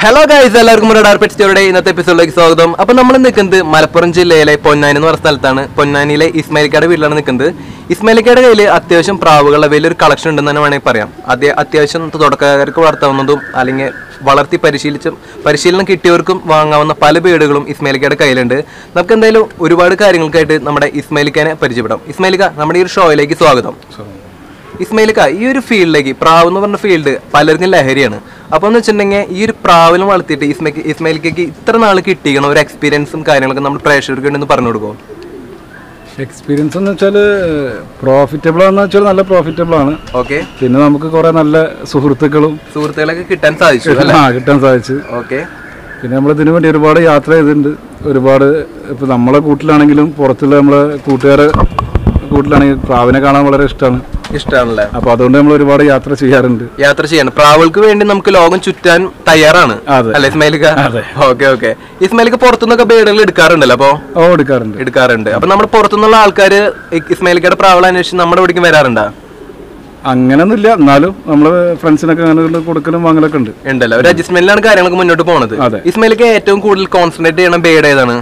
Hello guys എല്ലാവർക്കും radar പെറ്റ്സിയുടെ ഇന്നത്തെ എപ്പിസോഡിലേക്ക് സ്വാഗതം അപ്പൊ നമ്മൾ നിൽക്കുന്നത് മലപ്പുറം ജില്ലയിലെ പൊന്നാനി എന്ന് പറഞ്ഞ സ്ഥലത്താണ് പൊന്നാനിയിലെ ഇസ്മായിലിക്കയുടെ വീട്ടിലാണ് നിൽക്കുന്നത് ഇസ്മായിലിക്കയുടെ കയ്യിൽ അത്യാവശ്യം പ്രാവുകളുടെ വലിയൊരു കളക്ഷൻ ഉണ്ടെന്ന് തന്നെ വേണമെങ്കിൽ പറയാം അതേ അത്യാവശ്യം തുടക്കക്കാർക്ക് വളർത്താവുന്നതും അല്ലെങ്കിൽ വളർത്തി പരിശീലിച്ച പരിശീലനം കിട്ടിയവർക്കും വാങ്ങാവുന്ന പല ബീഡുകളും ഇസ്മായിലിക്കയുടെ കയ്യിലുണ്ട് നമുക്ക് എന്തായാലും ഒരുപാട് കാര്യങ്ങൾക്കായിട്ട് നമ്മുടെ ഇസ്മായിലിക്കാനെ പരിചയപ്പെടാം ഇസ്മായിലിക്ക നമ്മുടെ ഈ ഒരു ഷോയിലേക്ക് സ്വാഗതം ഇസ്മയിലിക്ക ഈ ഒരു ഫീൽഡിലേക്ക് പ്രാവ് എന്ന് പറഞ്ഞ ഫീൽഡ് പലർക്കും ലഹരിയാണ് അപ്പൊ എന്ന് വെച്ചിട്ടുണ്ടെങ്കിൽ ഈ ഒരു പ്രാവിലും വളർത്തിയിട്ട് ഇസ്മയ്ക്ക് ഇസ്മയിലിക്ക് ഇത്ര നാൾ കിട്ടിക്കണം ഒരു എക്സ്പീരിയൻസും കാര്യങ്ങളൊക്കെ നമ്മൾ പ്രേക്ഷകർക്ക് വേണ്ടി ഒന്ന് പറഞ്ഞു കൊടുക്കും എക്സ്പീരിയൻസ് എന്ന് വെച്ചാൽ പ്രോഫിറ്റബിൾ ആണെന്ന് വെച്ചാൽ നല്ല പ്രോഫിറ്റബിൾ ആണ് ഓക്കെ പിന്നെ നമുക്ക് കുറെ നല്ല സുഹൃത്തുക്കളും സുഹൃത്തുക്കളൊക്കെ കിട്ടാൻ സാധിച്ചു അല്ലേ ആ കിട്ടാൻ സാധിച്ചു ഓക്കെ പിന്നെ നമ്മൾ ഇതിനു വേണ്ടി ഒരുപാട് യാത്ര ചെയ്തിട്ടുണ്ട് ഒരുപാട് ഇപ്പം നമ്മളെ കൂട്ടിലാണെങ്കിലും പുറത്തുള്ള നമ്മളെ കൂട്ടുകാരെ കൂട്ടിലാണെങ്കിൽ പ്രാവിനെ കാണാൻ വളരെ ഇഷ്ടമാണ് ഇഷ്ടമാണല്ലേ അപ്പോൾ അതുകൊണ്ട് നമ്മൾ ഒരുപാട് യാത്ര ചെയ്യാറുണ്ട് യാത്ര ചെയ്യണം പ്രാവുകൾക്ക് വേണ്ടി നമുക്ക് ലോകം ചുറ്റാൻ തയ്യാറാണ് അതെ. അല്ലെ ഇസ്മയിലിക്ക ഓക്കെ ഓക്കെ ഇസ്മയിലിക്ക് പുറത്തുനിന്നൊക്കെ ബേഡുകൾ എടുക്കാറുണ്ടല്ലോ അപ്പോ ഓ എടുക്കാറുണ്ട് എടുക്കാറുണ്ട് അപ്പൊ നമ്മുടെ പുറത്തുനിന്നുള്ള ആൾക്കാർ ഇസ്മയിലിക്കയുടെ പ്രാവള അന്വേഷിച്ച് നമ്മുടെ ഇവിടേക്ക് വരാറുണ്ടോ അങ്ങനെയൊന്നുമില്ല എന്നാലും നമ്മൾ ഫ്രണ്ട്സിനൊക്കെ അങ്ങനെ കൊടുക്കലും വാങ്ങലൊക്കെ ഉണ്ട് ഉണ്ടല്ലോ ഒരു അഡ്ജസ്റ്റ്മെന്റിലാണ് കാര്യങ്ങളൊക്കെ മുന്നോട്ട് പോണത് അതെ. ഇസ്മയിലേക്ക് ഏറ്റവും കൂടുതൽ കോൺസെൻട്രേറ്റ് ചെയ്യണ ബേഡ് ഏതാണ്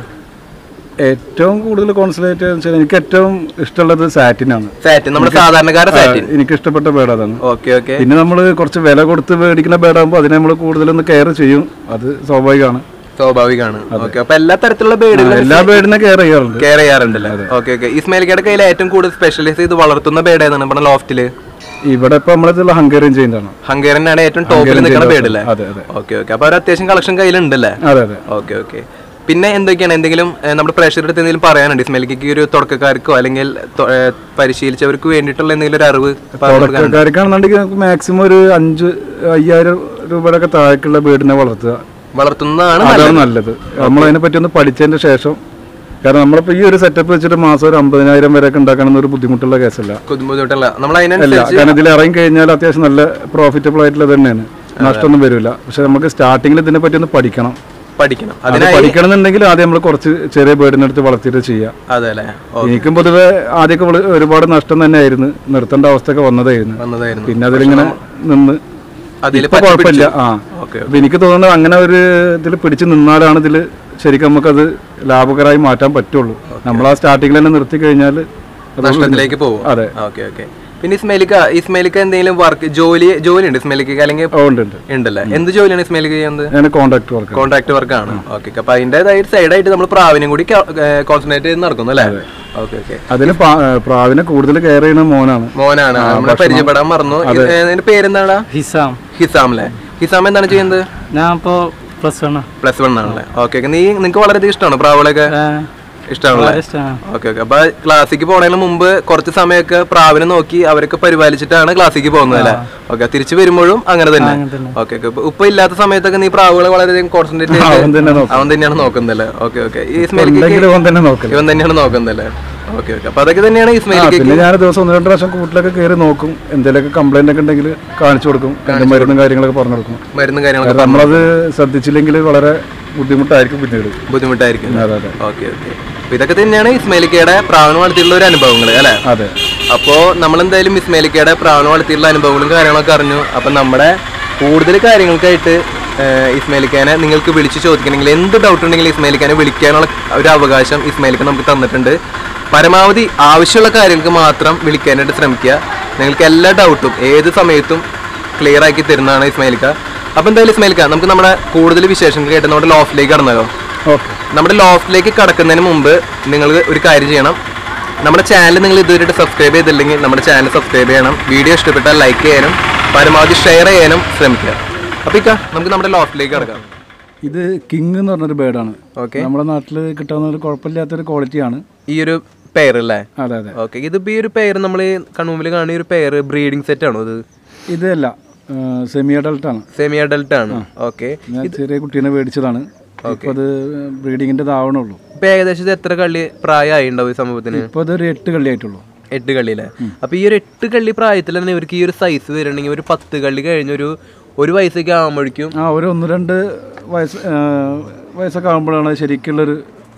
ഏറ്റവും കൂടുതൽ കോൺസെൻട്രേറ്റ് വെച്ചാൽ എനിക്ക് ഏറ്റവും ഇഷ്ടമുള്ളത് സാറ്റിനാണ് സാറ്റിൻ നമ്മുടെ സാധാരണക്കാരെ സാറ്റിൻ എനിക്ക് ഇഷ്ടപ്പെട്ട ബേഡ് അതാണ് ഓക്കെ ഓക്കെ പിന്നെ നമ്മൾ കുറച്ച് വില കൊടുത്ത് മേടിക്കുന്ന ബേഡാകുമ്പോൾ അതിനെ നമ്മൾ കൂടുതലൊന്ന് കെയർ ചെയ്യും അത് സ്വാഭാവികമാണ് സ്വാഭാവികമാണ് ഓക്കെ അപ്പൊ എല്ലാ തരത്തിലുള്ള ബേഡുകളും എല്ലാ ബേഡിനെ കെയർ ചെയ്യാറുണ്ട് കെയർ ചെയ്യാറുണ്ടല്ലോ ഓക്കെ ഓക്കെ ഇസ്മയിലിക്കയുടെ കയ്യിൽ ഏറ്റവും കൂടുതൽ സ്പെഷ്യലൈസ് ചെയ്ത് വളർത്തുന്ന ബേഡ് ഏതാണ് നമ്മുടെ ലോഫ്റ്റില് ഇവിടെ ഇപ്പൊ നമ്മളിതുള്ള ഹംഗേറിയൻ ചെയ്യുന്നതാണ് ഹംഗേറിയനാണ് ഏറ്റവും ടോപ്പിൽ നിൽക്കുന്ന ബേഡ് അല്ലേ അതെ അതെ ഓക്കെ ഓക്കെ അപ്പൊ ഒരു അത്യാവശ്യം കളക്ഷൻ കയ്യിലുണ്ടല്ലേ അതെ അതെ ഓക്കെ ഓക്കെ പിന്നെ എന്തൊക്കെയാണ് എന്തെങ്കിലും ഏഹ്, നമ്മുടെ പ്രേക്ഷകരുടെ അടുത്ത് എന്തെങ്കിലും പറയാനുണ്ട് ഇസ്മയിലിക്ക് ഒരു തുടക്കക്കാർക്കോ അല്ലെങ്കിൽ തൊ- ഏഹ്, പരിശീലിച്ചവർക്ക് വേണ്ടിയിട്ടുള്ള എന്തെങ്കിലും ഒരു അറിവ് പറഞ്ഞു കൊടുക്കാൻ തുടക്കക്കാർക്കാണെന്നുണ്ടെങ്കിൽ നമുക്ക് മാക്സിമം ഒരു അഞ്ച് അയ്യായിരം രൂപയുടെ ഒക്കെ താഴേക്കുള്ള ബേഡിനെ വളർത്തുക വളർത്തുന്നതാണ് അതാണ് നല്ലത് നമ്മൾ അതിനെ പറ്റി ഒന്ന് പഠിച്ചതിന്റെ ശേഷം കാരണം നമ്മളിപ്പോ ഈ ഒരു സെറ്റപ്പ് വെച്ചിട്ട് മാസം ഒരു അമ്പതിനായിരം വരെ ഒക്കെ ഉണ്ടാക്കണം ഒരു ബുദ്ധിമുട്ടുള്ള കേസല്ല ബുദ്ധിമുട്ടുള്ള നമ്മൾ അല്ല അതിനനുസരിച്ച് കാരണം ഇതിൽ ഇറങ്ങി കഴിഞ്ഞാൽ അത്യാവശ്യം നല്ല പ്രോഫിറ്റബിൾ ആയിട്ടുള്ളത് തന്നെയാണ് നഷ്ടമൊന്നും വരില്ല പക്ഷെ നമുക്ക് സ്റ്റാർട്ടിങ്ങിൽ ഇതിനെ പറ്റി ഒന്ന് പഠിക്കണം പഠിക്കണം അത് അതിനായി പഠിക്കണം എന്നുണ്ടെങ്കിൽ ആദ്യം നമ്മൾ കുറച്ച് ചെറിയ ബേഡിനെ എടുത്ത് വളർത്തിയിട്ട് ചെയ്യാം അതെ അല്ലേ ഓ, എനിക്കും പൊതുവെ ആദ്യമൊക്കെ വള- ഒരുപാട് നഷ്ടം തന്നെയായിരുന്നു നിർത്തേണ്ട അവസ്ഥയൊക്കെ വന്നതായിരുന്നു വന്നതായിരുന്നു പിന്നെ അതിലിങ്ങനെ നിന്ന് അതിൽ ഇപ്പൊ കുഴപ്പമില്ല ആ ഓക്കെ അപ്പൊ എനിക്ക് തോന്നുന്നത് അങ്ങനെ ഒരു ഇതിൽ പിടിച്ച് നിന്നാലാണ് ഇതിൽ ശരിക്കും നമുക്കത് ലാഭകരമായി മാറ്റാൻ പറ്റുള്ളൂ നമ്മൾ ആ സ്റ്റാർട്ടിങ്ങിൽ തന്നെ നിർത്തി കഴിഞ്ഞാൽ നഷ്ടത്തിലേക്ക് പോകും അതെ ഓക്കെ ഓക്കെ പിന്നെ ഇസ്മേലിക്ക ഇസ്മേലിക്ക എന്തെങ്കിലും വർക്ക് ജോലി ജോലി ഉണ്ട് ഇസ്മേലിക്ക് അല്ലെങ്കിൽ ഓ, ഉണ്ട് ഉണ്ട് ഉണ്ടല്ലേ എന്ത് ജോലിയാണ് ഇസ്മേലിക്ക് ചെയ്യുന്നത് ഞാൻ കോൺട്രാക്ട് വർക്ക് കോൺട്രാക്ട് വർക്കാണ് ഓക്കെ അപ്പൊ അതിൻ്റെതായ സൈഡായിട്ട് നമ്മൾ പ്രാവിനും കൂടി കോൺസെൻട്രേറ്റ് ചെയ്ത് നടക്കുന്നു അല്ലേ ഓക്കെ ഓക്കെ അതിൽ പ്രാവിനെ കൂടുതൽ കെയർ ചെയ്യുന്ന മോനാണ് മോനാണ് നമ്മളെ പരിചയപ്പെടാൻ മറന്നു ഇത്, ഏ, ഇതിന്റെ പേരെന്താടാ ഹിസാം ഹിസാം അല്ലേ ഹിസാം എന്താണ് ചെയ്യുന്നത് ഞാൻ ഇപ്പോൾ പ്ലസ് വൺ പ്ലസ് വൺ ആണല്ലേ ഓക്കെ ഓക്കെ നീ നിനക്ക് വളരെയധികം ഇഷ്ടമാണ് പ്രാവുകളൊക്കെ ഇഷ്ടമാണല്ലേ ഇഷ്ടമാണ് ഓക്കെ ഓക്കെ അപ്പൊ ക്ലാസ്സിക്ക് പോണതിന് മുമ്പ് കുറച്ച് സമയമൊക്കെ പ്രാവിനെ നോക്കി അവരൊക്കെ പരിപാലിച്ചിട്ടാണ് ക്ലാസ്സിക്ക് പോകുന്നത് അല്ലേ ഓക്കെ തിരിച്ചു വരുമ്പോഴും അങ്ങനെ തന്നെ ഓക്കെ ഓക്കെ ഉപ്പ ഇല്ലാത്ത സമയത്തൊക്കെ നീ പ്രാവുകളെ വളരെയധികം കോൺസെൻട്രേറ്റ് അവൻ ചെയ്ത് തന്നെ നോക്കും അവൻ തന്നെയാണ് നോക്കുന്നല്ലേ ഓക്കെ ഓക്കെ ഈ സ്മെലിക്ക് എന്തെങ്കിലും ഓൻ തന്നെ നോക്കല് ഇവൻ തന്നെയാണ് നോക്കുന്നല്ലേ ഓക്കെ ഓക്കെ അപ്പൊ അതൊക്കെ തന്നെയാണ് ഈ ആ, സ്മെലിക്ക് പിന്നെ ഞാൻ ദിവസം ഒന്ന് രണ്ട് പ്രാവശ്യം കൂട്ടിലൊക്കെ കയറി നോക്കും എന്തെങ്കിലുമൊക്കെ കംപ്ലൈന്റ് ഒക്കെ ഉണ്ടെങ്കിൽ കാണിച്ചു കൊടുക്കും അതിന്റെ മരുന്നും കാര്യങ്ങളൊക്കെ പറഞ്ഞു കൊടുക്കും മരുന്നും കാര്യങ്ങളൊക്കെ കാരണം നമ്മളത് ശ്രദ്ധിച്ചില്ലെങ്കിൽ വളരെ ബുദ്ധിമുട്ടായിരിക്കും പിന്നീട് ബുദ്ധിമുട്ടായിരിക്കും അതെ അതെ ഓക്കെ ഓക്കെ അപ്പൊ ഇതൊക്കെ തന്നെയാണ് ഇസ്മേലിക്കയുടെ പ്രാവണം വളർത്തിയിട്ടുള്ള ഒരു അനുഭവങ്ങൾ അല്ലെ അതെ അപ്പോ നമ്മൾ എന്തായാലും ഇസ്മേലിക്കയുടെ പ്രാവണം വളർത്തിയിട്ടുള്ള അനുഭവങ്ങളും കാര്യങ്ങളൊക്കെ അറിഞ്ഞു അപ്പൊ നമ്മുടെ കൂടുതൽ കാര്യങ്ങൾക്കായിട്ട് ഏഹ്, ഇസ്മേലിക്കാനെ നിങ്ങൾക്ക് വിളിച്ച് ചോദിക്കണമെങ്കിൽ എന്ത് ഡൗട്ട് ഉണ്ടെങ്കിലും ഇസ്മേലിക്കാനെ വിളിക്കാനുള്ള ഒരു അവകാശം ഇസ്മേലിക്ക നമുക്ക് തന്നിട്ടുണ്ട് പരമാവധി ആവശ്യമുള്ള കാര്യങ്ങൾക്ക് മാത്രം വിളിക്കാനായിട്ട് ശ്രമിക്കുക നിങ്ങൾക്ക് എല്ലാ ഡൗട്ടും ഏത് സമയത്തും ക്ലിയർ ആക്കി തരുന്നതാണ് ഇസ്മേലിക്ക അപ്പൊ എന്തായാലും ഇസ്മേലിക്ക നമുക്ക് നമ്മുടെ കൂടുതൽ വിശേഷങ്ങൾ കേട്ട് നമ്മുടെ ലോഫിലേക്ക് കടന്നാലോ ഓക്കെ നമ്മുടെ ലോഫ്റ്റിലേക്ക് കടക്കുന്നതിന് മുമ്പ് നിങ്ങൾ ഒരു കാര്യം ചെയ്യണം നമ്മുടെ ചാനൽ നിങ്ങൾ ഇതുവരെയായിട്ട് സബ്സ്ക്രൈബ് ചെയ്തില്ലെങ്കിൽ നമ്മുടെ ചാനൽ സബ്സ്ക്രൈബ് ചെയ്യണം വീഡിയോ ഇഷ്ടപ്പെട്ടാൽ ലൈക്ക് ചെയ്യാനും പരമാവധി ഷെയർ ചെയ്യാനും ശ്രമിക്കുക അപ്പോൾ ഇക്ക നമുക്ക് നമ്മുടെ ലോഫ്റ്റിലേക്ക് കടക്കാം ഇത് കിങ് എന്ന് പറഞ്ഞൊരു ബേർഡാണ് ഓക്കെ നമ്മുടെ നാട്ടിൽ കിട്ടാവുന്ന ഒരു കുഴപ്പമില്ലാത്തൊരു ക്വാളിറ്റിയാണ് ഈ ഒരു പെയർ അല്ലേ അതെ അതെ ഓക്കെ ഇതിപ്പോ ഈ ഒരു പെയർ നമ്മൾ കൺമുമ്പിൽ കാണുന്ന ഈ ഒരു പെയർ ബ്രീഡിംഗ് സെറ്റ് ആണോ ഇത് ഇതല്ല സെമി അഡൾട്ട് ആണ് സെമി അഡൽട്ട് ആണ് ഓക്കെ ഞാൻ ചെറിയ കുട്ടീനെ മേടിച്ചതാണ് ഇപ്പൊ അത് ബ്രീഡിങ്ങിന്റെ ആവണുള്ളൂ ഇപ്പൊ ഏകദേശം ഇത് എത്ര കള്ളി പ്രായമായി ഉണ്ടാവും ഈ സംഭവത്തിന് ഇപ്പൊ അതൊരു എട്ട് കള്ളി ആയിട്ടുള്ളൂ എട്ട് കള്ളിയിലെ അപ്പൊ ഈ ഒരു എട്ട് കള്ളി പ്രായത്തിൽ തന്നെ ഇവർക്ക് ഈ ഒരു സൈസ് വരുന്നുണ്ടെങ്കിൽ ഒരു പത്ത് കള്ളി കഴിഞ്ഞൊരു ഒരു വയസ്സൊക്കെ ആകുമ്പോഴേക്കും ആ ഒരു ഒന്ന് രണ്ട് വയസ്സ് ആ, വയസ്സൊക്കെ ആകുമ്പോഴാണ് ശരിക്കുള്ളൊരു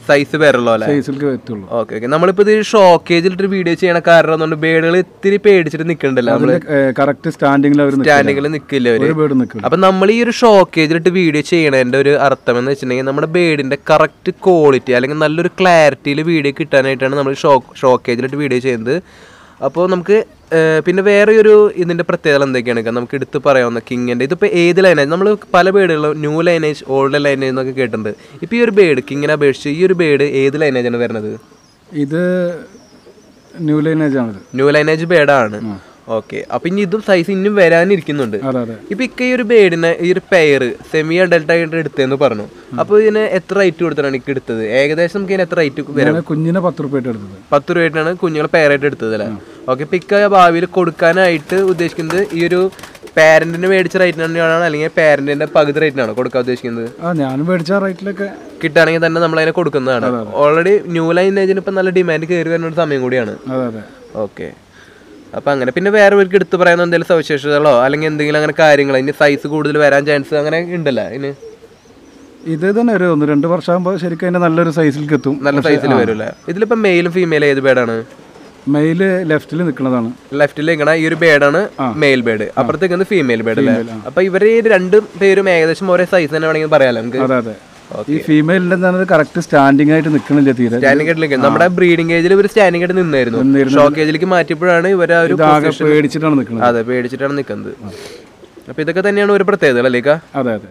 സൈസ് വേറുള്ളൂ അല്ലേ സൈസിലേക്ക് എത്തുള്ളൂ ഓക്കെ ഓക്കെ നമ്മളിപ്പോ ഇത് ഷോക്കേജിലിട്ട് വീഡിയോ ചെയ്യണ കാരണം കൊണ്ട് ബേഡുകൾ ഇത്തിരി പേടിച്ചിട്ട് നിക്കണ്ടല്ലോ നമ്മള് കറക്റ്റ് സ്റ്റാൻഡിങ്ങിൽ അവർ സ്റ്റാൻഡിങ്ങിൽ നിക്കില്ല അവര് ഒരു ബേർഡ് നിൽക്കില്ല അപ്പൊ നമ്മൾ ഈ ഒരു ഷോക്കേജിലിട്ട് വീഡിയോ ചെയ്യണതിന്റെ ഒരു അർത്ഥം എന്ന് വെച്ചിട്ടുണ്ടെങ്കിൽ നമ്മുടെ ബേഡിന്റെ കറക്റ്റ് ക്വാളിറ്റി അല്ലെങ്കിൽ നല്ലൊരു ക്ലാരിറ്റിയിൽ വീഡിയോ കിട്ടാനായിട്ടാണ് നമ്മൾ ഷോ ഷോക്കേജിലിട്ട് വീഡിയോ ചെയ്യുന്നത് അപ്പോൾ നമുക്ക് ഏർ, പിന്നെ വേറെ ഒരു ഇതിന്റെ പ്രത്യേകത എന്തൊക്കെയാണ് വെച്ചാൽ നമുക്ക് എടുത്ത് പറയാവുന്ന കിങ്ങിന്റെ ഇതിപ്പോ ഏത് ലൈനേജ് നമ്മൾ പല ബേഡുകളും ന്യൂ ലൈനേജ് ഓൾഡ് ലൈനേജ് എന്നൊക്കെ കേട്ടിട്ടുണ്ട് ഇപ്പൊ ഈ ഒരു ബേഡ് കിങ്ങിനെ അപേക്ഷിച്ച് ഈ ഒരു ബേഡ് ഏത് ലൈനേജാണ് വരുന്നത് ഇത് ന്യൂ ലൈനേജ് ആണിത് ന്യൂ ലൈനേജ് ബേഡാണ് ഓക്കെ അപ്പൊ ഇനി ഇതും സൈസ് ഇനിയും വരാനിരിക്കുന്നുണ്ട് അതെ അതെ ഇപ്പൊ ഇക്ക ഈ ഒരു ബേഡിനെ ഈ ഒരു പെയർ സെമി അഡൽട്ട് ആയിട്ട് എടുത്തതെന്ന് പറഞ്ഞു അപ്പൊ ഇതിന് എത്ര റേറ്റ് കൊടുത്തിട്ടാണ് ഇക്ക് എടുത്തത് ഏകദേശം നമുക്ക് ഇതിന് എത്ര റേറ്റ് വരും ഞാൻ കുഞ്ഞിനെ പത്ത് റുപ്യ എടുത്തത് പത്ത് രൂപയായിട്ടാണ് കുഞ്ഞുങ്ങളെ പെയറായിട്ട് എടുത്തത് അല്ലേ ഓക്കെ ഇപ്പൊ ഇക്ക ഭാവിയിൽ കൊടുക്കാനായിട്ട് ഉദ്ദേശിക്കുന്നത് ഈ ഒരു പാരന്റിന് മേടിച്ച റേറ്റിന് തന്നെയാണോ അല്ലെങ്കിൽ പാരന്റിന്റെ പകുതി റേറ്റിനാണോ കൊടുക്കാൻ ഉദ്ദേശിക്കുന്നത് ആ ഞാനും മേടിച്ച റേറ്റിലൊക്കെ കിട്ടുകയാണെങ്കിൽ തന്നെ നമ്മൾ അതിനെ കൊടുക്കുന്നതാണ് ഓൾറെഡി ന്യൂ ലൈനേജിന് ഇപ്പൊ നല്ല ഡിമാൻഡ് കയറി വരുന്ന ഒരു സമയം കൂടിയാണ് അതെ അതെ ഓക്കെ അപ്പൊ അങ്ങനെ പിന്നെ വേറെ ഒരു എടുത്ത് പറയുന്ന എന്തെങ്കിലും സവിശേഷതകളോ അല്ലെങ്കിൽ എന്തെങ്കിലും അങ്ങനെ കാര്യങ്ങൾ ഇനി സൈസ് കൂടുതൽ വരാൻ ചാൻസ് അങ്ങനെ ഉണ്ടല്ലോ ഇതിന് ഇത് തന്നെ ഒരു ഒന്ന് രണ്ട് വർഷമാകുമ്പോൾ ശരിക്കും അതിന്റെ നല്ലൊരു സൈസിലേക്ക് എത്തും നല്ല സൈസിൽ വരില്ലേ ഇതിലിപ്പോ മെയിലും ഫീമെയിലും ഏത് ബേഡാണ് മെയില് ലെഫ്റ്റിൽ നിൽക്കുന്നതാണ് ലെഫ്റ്റിൽ നിൽക്കണ ഈ ഒരു ബേഡാണ് മെയിൽ ബേഡ് അപ്പുറത്തേക്ക് ഫീമെയിൽ ബേഡ് അല്ലേ അപ്പൊ ഇവര് ഈ രണ്ട് പേരും ഏകദേശം ഒരേ സൈസ് തന്നെ വേണമെങ്കിൽ പറയാലോ നമുക്ക് അതെ അതെ ഈ ഫീമെയിലിന്റെ തന്നെ കറക്റ്റ് സ്റ്റാൻഡിങ് ആയിട്ട് നിൽക്കണില്ല തീരെ സ്റ്റാൻഡിംഗ് ആയിട്ട് നമ്മുടെ ബ്രീഡിംഗ് ഏജിൽ ഇവർ സ്റ്റാൻഡിംഗ് ആയിട്ട് നിന്നായിരുന്നു ഷോക്ക് ഏജിലേക്ക് മാറ്റിയപ്പോഴാണ് ഇവർ ആ ഒരു ആകെ പേടിച്ചിട്ടാണ് നിൽക്കുന്നത് അതെ പേടിച്ചിട്ടാണ് നിൽക്കുന്നത് അപ്പൊ ഇതൊക്കെ തന്നെയാണ് ഒരു പ്രത്യേകത അല്ലേ ഇക്ക? അതെ അതെ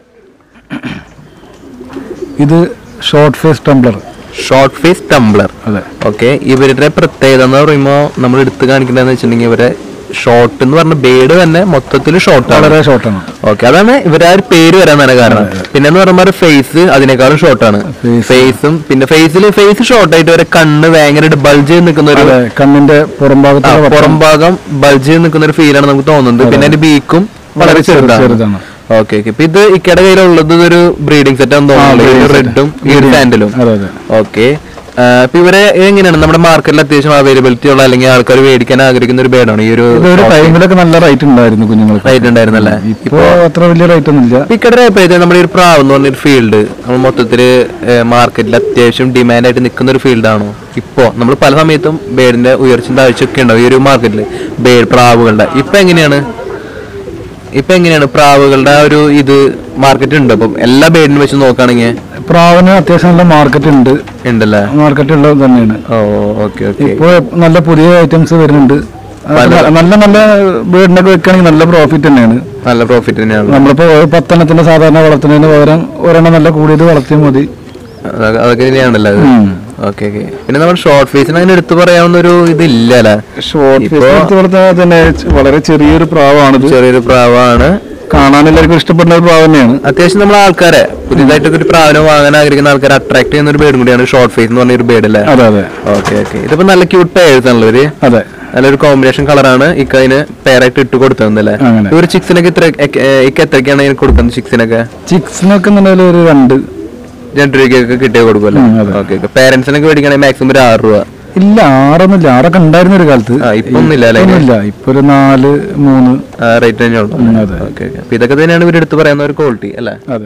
ഇത് short face tumbler short face tumbler അതെ ഓക്കെ ഇവരുടെ പ്രത്യേകത എന്ന് പറയുമ്പോൾ നമ്മൾ എടുത്തു കാണിക്കേണ്ടതെന്ന് വെച്ചിട്ടുണ്ടെങ്കിൽ ഇവരെ ഷോർട്ട് എന്ന് പറഞ്ഞ ബേഡ് തന്നെ മൊത്തത്തിൽ ഷോർട്ടാണ് വളരെ ഷോർട്ടാണ് ഓക്കെ അതാണ് ഇവരെ ആ ഒരു പേര് വരാൻ തന്നെ കാരണം പിന്നെ എന്ന് പറയുമ്പോൾ ഫേസ് അതിനേക്കാളും ഷോർട്ടാണ് ഫേസും പിന്നെ ഫേസിൽ ഫേസ് ഷോർട്ട് ആയിട്ട് വരെ കണ്ണ് ഭയങ്കരമായിട്ട് ബൾജ് ചെയ്ത് നിൽക്കുന്ന ഒരു അതെ കണ്ണിന്റെ പുറം ഭാഗത്തുള്ള പുറം ഭാഗം ബൾജ് ചെയ്ത് നിൽക്കുന്ന ഒരു ഫീലാണ് നമുക്ക് തോന്നുന്നത് പിന്നെ അതിന്റെ ബീക്കും വളരെ ചെറുതാണ് ചെറുതാണ് ഓക്കെ ഓക്കെ ഇപ്പൊ ഇത് ഇക്കയുടെ കയ്യിലുള്ളത് ഒരു ബ്രീഡിംഗ് സെറ്റ് ആണെന്ന് തോന്നുന്നു ഈ ഒരു റെഡും ഈ ഒരു സാൻഡലും അതെ അതെ ഓക്കെ അപ്പൊ ഇവരെ എങ്ങനെയാണ് നമ്മുടെ മാർക്കറ്റിൽ അത്യാവശ്യം അവൈലബിലിറ്റി ഉള്ള അല്ലെങ്കിൽ ആൾക്കാർ മേടിക്കാൻ ആഗ്രഹിക്കുന്ന ഒരു ബേഡാണ് ഈ ഒരു ഇതൊരു ടൈമിലൊക്കെ നല്ല റേറ്റ് ഉണ്ടായിരുന്നു കുഞ്ഞുങ്ങൾക്ക് റേറ്റ് ഉണ്ടായിരുന്നല്ലേ ഇപ്പോ അത്ര വലിയ റേറ്റ് ഒന്നും ഇല്ല ഇക്കടെ അഭിപ്രായത്തിൽ നമ്മുടെ ഈ ഒരു പ്രാവ് എന്ന് പറഞ്ഞൊരു ഫീൽഡ് നമ്മൾ മൊത്തത്തില് മാർക്കറ്റിൽ അത്യാവശ്യം ഡിമാൻഡ് ആയിട്ട് നിൽക്കുന്ന ഒരു ഫീൽഡാണോ ഇപ്പോ നമ്മൾ പല സമയത്തും ബേഡിന്റെ ഉയർച്ചയും താഴ്ചയൊക്കെ ഉണ്ടാവും ഈ ഒരു മാർക്കറ്റിൽ ബേഡ് പ്രാവുകളുടെ ഇപ്പൊ എങ്ങനെയാണ് ഇപ്പൊ എങ്ങനെയാണ് പ്രാവുകളുടെ ആ ഒരു ഇത് മാർക്കറ്റ് ഉണ്ട് അപ്പം എല്ലാ ബേഡിനും വെച്ച് നോക്കുകയാണെങ്കിൽ പ്രാവിന് അത്യാവശ്യം നല്ല മാർക്കറ്റ് ഉണ്ട് ഉണ്ടല്ലേ മാർക്കറ്റ് ഉള്ളത് തന്നെയാണ് ഓ ഓക്കെ ഓക്കെ ഇപ്പോ നല്ല പുതിയ ഐറ്റംസ് വരുന്നുണ്ട് അത് നല്ല നല്ല ബേഡിനൊക്കെ വെക്കുകയാണെങ്കിൽ നല്ല പ്രോഫിറ്റ് തന്നെയാണ് നല്ല പ്രോഫിറ്റ് തന്നെയാണ് നമ്മളിപ്പോ ഒരു പത്തെണ്ണത്തിന്റെ സാധാരണ വളർത്തുന്നതിന് പകരം ഒരെണ്ണം നല്ല കൂടിയത് വളർത്തിയാൽ മതി അതൊക്കെ അതൊക്കെ തന്നെയാണല്ലോ അത് ഓക്കെ ഓക്കെ പിന്നെ നമ്മുടെ ഷോർട്ട് ഫേസിന് അങ്ങനെ എടുത്തു പറയാവുന്ന ഒരു ഇതില്ല അല്ലേ ഷോർട്ട് ഫേസ് വളർത്താൻ തന്നെ വളരെ ചെറിയൊരു പ്രാവാണിത് ചെറിയൊരു പ്രാവാണ് കാണാൻ എല്ലാവർക്കും ഇഷ്ടപ്പെടുന്ന ഒരു പ്രാവ് തന്നെയാണ് അത്യാവശ്യം നമ്മൾ ആൾക്കാരെ പുതിയതായിട്ടൊക്കെ ഒരു പ്രാവിനെ വാങ്ങാൻ ആഗ്രഹിക്കുന്ന ആൾക്കാരെ അട്രാക്ട് ചെയ്യുന്ന ഒരു ബേഡും കൂടിയാണ് ഷോർട്ട് ഫേസ് എന്ന് പറഞ്ഞ ഒരു ബേഡ് അല്ലേ അതെ അതെ ഓക്കെ ഓക്കെ ഇതിപ്പോ നല്ല ക്യൂട്ട് പേഴ്സ് ആണല്ലോ ഇവര് അതെ നല്ലൊരു കോമ്പിനേഷൻ കളറാണ് ഇക്ക അതിന് പേരായിട്ട് ഇട്ട് കൊടുത്തതല്ലേ അങ്ങനെ. ഇവർ ചിക്സിനൊക്കെ ഇത്ര ഇക്ക എത്രയ്ക്കാണ് ഇതിന് കൊടുക്കുന്നത് ചിക്സിനൊക്കെ ചിക്സിനൊക്കെ എന്നുണ്ടെങ്കിൽ ഒരു രണ്ട് രണ്ട് രൂപയ്ക്കൊക്കെ കിട്ടിയ കൊടുക്കുമല്ലോ ഉം, അതെ. ഓക്കെ ഓക്കെ പേരൻസിനൊക്കെ മേടിക്കണമെങ്കിൽ മാക്സിമം ഒരു ആറ് രൂപ ഇല്ല ആറൊന്നും ഇല്ല ആറൊക്കെ ഉണ്ടായിരുന്ന ഒരു കാലത്ത് ആ ഇപ്പൊ ഒന്നുമില്ല അല്ലേ ഇപ്പൊ ഇല്ല ഇപ്പൊ ഒരു നാല് മൂന്ന് ആ റേറ്റ് തന്നെയുള്ളൂ ഉം, അതെ ഓക്കെ ഓക്കെ അപ്പൊ ഇതൊക്കെ തന്നെയാണ് ഇവർ എടുത്ത് പറയുന്ന ഒരു ക്വാളിറ്റി അല്ലേ അതെ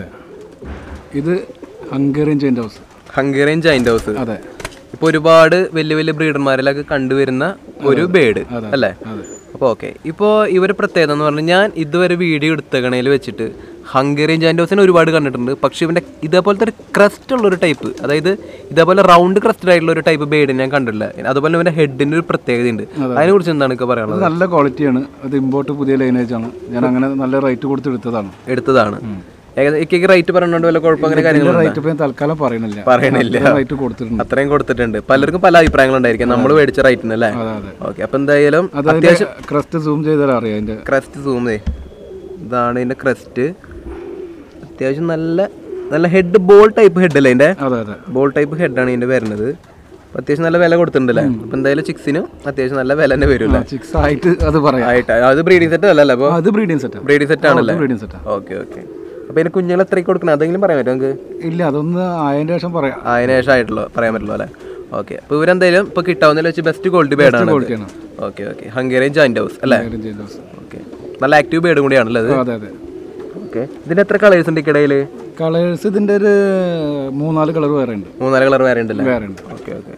ഇത് Hungarian chain house Hungarian giant house അതെ ഇപ്പൊ ഒരുപാട് വലിയ വലിയ ബ്രീഡർമാരിലൊക്കെ കണ്ടുവരുന്ന ഒരു ബേഡ് അല്ലേ അതെ. അപ്പോൾ ഓക്കെ ഇപ്പോൾ ഇവര് പ്രത്യേകത എന്ന് പറഞ്ഞാൽ ഞാൻ ഇതുവരെ വീഡിയോ എടുത്തകണയിൽ വെച്ചിട്ട് ഹംഗേറിയൻ ജാൻഡോസിനെ ഒരുപാട് കണ്ടിട്ടുണ്ട് പക്ഷെ ഇവന്റെ ഇതേപോലത്തെ ഒരു ക്രസ്റ്റ് ഉള്ള ഒരു ടൈപ്പ് അതായത് ഇതേപോലെ റൗണ്ട് ക്രസ്റ്റഡ് ആയിട്ടുള്ള ഒരു ടൈപ്പ് ബേഡ് ഞാൻ കണ്ടിട്ടില്ല അതുപോലെ ഇവന്റെ ഹെഡിന്റെ ഒരു പ്രത്യേകതയുണ്ട് അതിനെ കുറിച്ച് എന്താണ് ഇപ്പൊ അത് പറയാനുള്ളത് നല്ല ക്വാളിറ്റിയാണ് അത് ഇമ്പോർട്ട് പുതിയ ലൈനേജ് ആണ് ഞാൻ അങ്ങനെ നല്ല റേറ്റ് കൊടുത്ത് എടുത്തതാണ് എടുത്തതാണ് ഏകദേശം ഇക്കയ്ക്ക് റേറ്റ് പറയുന്നുണ്ട് വല്ല കുഴപ്പം അങ്ങനെ കാര്യങ്ങളുണ്ടോ റേറ്റ് ഇപ്പൊ ഞാൻ തൽക്കാലം പറയണില്ല പറയണില്ല. റേറ്റ് കൊടുത്തിട്ടുണ്ട് അത്രയും കൊടുത്തിട്ടുണ്ട് പലർക്കും പല അഭിപ്രായങ്ങളുണ്ടായിരിക്കും നമ്മൾ മേടിച്ച റേറ്റിന് അല്ലേ അതെ അതെ ഓക്കെ അപ്പൊ എന്തായാലും അത് അതിന്റെ ക്രസ്റ്റ് സൂം ചെയ്താൽ അറിയാം അതിന്റെ ക്രസ്റ്റ് സൂമേ ഇതാണ് ഇതിന്റെ ക്രസ്റ്റ് അത്യാവശ്യം നല്ല നല്ല ഹെഡ് ബോൾ ടൈപ്പ് ഹെഡ് അല്ലേ ഇതിന്റെ അതെ അതെ ബോൾ ടൈപ്പ് ഹെഡാണ് ഇതിന്റെ വരുന്നത് അപ്പൊ അത്യാവശ്യം നല്ല വില കൊടുത്തിട്ടുണ്ടല്ലേ അപ്പൊ എന്തായാലും ചിക്സിനും അത്യാവശ്യം നല്ല വില തന്നെ വരും ചിക്സ് ആയിട്ട് അത് പറയാം ആയിട്ട് അത് ബ്രീഡിംഗ് സെറ്റ് അല്ലല്ലോ അപ്പൊ അത് ബ്രീഡിംഗ് സെറ്റാ ബ്രീഡിംഗ് സെറ്റ് ആണല്ലേ ബ്രീഡിംഗ് സെറ്റാ ഓക്കെ ഓക്കെ അപ്പൊ ഇതിന് കുഞ്ഞുങ്ങൾ എത്രയ്ക്ക് കൊടുക്കണം അതെങ്കിലും പറയാൻ പറ്റുമോ നമുക്ക് ഇല്ല അതൊന്ന് ആയതിന്റെ ശേഷം പറയാം അതിന് ശേഷം ആയിട്ടുള്ളൂ പറയാൻ പറ്റുള്ളൂ അല്ലേ ഓക്കെ അപ്പൊ ഇവരെന്തായാലും ഇപ്പൊ കിട്ടാവുന്നതിൽ വെച്ച് ബെസ്റ്റ് ക്വാളിറ്റി ബേഡാണ് ക്വാളിറ്റിയാണ് okay okay Hungarian joint house അല്ലേ ഹംഗേറിയൻ ചെയിൻ ഹൗസ് ഓക്കെ നല്ല ആക്റ്റീവ് ബേഡും കൂടിയാണല്ലോ അത് അതെ അതെ ഓക്കെ ഇതിന്റെ എത്ര കളേഴ്സ് ഉണ്ട് ഇടയിൽ കളേഴ്സ് ഇതിന്റെ ഒരു മൂന്നാല് കളർ വേറെ ഉണ്ട് മൂന്നാല് കളർ വേറെ ഉണ്ടല്ലേ വേറെ ഉണ്ട് ഓക്കെ ഓക്കെ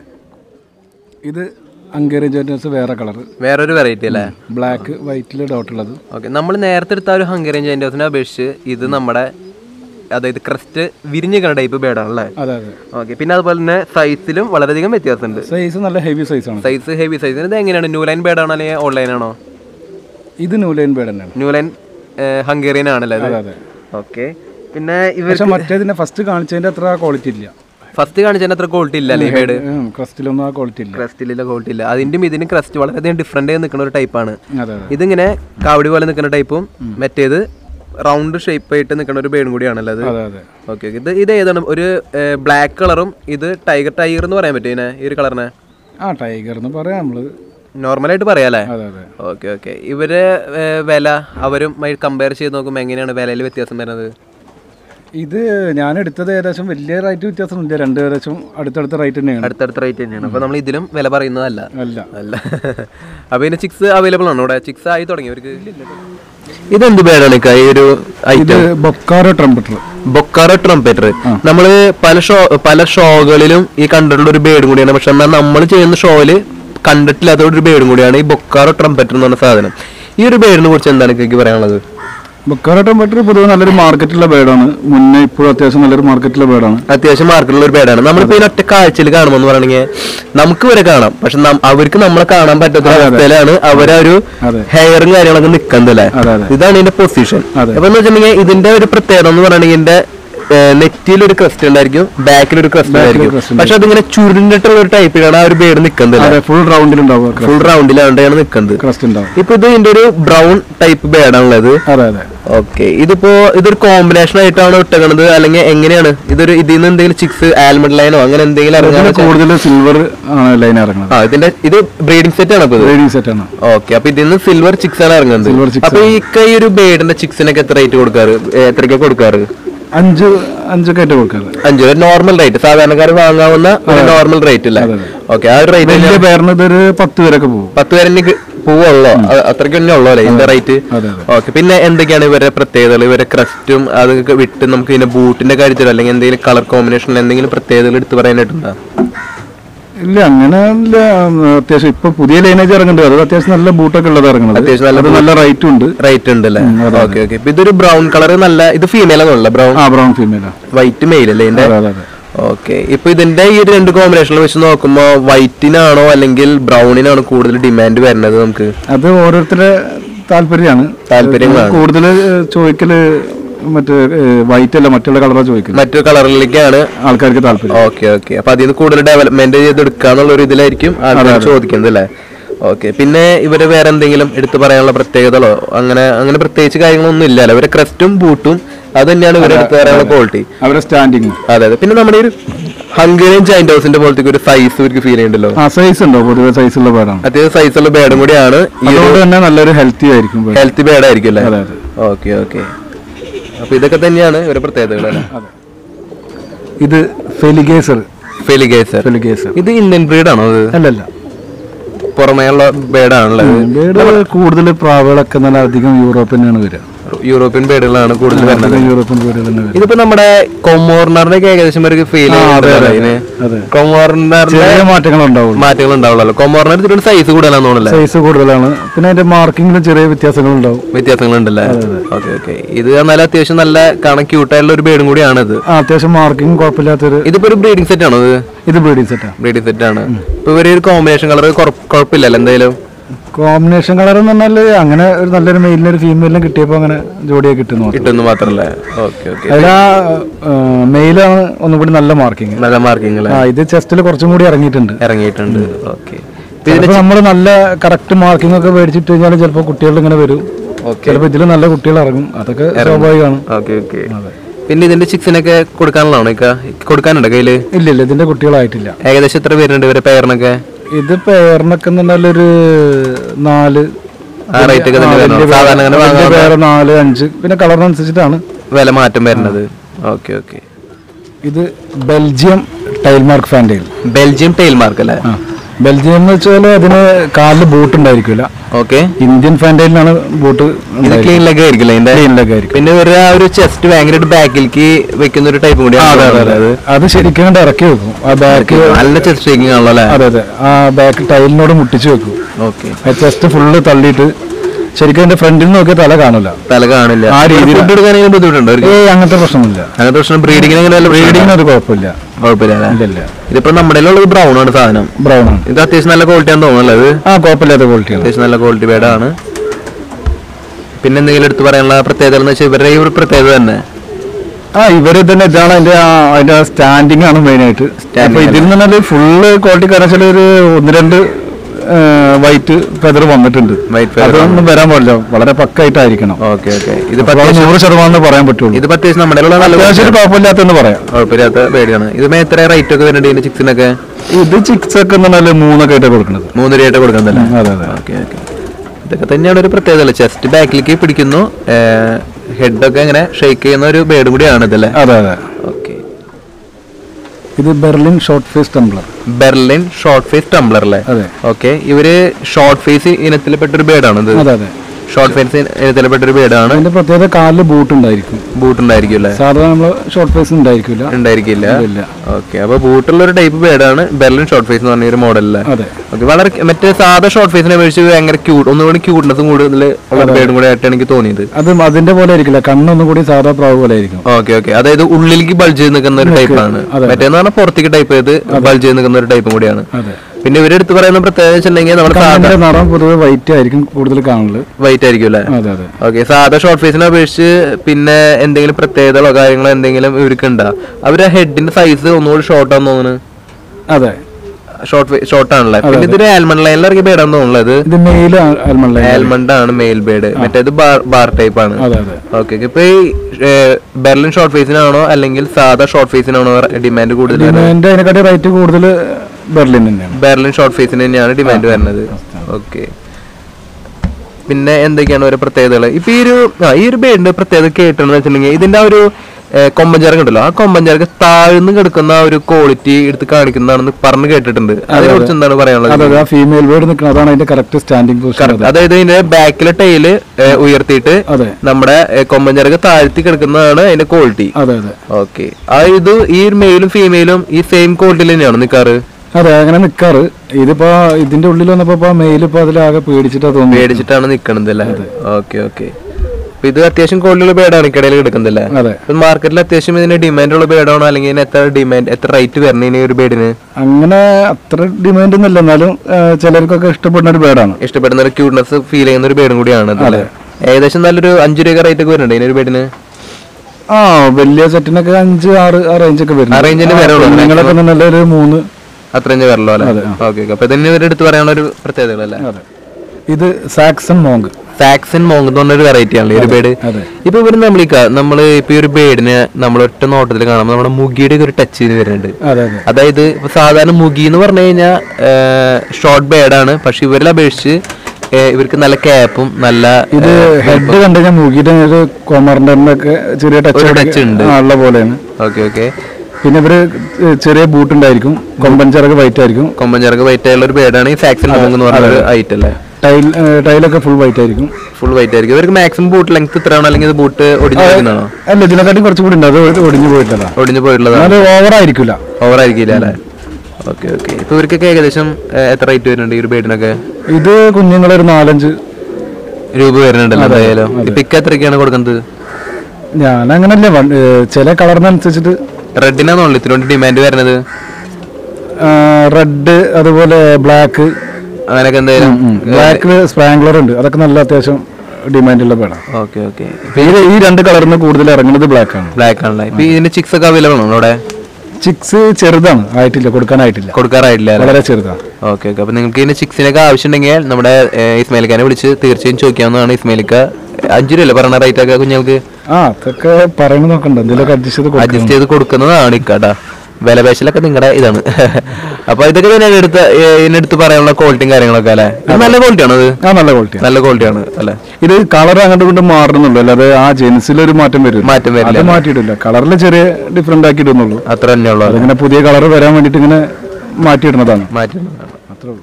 ഇത് അങ്കേറി ജോറ്റേഴ്സ് വേറെ കളർ വേറൊരു വെറൈറ്റി അല്ലേ ബ്ലാക്ക് വൈറ്റിൽ ഡോട്ട് ഉള്ളത് ഓക്കെ നമ്മൾ നേരത്തെ എടുത്ത ആ ഒരു ഹംഗേറിയൻ ജൈൻഡോസിനെ അപേക്ഷിച്ച് ഇത് നമ്മുടെ അതായത് ക്രസ്റ്റ് വിരിഞ്ഞിരിക്കുന്ന ടൈപ്പ് ബേഡാണല്ലേ അതെ അതെ ഓക്കെ പിന്നെ അതുപോലെ തന്നെ സൈസിലും വളരെയധികം വ്യത്യാസമുണ്ട് സൈസ് നല്ല ഹെവി സൈസ് ആണ് സൈസ് ഹെവി സൈസ് ഇത് എങ്ങനെയാണ് ന്യൂ ലൈൻ ബേഡാണോ അല്ലെങ്കിൽ ഓൺലൈൻ ആണോ ഇത് ന്യൂലൈൻ ബേഡ് തന്നെയാണ് ന്യൂ ലൈൻ ഹംഗേറിയൻ ആണല്ലേ അതെ അത് അതെ ഓക്കെ പിന്നെ ഇവർ പക്ഷെ മറ്റേതിനെ ഫസ്റ്റ് കാണിച്ചതിന്റെ അത്ര ക്വാളിറ്റി ഇല്ല ഫസ്റ്റ് കാണിച്ചതിന് അത്ര ക്വാളിറ്റി ഇല്ല അല്ലേ ഈ ബേഡ് ക്രസ്റ്റിലൊന്നും ആ ക്വാളിറ്റി ഇല്ല ക്രസ്റ്റിലുള്ള ക്വാളിറ്റി ഇല്ല അതിന്റെയും ഇതിനും ക്രസ്റ്റ് വളരെയധികം ഡിഫറെന്റ് ആയി നിൽക്കുന്ന ഒരു ടൈപ്പാണ് അതെ അതെ ഇതിങ്ങനെ കാവടി പോലെ നിൽക്കുന്ന ടൈപ്പും മറ്റേത് റൗണ്ട് ഷേപ്പ് ആയിട്ട് നിൽക്കുന്ന ഒരു ബേഡും കൂടിയാണല്ലോ അത് അതെ അതെ ഓക്കെ ഓക്കെ ഇത് ഇത് ഏതാണ് ഒരു ബ്ലാക്ക് കളറും ഇത് ടൈഗർ ടൈഗർ എന്ന് പറയാൻ പറ്റും ഇതിനെ ഈ ഒരു കളറിനെ ആ ടൈഗർ എന്ന് പറയാം നമ്മള് നോർമലായിട്ട് പറയാല്ലേ അതെ അതെ ഓക്കെ ഓക്കെ ഇവര് ഏ, വില അവരും കമ്പയർ ചെയ്ത് നോക്കുമ്പോൾ എങ്ങനെയാണ് വിലയിൽ വ്യത്യാസം വരുന്നത് ഇത് ഞാൻ എടുത്തത് ഏകദേശം വലിയ റേറ്റ് വ്യത്യാസമൊന്നുമില്ല രണ്ട് ഏകദേശം അടുത്തടുത്ത റേറ്റ് തന്നെയാണ് അടുത്തടുത്ത റേറ്റ് തന്നെയാണ് അപ്പോൾ നമ്മൾ ഇതിലും വില പറയുന്നതല്ല അല്ല അല്ല അപ്പോൾ ഇതിന് ചിക്സ് അവൈലബിൾ ആണോ ഇവിടെ ചിക്സ് ആയി തുടങ്ങിയവർക്ക് ഇതെന്ത് ബേഡാണ് ഈ ഒരു ഇത് ബൊക്കാറോ ട്രംപറ്റർ ബൊക്കാറോ ട്രംപേറ്റർ നമ്മള് പല ഷോ പല ഷോകളിലും ഈ കണ്ടിട്ടുള്ള ഒരു ബേഡും കൂടിയാണ് പക്ഷെ എന്നാൽ നമ്മൾ ചെയ്യുന്ന ഷോയില് കണ്ടിട്ടില്ലാത്ത ഒരു ബേഡും കൂടിയാണ് ഈ ബൊക്കാറോ ട്രംപേറ്റർ എന്ന് പറഞ്ഞ സാധനം ഈ ഒരു ബേഡിനെ കുറിച്ച് എന്താണ് എനിക്ക് പറയാനുള്ളത് ബൊക്കാറോ ട്രംപറ്റർ പൊതുവെ നല്ലൊരു മാർക്കറ്റുള്ള ബേഡാണ് മുന്നേ ഇപ്പോഴും അത്യാവശ്യം നല്ലൊരു മാർക്കറ്റുള്ള ബേഡാണ് അത്യാവശ്യം മാർക്കറ്റുള്ള ഒരു ബേഡാണ് നമ്മളിപ്പോ ഇതിന് ഒറ്റ കാഴ്ചയിൽ കാണുമെന്ന് പറയണെങ്കിൽ നമുക്ക് വരെ കാണാം പക്ഷെ നം- അവർക്ക് നമ്മളെ കാണാൻ പറ്റാത്ത അവസ്ഥയിലാണ് അവരൊരു അതെ. ഹെയറും കാര്യങ്ങളൊക്കെ നിൽക്കുന്നത് അല്ലേ അതെ അതെ ഇതാണ് ഇതിന്റെ പൊസിഷൻ അതെ. അപ്പൊ എന്ന് വെച്ചിട്ടുണ്ടെങ്കിൽ ഇതിന്റെ ഒരു പ്രത്യേകത എന്ന് പറയുകയാണെങ്കിൽ ഇതിന്റെ നെറ്റിയിൽ ഒരു ക്രസ്റ്റ് ഉണ്ടായിരിക്കും ബാക്കിൽ ഒരു ക്രസ്റ്റ് ഉണ്ടായിരിക്കും crest പക്ഷെ അതിങ്ങനെ ചുരുണ്ടിട്ടുള്ള ഒരു ടൈപ്പിലാണ് ആ ഒരു ബേഡ് നിൽക്കുന്നത് അതെ ഫുൾ റൗണ്ടിലുണ്ടാവും ഫുൾ റൗണ്ടിലാണ് നിൽക്കുന്നത് ക്രസ്റ്റ് ഉണ്ടാവും ഇപ്പൊ ഇത് ഇതിന്റെ ഒരു ബ്രൗൺ ടൈപ്പ് ബേഡാണുള്ളത് അതെ അതെ ഓക്കെ ഇതിപ്പോ ഇതൊരു കോമ്പിനേഷൻ ആയിട്ടാണോ ഇട്ടേക്കണത് അല്ലെങ്കിൽ എങ്ങനെയാണ് ഇതൊരു ഇതിൽ നിന്ന് എന്തെങ്കിലും ചിക്സ് ആൽമണ്ട് ലൈനോ അങ്ങനെ എന്തെങ്കിലും ഇതിൽ ഇറങ്ങാൻ കൂടുതൽ സിൽവർ ആണ് ലൈൻ ഇറങ്ങുന്നത് ആ ഇതിന്റെ ഇത് ബ്രീഡിംഗ് സെറ്റ് ആണ് ഇപ്പൊ ഇത് റേഡിങ് സെറ്റ് ആണ് ഓക്കെ അപ്പൊ ഇതിൽ നിന്ന് സിൽവർ ചിക്സ് ആണ് ഇറങ്ങുന്നത് Silver chicks അപ്പൊ ഈ ഈ ഒരു ബേഡിന്റെ ചിക്സിനൊക്കെ എത്ര റേറ്റ് കൊടുക്കാറ് ഏ, എത്രയ്ക്കാ കൊടുക്കാറ് അഞ്ച് അഞ്ചൊക്കെ ആയിട്ട് കൊടുക്കാറ് അഞ്ചു നോർമൽ റേറ്റ് സാധാരണക്കാർ വാങ്ങാവുന്ന ഒരു നോർമൽ റേറ്റ് അല്ലേ ഓക്കെ ആ ഒരു റേറ്റ് വലിയ പേരിന് ഇതൊരു പത്ത് പേരൊക്കെ പോകും പത്ത് പേരെ പോവുള്ളോ അത്രയ്ക്ക് തന്നെ ഉള്ളോ അല്ലേ ഇതിന്റെ റേറ്റ് അതെ അതെ ഓക്കെ പിന്നെ എന്തൊക്കെയാണ് ഇവരുടെ പ്രത്യേകതകൾ ഇവരുടെ ക്രസ്റ്റും അതൊക്കെ വിട്ട് നമുക്ക് ഇതിന്റെ ബൂട്ടിന്റെ കാര്യത്തിലോ അല്ലെങ്കിൽ എന്തെങ്കിലും കളർ കോമ്പിനേഷനിൽ എന്തെങ്കിലും പ്രത്യേകതകൾ എടുത്ത് പറയാനായിട്ടുണ്ടോ ഇല്ല അങ്ങനെ ഇല്ല അത്യാവശ്യം ഇപ്പൊ പുതിയ ലൈനേജ് ഇറങ്ങുന്നുണ്ട് അത് അത്യാവശ്യം നല്ല ബൂട്ടൊക്കെ ഉള്ളത് ഇറങ്ങുന്നത് അത്യാവശ്യം നല്ല അത് നല്ല റേറ്റും ഉണ്ട് റേറ്റ് ഉണ്ട് അല്ലേ ഓക്കെ ഓക്കെ ഇപ്പൊ ഇതൊരു ബ്രൗൺ കളർ നല്ല ഇത് ഫീമെയിൽ ആണല്ലോ ബ്രൗൺ ആ ബ്രൗൺ ഫീമെയിലാ വൈറ്റ് മെയിൽ അല്ലേ ഇതിന്റെ അതെ അതെ അതെ ഓക്കെ ഇപ്പൊ ഇതിന്റെ ഈ ഒരു രണ്ട് കോമ്പിനേഷനിൽ വെച്ച് നോക്കുമ്പോ വൈറ്റിനാണോ അല്ലെങ്കിൽ ബ്രൗണിനാണോ കൂടുതൽ ഡിമാൻഡ് വരുന്നത് നമുക്ക് അത് ഓരോരുത്തരുടെ താല്പര്യമാണ് താല്പര്യങ്ങളാണ്. കൂടുതൽ ചോദിക്കല് മറ്റേ വൈറ്റ് അല്ല മറ്റുള്ള കളറാ ചോദിക്കുന്നത് മറ്റു കളറിലേക്കാണ് ആൾക്കാർക്ക് താല്പര്യം ഓക്കെ ഓക്കെ അപ്പൊ അതിൽ നിന്ന് കൂടുതൽ ഡെവലപ്മെന്റ് ചെയ്തെടുക്കാന്നുള്ള ഒരു ഇതിലായിരിക്കും ആൾക്കാർ ചോദിക്കുന്നത് അല്ലേ ഓക്കെ പിന്നെ ഇവര് വേറെ എന്തെങ്കിലും എടുത്തു പറയാനുള്ള പ്രത്യേകതകളോ അങ്ങനെ അങ്ങനെ പ്രത്യേകിച്ച് കാര്യങ്ങളൊന്നും ഇല്ലല്ലോ ഇവരെ ക്രസ്റ്റും ബൂട്ടും അത് തന്നെയാണ് ഇവരെ എടുത്തു പറയാനുള്ള ക്വാളിറ്റി അവരെ സ്റ്റാൻഡിങ് അതെ അതെ പിന്നെ നമ്മുടെ ഈ ഒരു ഹംഗേറിയൻ ജൈന്റ് ഹൗസിന്റെ പോലത്തെ ഒരു സൈസ് ഇവർക്ക് ഫീൽ ചെയ്യുന്നുണ്ടല്ലോ ആ സൈസ് ഉണ്ടോ പൊതുവെ സൈസ് ഉള്ള പേടാണ് അത്യാവശ്യം സൈസുള്ള ബേഡും കൂടിയാണ് ഈ അതുകൊണ്ട് തന്നെ നല്ലൊരു ഹെൽത്തി ആയിരിക്കും bird. ഹെൽത്തി ബേഡ് ആയിരിക്കും അല്ലേ അതെ അതെ ഓക്കെ ഓക്കെ അപ്പൊ ഇതൊക്കെ തന്നെയാണ് ഇവരുടെ പ്രത്യേകതകൾ അല്ലേ ഇത് ഫെലിഗേസർ ഫെലിഗേസർ ഫെലിഗേസർ ഇത് ഇന്ത്യൻ ബ്രീഡ് ആണോ അത് അല്ലല്ല പുറമേയുള്ള ബേഡാണുള്ളത് ബേഡ് കൂടുതൽ പ്രാവുകളൊക്കെ നല്ല അധികം യൂറോപ്പ് തന്നെയാണ് വരിക യൂറോപ്യൻ ബേഡുകളാണ് കൂടുതൽ വരുന്നത് അധികം യൂറോപ്യൻ ബേഡുകൾ തന്നെ വരിക ഇതിപ്പോ നമ്മുടെ കൊമോർണറിന്റെ ഏകദേശം ഒരു ഫീൽ അതെ, അതെ. അതെ കൊമോർണറിന്റെ ചെറിയ മാറ്റങ്ങൾ ഉണ്ടാവുള്ളൂ മാറ്റങ്ങൾ ഉണ്ടാവുള്ളൂ കൊമോർണർ ഇതിന്റെ സൈസ് കൂടുതലാന്ന് തോന്നുന്നില്ല സൈസ് കൂടുതലാണ് പിന്നെ അതിന്റെ മാർക്കിങ്ങിലും ചെറിയ വ്യത്യാസങ്ങൾ ഉണ്ടാവും വ്യത്യാസങ്ങളുണ്ടല്ലേ ഓക്കെ ഓക്കെ ഇത് എന്നാൽ അത്യാവശ്യം നല്ല കാണാൻ ക്യൂട്ടായിട്ടുള്ള ഒരു ബേഡും കൂടിയാണ് ഇത് ആ അത്യാവശ്യം മാർക്കിംഗ് കുഴപ്പമില്ലാത്തൊരു ഇതിപ്പോ ഒരു ബ്രീഡിംഗ് സെറ്റ് ആണോ ഇത് ഇത് ബ്രീഡിംഗ് സെറ്റാണ് ബ്രീഡിംഗ് സെറ്റ് ആണ് ഇപ്പൊ ഇവര് ഒരു കോമ്പിനേഷൻ കളർ കുഴപ്പമില്ലല്ലോ എന്തായാലും കോമ്പിനേഷൻ കളർ എന്ന് പറഞ്ഞാല് അങ്ങനെ ഒരു നല്ലൊരു മെയിലിനും ഒരു ഫീമെയിലിനും കിട്ടിയപ്പോ അങ്ങനെ ജോഡിയെ കിട്ടുന്നു മാത്രം. കിട്ടുന്നു മാത്രല്ലേ ഓക്കെ ഓക്കെ അതിലാ മെയിലാണ് ഒന്നുകൂടി നല്ല മാർക്കിങ് നല്ല മാർക്കിംഗ് ആ ഇത് ചെസ്റ്റിൽ കുറച്ചും കൂടി ഇറങ്ങിയിട്ടുണ്ട് ഇറങ്ങിയിട്ടുണ്ട് ഓക്കെ ചിലപ്പോ നമ്മൾ നല്ല കറക്റ്റ് മാർക്കിംഗ് ഒക്കെ മേടിച്ചിട്ട് കഴിഞ്ഞാൽ ചിലപ്പോൾ കുട്ടികൾ ഇങ്ങനെ വരും ഓക്കെ ചിലപ്പോൾ ഇതിൽ നല്ല കുട്ടികൾ ഇറങ്ങും അതൊക്കെ സ്വാഭാവികമാണ് ഓക്കെ ഓക്കെ പിന്നെ ഇതിന്റെ ചിക്സിനൊക്കെ കൊടുക്കാനുള്ളതാണോ ഇക്ക കൊടുക്കാനുണ്ടോ കയ്യില് ഇല്ല ഇല്ല ഇതിന്റെ കുട്ടികളായിട്ടില്ല ഏകദേശം എത്ര പേരുണ്ട് ഇവരെ പേരിനൊക്കെ ഇത് പേരിനൊക്കെ എന്ന് പറഞ്ഞാൽ ഒരു നാല് ആ റേറ്റ് ഒക്കെ തന്നെ വലിയ വരുന്നത് സാധാരണ അങ്ങനെ വലിയ വാങ്ങാൻ പേര് നാല് അഞ്ച് പിന്നെ കളറിനനുസരിച്ചിട്ടാണ് വില മാറ്റം വരുന്നത് ഓക്കെ ഓക്കെ ഇത് Belgium tail mark fantail Belgium tail mark അല്ലേ ബെൽജിയം എന്ന് വെച്ചാൽ അതിന് കാലിൽ ബൂട്ട് ഉണ്ടായിരിക്കില്ല ഓക്കെ ഇന്ത്യൻ ഫാൻഡൈലിനാണ് ബൂട്ട് ഇത് ക്ലീൻ ലെഗ് ആയിരിക്കില്ലേ ഇതിന്റെ ക്ലീൻ ലെഗ് ആയിരിക്കും പിന്നെ ഒരു ആ ഒരു ചെസ്റ്റ് ഭയങ്കരമായിട്ട് ബാക്കിലേക്ക് വെക്കുന്ന ഒരു ടൈപ്പ് ആ, അതെ അതെ കൂടിയാണ് അതെ അത് ശരിക്കും കൊണ്ട് ഇറക്കി വെക്കും ആ ബാക്ക് നല്ല ചെസ്റ്റ് ഷേക്കിംഗ് ആണല്ലോ അല്ലേ അതെ അതെ ആ ബാക്ക് ടൈലിനോട് മുട്ടിച്ച് വെക്കും ഓക്കെ ആ ചെസ്റ്റ് ഫുള്ള് തള്ളിയിട്ട് ശരിക്കും അതിന്റെ ഫ്രണ്ടിൽ നോക്കിയാൽ തല കാണില്ല തല കാണില്ല ആ രീതിയിൽ- ഫുഡ് എടുക്കാനെങ്കിലും ബുദ്ധിമുട്ടുണ്ടോ അവർക്ക് ഏയ് അങ്ങനത്തെ പ്രശ്നമൊന്നുമില്ല അങ്ങനത്തെ പ്രശ്നം ബ്രീഡിങ്ങിന് അങ്ങനെ വല്ല റീഡിങ്ങിന് ഒരു കുഴപ്പമില്ല കുഴപ്പമില്ല അല്ലേ ഇല്ല ഇല്ല ഇതിപ്പോ നമ്മുടെ ഉള്ളത് ബ്രൗൺ ആണ് സാധനം ബ്രൗൺ ആണ് ഇത് അത്യാവശ്യം നല്ല ക്വാളിറ്റി ആണെന്ന് തോന്നുന്നല്ലോ ഇത് ആ കുഴപ്പമില്ലാത്ത ക്വാളിറ്റിയാണ് അത്യാവശ്യം നല്ല ക്വാളിറ്റി ബേഡാണ് പിന്നെ എന്തെങ്കിലും എടുത്ത് പറയാനുള്ള പ്രത്യേകത എന്ന് വെച്ചാൽ ഇവരുടെ ഈ ഒരു പ്രത്യേകത തന്നെ ആ ഇവര് തന്നെ ഇതാണ് അതിന്റെ ആ അതിന്റെ സ്റ്റാൻഡിങ് ആണ് മെയിൻ ആയിട്ട് അപ്പൊ ഇതിൽ നിന്നാൽ ഫുള്ള് ക്വാളിറ്റി കാരണം വെച്ചാൽ ഒരു ഒന്ന് രണ്ട് വൈറ്റ് ഫെദർ വന്നിട്ടുണ്ട് White feather അതൊന്നും വരാൻ പാടില്ല വളരെ പക്കായിട്ടായിരിക്കണം ഓക്കെ ഓക്കെ ഇത് അപ്പോൾ അത് നൂറ് ശതമാനം പറയാൻ പറ്റുള്ളൂ ഇത് അത്യാവശ്യം നമ്മുടെ ഉള്ള നല്ല അത്യാവശ്യം ഒരു കുഴപ്പമില്ലാത്തെന്ന് പറയാം കുഴപ്പമില്ലാത്ത ബേഡിയാണ് ഇത് എത്ര റേറ്റ് ഒക്കെ വരുന്നുണ്ട് ഇതിന്റെ ചിക്സിനൊക്കെ ഇത് ചിക്സ് ഒക്കെ എന്ന് പറഞ്ഞാൽ മൂന്നൊക്കെ ആയിട്ട് കൊടുക്കുന്നത് മൂന്ന് രൂപയായിട്ട് കൊടുക്കുന്നതല്ലേ അതെ അതെ ഓക്കെ ഓക്കെ ഇതൊക്കെ തന്നെയാണ് ഒരു പ്രത്യേകത ചെസ്റ്റ് ബാക്കിലേക്ക് പിടിക്കുന്നു ഹെഡൊക്കെ ഇങ്ങനെ ഷെയ്ക്ക് ചെയ്യുന്ന ഒരു ബേഡ് കൂടിയാണ് ഇതല്ലേ അതെ അതെ ഓക്കെ ഇത് Berlin short face tumbler Berlin short face tumbler അല്ലേ അതെ ഓക്കെ ഇവര് ഷോർട്ട് ഫേസ് ഇനത്തിൽപ്പെട്ട ഒരു ബേഡാണ് ഇത് അതെ അതെ ഷോർട്ട് ഫേസ് ഇനത്തിൽപ്പെട്ട ഒരു ബേഡാണ് അതിന്റെ പ്രത്യേകത കാലിൽ ബൂട്ട് ഉണ്ടായിരിക്കും ബൂട്ട് ഉണ്ടായിരിക്കും അല്ലേ സാധാരണ നമ്മൾ ഷോർട്ട് ഫേസ് ഉണ്ടായിരിക്കില്ല ഉണ്ടായിരിക്കില്ല ഇല്ല ഓക്കെ അപ്പൊ ബൂട്ടുള്ള ഒരു ടൈപ്പ് ബേഡാണ് ബെർലിൻ ഷോർട്ട് ഫേസ് എന്ന് പറഞ്ഞ ഒരു മോഡലല്ലേ അതെ ഓക്കെ വളരെ മറ്റേ സാധാ ഷോർട്ട് ഫേസിനെ അപേക്ഷിച്ച് ഭയങ്കര ക്യൂട്ട് ഒന്നുകൂടി ക്യൂട്ട്നെസ്സും കൂടുതൽ ഉള്ള ബേഡും കൂടെ ആയിട്ടാണ് എനിക്ക് തോന്നിയത് അത് അതിന്റെ പോലെ ആയിരിക്കില്ല കണ്ണൊന്നും കൂടി സാധാ പ്രാവ് പോലെ ആയിരിക്കും ഓക്കെ ഓക്കെ അതായത് ഉള്ളിലേക്ക് ബൾജ് ചെയ്ത് നിൽക്കുന്ന ഒരു ടൈപ്പാണ് അതെ. മറ്റേന്ന് പറഞ്ഞാൽ പുറത്തേക്ക് ടൈപ്പ് ചെയ്ത് ബൾജ് ചെയ്ത് നിൽക്കുന്ന ഒരു ടൈപ്പും കൂടിയാണ് അതെ പിന്നെ ഇവരെടുത്ത് പറയുന്ന പ്രത്യേകത വെച്ചിട്ടുണ്ടെങ്കിൽ നമ്മുടെ സാധാ കണ്ണിന്റെ നിറം പൊതുവെ വൈറ്റ് ആയിരിക്കും കൂടുതൽ കാണല് വൈറ്റ് ആയിരിക്കും അല്ലേ അതെ അതെ ഓക്കെ സാധാ ഷോർട്ട് ഫേസിനെ അപേക്ഷിച്ച് പിന്നെ എന്തെങ്കിലും പ്രത്യേകതകളോ കാര്യങ്ങളോ എന്തെങ്കിലും ഇവർക്ക് ഉണ്ടാ അവരുടെ ഹെഡിന്റെ സൈസ് ഒന്നുകൂടി ഷോർട്ട് ആണെന്ന് തോന്നുന്നു അതെ ഷോർട്ട് ഷോർട്ട് ആണല്ലേ പിന്നെ ഇതൊരു ആൽമണ്ട് ലൈനിൽ ഇറങ്ങിയ ബേഡാന്ന് തോന്നുന്നത് ഇത് മെയിൽ ആൽമണ്ട ആൽമണ്ട് ആണ് മെയിൽ ബേഡ് മറ്റേത് ബാർ ടൈപ്പ് ആണ് അതെ അതെ ഓക്കെ ഇപ്പൊ ഈ ബെർലിൻ ഷോർട്ട് ഫേസിനാണോ അല്ലെങ്കിൽ സാധാ ഷോർട്ട് ഫേസിനാണോ ഡിമാൻഡ് കൂടുതൽ ഡിമാൻഡ് അതിനെക്കാട്ടി റേറ്റ് കൂടുതൽ ബെർലിൻ തന്നെയാണ് ബെർലിൻ ഷോർട്ട് ഫേസിന് തന്നെയാണ് ഡിമാൻഡ് വരുന്നത് ഓക്കെ പിന്നെ എന്തൊക്കെയാണ് ഓരോ പ്രത്യേകതകൾ ഇപ്പൊ ഈ ഒരു ആ ഈ ഒരു ബേഡിന്റെ പ്രത്യേകത കേട്ടെന്ന് വെച്ചിട്ടുണ്ടെങ്കിൽ ഇതിന്റെ ആ ഒരു കൊമ്പഞ്ചാർക്ക് ഉണ്ടല്ലോ ആ കൊമ്പഞ്ചാർക്ക് താഴ്ന്നു കിടക്കുന്ന ആ ഒരു ക്വാളിറ്റി എടുത്ത് കാണിക്കുന്നതാണെന്ന് പറഞ്ഞു കേട്ടിട്ടുണ്ട് അതിനെ കുറിച്ച് എന്താണ് പറയാനുള്ളത് അതെ അതെ ആ ഫീമെയിൽ ബേർഡ് നിൽക്കണം അതാണ് അതിന്റെ കറക്റ്റ് സ്റ്റാൻഡിങ് പൊസിഷൻ Correct. അതായത് ഇതിന്റെ ബാക്കിലെ ടൈല് ഉയർത്തിയിട്ട് അതെ നമ്മുടെ കൊമ്പഞ്ചാർക്ക് താഴ്ത്തി കിടക്കുന്നതാണ് അതിന്റെ ക്വാളിറ്റി അതെ അതെ ഓക്കെ ആ ഇത് ഈ മെയിലും ഫീമെയിലും ഈ സെയിം ക്വാളിറ്റിയിൽ തന്നെയാണ് നിൽക്കാറ് അതെ അങ്ങനെ നിക്കാറ് ഇതിപ്പോ ഇതിന്റെ ഉള്ളിൽ വന്നപ്പോ മെയിൽ ഇപ്പൊ അതിലാകെ പേടിച്ചിട്ടാ തോന്നുന്നു പേടിച്ചിട്ടാണ് നിക്കണത് അല്ലേ ഓക്കെ ഓക്കെ അപ്പൊ ഇത് അത്യാവശ്യം ക്വാളിറ്റിയുള്ള ബേഡാണ് ഇക്കടയിൽ കിടക്കുന്നില്ലേ അതെ മാർക്കറ്റിൽ അത്യാവശ്യം ഇതിന് ഡിമാൻഡ് ഉള്ള ബേഡാണോ അല്ലെങ്കിൽ ഇതിന് എത്ര ഡിമാൻഡ് എത്ര റേറ്റ് വരണേ ഒരു ബേഡിന് അങ്ങനെ അത്ര ഡിമാൻഡ് ഒന്നുമില്ല എന്നാലും ആ, ചിലർക്കൊക്കെ ഇഷ്ടപ്പെടുന്ന ഒരു ബേർഡാണ് ഇഷ്ടപ്പെടുന്ന ഒരു ക്യൂട്ട്നെസ് ഫീൽ ചെയ്യുന്ന ഒരു ബേഡും കൂടിയാണ് ഇത് അല്ലേ ഏകദേശം നല്ലൊരു അഞ്ചു രൂപ റേറ്റ് ഒക്കെ വരുന്നുണ്ട് ഇതിനൊരു ബേഡിന് ആ വലിയ സെറ്റിനൊക്കെ അഞ്ച് ആറ് ആ റേഞ്ച് ഒക്കെ വരും ആ range ന് വരെ ഉള്ളൂ. നിങ്ങളൊക്കെ നല്ലൊരു മൂന്ന് അത്രയും വരല്ലോ അല്ലേ ഓക്കെ ഓക്കെ അപ്പൊ ഇതിന് ഒരു എടുത്ത് പറയാനുള്ള ഒരു പ്രത്യേകതകളല്ലേ അതെ ഇത് സാക്സൺ മോങ്ക് സാക്സൺ മോങ് എന്ന് പറഞ്ഞൊരു വെറൈറ്റി ആണല്ലോ ഈ ഒരു ബേഡ് അതെ ഇപ്പൊ ഇവര് നമ്മൾ നമ്മള് ഇപ്പൊ ഈ ഒരു ബേഡിന് നമ്മൾ ഒറ്റ നോട്ടത്തിൽ കാണുമ്പോൾ നമ്മുടെ മുഗിയുടെ ഒക്കെ ഒരു ടച്ച് ചെയ്ത് വരുന്നുണ്ട് അതെ അതെ അതായത് ഇപ്പൊ സാധാരണ മുഗി എന്ന് പറഞ്ഞു കഴിഞ്ഞാൽ ഷോർട്ട് ബേഡാണ് പക്ഷെ ഇവരിൽ അപേക്ഷിച്ച് ഏഹ് ഇവർക്ക് നല്ല ക്യാപ്പും നല്ല ഇത് ഹെഡ് കണ്ടു കഴിഞ്ഞാൽ മൂക്കിയിട്ട് ഒരു കൊമറിന്റെ ഒക്കെ ചെറിയ ഒരു touch ടച്ച് ഉണ്ട്. ഉള്ള പോലെയാണ് ഓക്കെ ഓക്കെ പിന്നെ ഇവര് ചെറിയ ബൂട്ട് ഉണ്ടായിരിക്കും കൊമ്പൻ ചിറക് വൈറ്റ് ആയിരിക്കും കൊമ്പഞ്ചാർക്ക് വൈറ്റ് ആയുള്ള ഒരു ബേഡാണ് ഈ സാക്സൺ മോങ് എന്ന് പറഞ്ഞ ഒരു ഐറ്റം അല്ലേ ടൈൽ ടൈലൊക്കെ ഫുൾ വൈറ്റ് ആയിരിക്കും ഫുൾ വൈറ്റ് ആയിരിക്കും ഇവർക്ക് മാക്സിമം ബൂട്ട് ലെങ്ത് ഇത്രയാണോ അല്ലെങ്കിൽ ഇത് ബൂട്ട് ഒടിഞ്ഞു പോയിരുന്നാണോ അല്ല ഇതിനെക്കാട്ടി കുറച്ചും കൂടി ഉണ്ട് അത് ഒ- ഒടിഞ്ഞു പോയിട്ടില്ല ഒടിഞ്ഞു പോയിട്ടുള്ളതാണ് അത് ഓവർ ആയിരിക്കില്ല ഓവർ ആയിരിക്കില്ല അല്ലേ ഓക്കെ ഓക്കെ ഇപ്പൊ ഇവർക്കൊക്കെ ഏകദേശം ഏഹ്, എത്ര റേറ്റ് വരുന്നുണ്ട് ഈ ഒരു ബേഡിനൊക്കെ ഇത് കുഞ്ഞുങ്ങളൊരു നാലഞ്ച് രൂപ വരുന്നുണ്ടല്ലോ എന്തായാലും ഇപ്പൊ ഇക്ക എത്രയൊക്കെയാണ് കൊടുക്കുന്നത് ഞാൻ അങ്ങനല്ല വൺ- ഏ, ചില കളറിനനുസരിച്ചിട്ട് റെഡിനാണല്ലോ ഇതിനോട് ഡിമാൻഡ് വരുന്നത് റെഡ് അതുപോലെ ബ്ലാക്ക് അങ്ങനെയൊക്കെ എന്തായാലും ബ്ലാക്ക് സ്പാങ്ക്ലർ ഉണ്ട് അതൊക്കെ നല്ല അത്യാവശ്യം ഡിമാൻഡ് ഉള്ള പേടാണ് ഓക്കെ ഓക്കെ ഈ ഈ രണ്ട് കളറിന് കൂടുതൽ ഇറങ്ങുന്നത് ബ്ലാക്ക് ആണ് ബ്ലാക്ക് ആണല്ലേ ഇപ്പൊ ഇതിന്റെ ചിക്സ് ഒക്കെ അവൈലബിൾ ആണോ അവിടെ ചിക്സ് ചെറുതാണ് ആയിട്ടില്ല കൊടുക്കാനായിട്ടില്ല കൊടുക്കാറായിട്ടില്ല അല്ലേ വളരെ ചെറുതാണ് ഓക്കെ ഓക്കെ അപ്പൊ നിങ്ങൾക്ക് ഇതിന്റെ ചിക്സിനൊക്കെ ആവശ്യമുണ്ടെങ്കിൽ നമ്മുടെ ഏഹ്, ഇസ്മായിലിക്കാനെ വിളിച്ച് തീർച്ചയായും ചോദിക്കാവുന്നതാണ് ഇസ്മായിലിക്ക അഞ്ചു രൂപ പറഞ്ഞ റേറ്റ് ഒക്കെ കുഞ്ഞുങ്ങൾക്ക് ആ അതൊക്കെ പറയണ നോക്കണ്ട എന്തെങ്കിലുമൊക്കെ അഡ്ജസ്റ്റ് ചെയ്ത് കൊടുക്കണം അഡ്ജസ്റ്റ് ചെയ്ത് കൊടുക്കുന്നതാണ് ഇക്കാട്ടാ വില പേശലൊക്കെ നിങ്ങളുടെ ഇതാണ് അപ്പൊ ഇതൊക്കെ തന്നെ എടുത്ത് ഇതിനടുത്ത് പറയാനുള്ള ക്വാളിറ്റിയും കാര്യങ്ങളൊക്കെ അല്ലേ ഇത് നല്ല ക്വാളിറ്റി ആണോ ഇത് ആ നല്ല ക്വാളിറ്റിയാണ് നല്ല ക്വാളിറ്റി ആണ് അല്ലേ ഇത് കളർ അങ്ങോട്ട് കൊണ്ട് മാറുന്നുള്ളൂ അല്ലാതെ ആ ജെൻസിൽ ഒരു മാറ്റം വരും മാറ്റം വരില്ല അത് മാറ്റിയിട്ടില്ല കളറിൽ ചെറിയ ഡിഫറെന്റ് ആക്കിയിടുന്നുള്ളൂ അത്ര തന്നെയുള്ളൂ അതിങ്ങനെ പുതിയ കളർ വരാൻ വേണ്ടിട്ട് ഇങ്ങനെ മാറ്റിയിടുന്നതാണ് മാറ്റി അത്രേ ഉള്ളൂ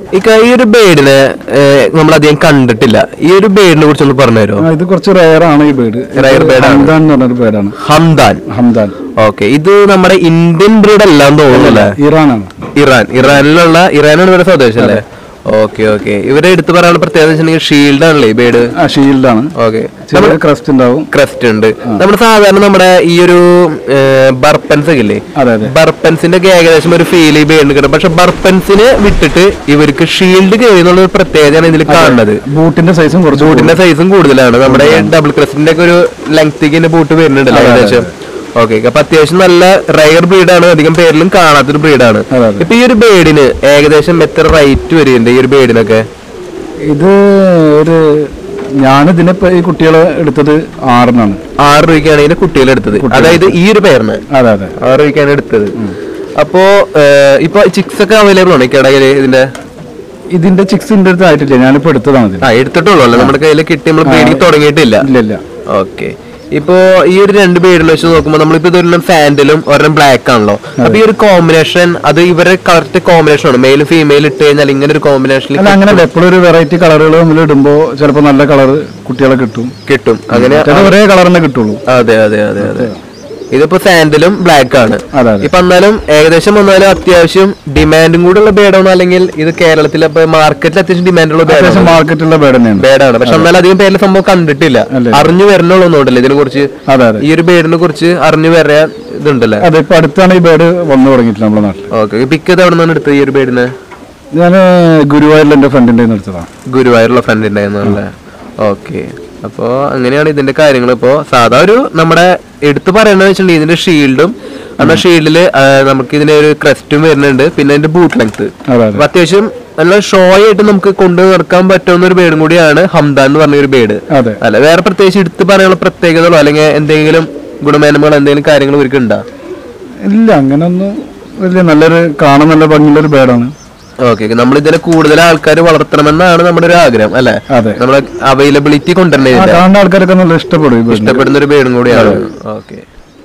ഇക്ക ഈ ഒരു ബേഡിനെ നമ്മൾ അധികം കണ്ടിട്ടില്ല ഈ ഒരു ബേഡിനെ കുറിച്ച് ഒന്ന് പറഞ്ഞു തരുമോ ആ, ഇത് കുറച്ച് റയർ ആണ് ഈ ബേഡ് Rare bird ആണ്. ഹംദാൻ എന്ന് പറഞ്ഞൊരു പേരാണ് ഹംദാൻ ഹംദാൻ ഓക്കെ ഇത് നമ്മുടെ ഇന്ത്യൻ ബ്രീഡ് അല്ലാന്ന് തോന്നുന്നല്ലേ ഇറാനാണ് ഇറാൻ ഇറാനിലുള്ള ഇറാനാണ് ഇവരുടെ സ്വദേശം അല്ലേ ഓക്കെ ഓക്കെ ഇവരെ എടുത്തു പറയാനുള്ള പ്രത്യേകത വെച്ചിട്ടുണ്ടെങ്കിൽ ഷീൽഡ് ആണല്ലേ ഈ ബേഡ് ആ ഷീൽഡാണ് ഓക്കെ ചെറിയ ക്രസ്റ്റ് ഉണ്ടാവും ക്രസ്റ്റ് ഉണ്ട് നമ്മുടെ സാധാരണ നമ്മുടെ ഈ ഒരു ബർപ്പൻസ് ഒക്കെ ഇല്ലേ അതെ അതെ ബർപ്പൻസിന്റെ ഒക്കെ ഏകദേശം ഒരു ഫീൽ ഈ ബേഡിന് കിട്ടും പക്ഷെ ബർപ്പൻസിനെ വിട്ടിട്ട് ഇവർക്ക് ഷീൽഡ് കയറി എന്നുള്ള ഒരു പ്രത്യേകതയാണ് ഇതിൽ കാണുന്നത് ബൂട്ടിന്റെ സൈസും കുറച്ച് ബൂട്ടിന്റെ സൈസും കൂടുതലാണ് നമ്മുടെ ഡബിൾ ക്രസ്റ്റിന്റെ ഒക്കെ ഒരു ലെങ്തിക്ക് ബൂട്ട് വരുന്നുണ്ടല്ലോ അതെ, അതെ, ഏകദേശം ഓക്കെ അപ്പൊ അത്യാവശ്യം നല്ല റയർ ബ്രീഡാണ് അധികം പേരിലും കാണാത്തൊരു ബ്രീഡാണ് അതെ, അതെ. ഇപ്പൊ ഈ ഒരു ബേഡിന് ഏകദേശം എത്ര റേറ്റ് വരുന്നുണ്ട് ഈ ഒരു ബേഡിനൊക്കെ ഇത് ഒരു ഞാനിതിനെ ഇപ്പൊ ഈ കുട്ടികളെ എടുത്തത് ആറിനാണ് ആറ് രൂപയ്ക്കാണ് ഇതിന്റെ കുട്ടികളെ എടുത്തത് അതായത് ഈ ഒരു പേരിന് അതെ അതെ ആറ് രൂപയ്ക്കാണ് എടുത്തത് അപ്പോ ഏഹ്, ഇപ്പൊ ചിക്സ് ഒക്കെ അവൈലബിൾ ആണ് ഈ കടയില് ഇതിന്റെ ഇതിന്റെ ചിക്സ് എന്റെ അടുത്ത് ആയിട്ടില്ല ഞാനിപ്പോ എടുത്തതാണ് ഇത് ആ എടുത്തിട്ടുള്ളൂ അല്ലേ നമ്മുടെ കയ്യിൽ കിട്ടി നമ്മൾ പേടിക്ക് തുടങ്ങിയിട്ടില്ല ഇല്ല ഇല്ല ഓക്കെ ഇപ്പോ ഈ ഒരു രണ്ട് ബേഡിൽ വെച്ച് നോക്കുമ്പോൾ നമ്മളിപ്പോ ഇതൊരെണ്ണം ഫാൻഡിലും ഒരെണ്ണം ബ്ലാക്ക് ആണല്ലോ അപ്പൊ ഈ ഒരു കോമ്പിനേഷൻ അത് ഇവരെ കറക്റ്റ് കോമ്പിനേഷൻ ആണ് മെയിൽ ഫീമെയിൽ ഇട്ട് കഴിഞ്ഞാൽ ഇങ്ങനെ ഒരു കോമ്പിനേഷനിൽ അല്ല അങ്ങനല്ല എപ്പോഴും ഒരു വെറൈറ്റി കളറുകൾ നമ്മൾ ഇടുമ്പോ ചിലപ്പോ നല്ല കളർ കുട്ടികളെ കിട്ടും കിട്ടും അങ്ങനെ ചില ഒരേ കളറിനെ കിട്ടുള്ളൂ അതെ അതെ അതെ അതെ ഇതിപ്പോ സാൻഡിലും ബ്ലാക്ക് ആണ് അതെ അതെ ഇപ്പൊ എന്നാലും ഏകദേശം വന്നാലും അത്യാവശ്യം ഡിമാൻഡും കൂടെ ഉള്ള ബേഡാണോ അല്ലെങ്കിൽ ഇത് കേരളത്തിൽ ഇപ്പൊ മാർക്കറ്റിൽ അത്യാവശ്യം ഡിമാൻഡുള്ള അത്യാവശ്യം ബേഡാണ് മാർക്കറ്റുള്ള ബേഡ് തന്നെയാണ് ബേഡാണ് പക്ഷെ എന്നാലും അധികം പേരിൽ സംഭവം കണ്ടിട്ടില്ല അല്ലേ. അറിഞ്ഞു വരണുള്ളൂ ഒന്നുണ്ടല്ലോ ഇതിനെ കുറിച്ച് അതെ അതെ ഈ ഒരു ബേഡിനെ കുറിച്ച് അറിഞ്ഞു വരാൻ ഇതുണ്ടല്ലേ അതെ ഇപ്പൊ അടുത്താണ് ഈ ബേഡ് വന്നു തുടങ്ങിയിട്ടില്ല നമ്മുടെ നാട്ടിൽ ഓക്കെ പിക്ക് ചെയ്ത് എവിടെ നിന്നാണ് എടുത്തത് ഈ ഒരു ബേഡിനെ ഞാൻ ഗുരുവായൂരിൽ എന്റെ ഫ്രണ്ടിന്റെ കയ്യിൽ നിന്ന് എടുത്തതാണ് ഗുരുവായൂരുള്ള ഫ്രണ്ട് ഉണ്ടായിരുന്നല്ലേ ഓക്കെ അപ്പോ അങ്ങനെയാണ് ഇതിന്റെ കാര്യങ്ങൾ ഇപ്പോ സാധാ ഒരു നമ്മുടെ എടുത്തു പറയണെന്ന് വെച്ചിട്ടുണ്ടെങ്കിൽ ഇതിന്റെ ഷീൽഡും നമ്മുടെ ഷീൽഡില് നമുക്ക് ഇതിന്റെ ഒരു ക്രസ്റ്റും വരുന്നുണ്ട് പിന്നെ അതിന്റെ ബൂട്ട് ലെങ്ത് അതെ അപ്പൊ അത്യാവശ്യം നല്ല ഷോ ആയിട്ട് നമുക്ക് കൊണ്ടു നടക്കാൻ പറ്റുന്ന ഒരു ബേഡും കൂടിയാണ് ഹംദാൻ എന്ന് പറഞ്ഞ ഒരു ബേഡ് അതെ അല്ല വേറെ പ്രത്യേകിച്ച് എടുത്തു പറയാനുള്ള പ്രത്യേകതകളോ അല്ലെങ്കിൽ എന്തെങ്കിലും ഗുണമേന്മകളോ എന്തെങ്കിലും കാര്യങ്ങൾ ഇവർക്ക് ഉണ്ടോ ഇല്ല അങ്ങനൊന്നും വലിയ നല്ലൊരു കാണാൻ നല്ല ഭംഗിയുള്ള ഒരു ബേഡാണ് ഓക്കെ നമ്മൾ ഇതിനെ കൂടുതൽ ആൾക്കാർ വളർത്തണമെന്നാണ് നമ്മുടെ ഒരു ആഗ്രഹം അല്ലെ അതെ നമ്മളെ അവൈലബിലിറ്റി കൊണ്ടുവരണേ ആ കാണുന്ന ആൾക്കാരൊക്കെ നല്ല ഇഷ്ടപ്പെടും ഈ bird നെ. ഇഷ്ടപ്പെടുന്ന ഒരു ബേഡും കൂടിയാണ് ഓക്കെ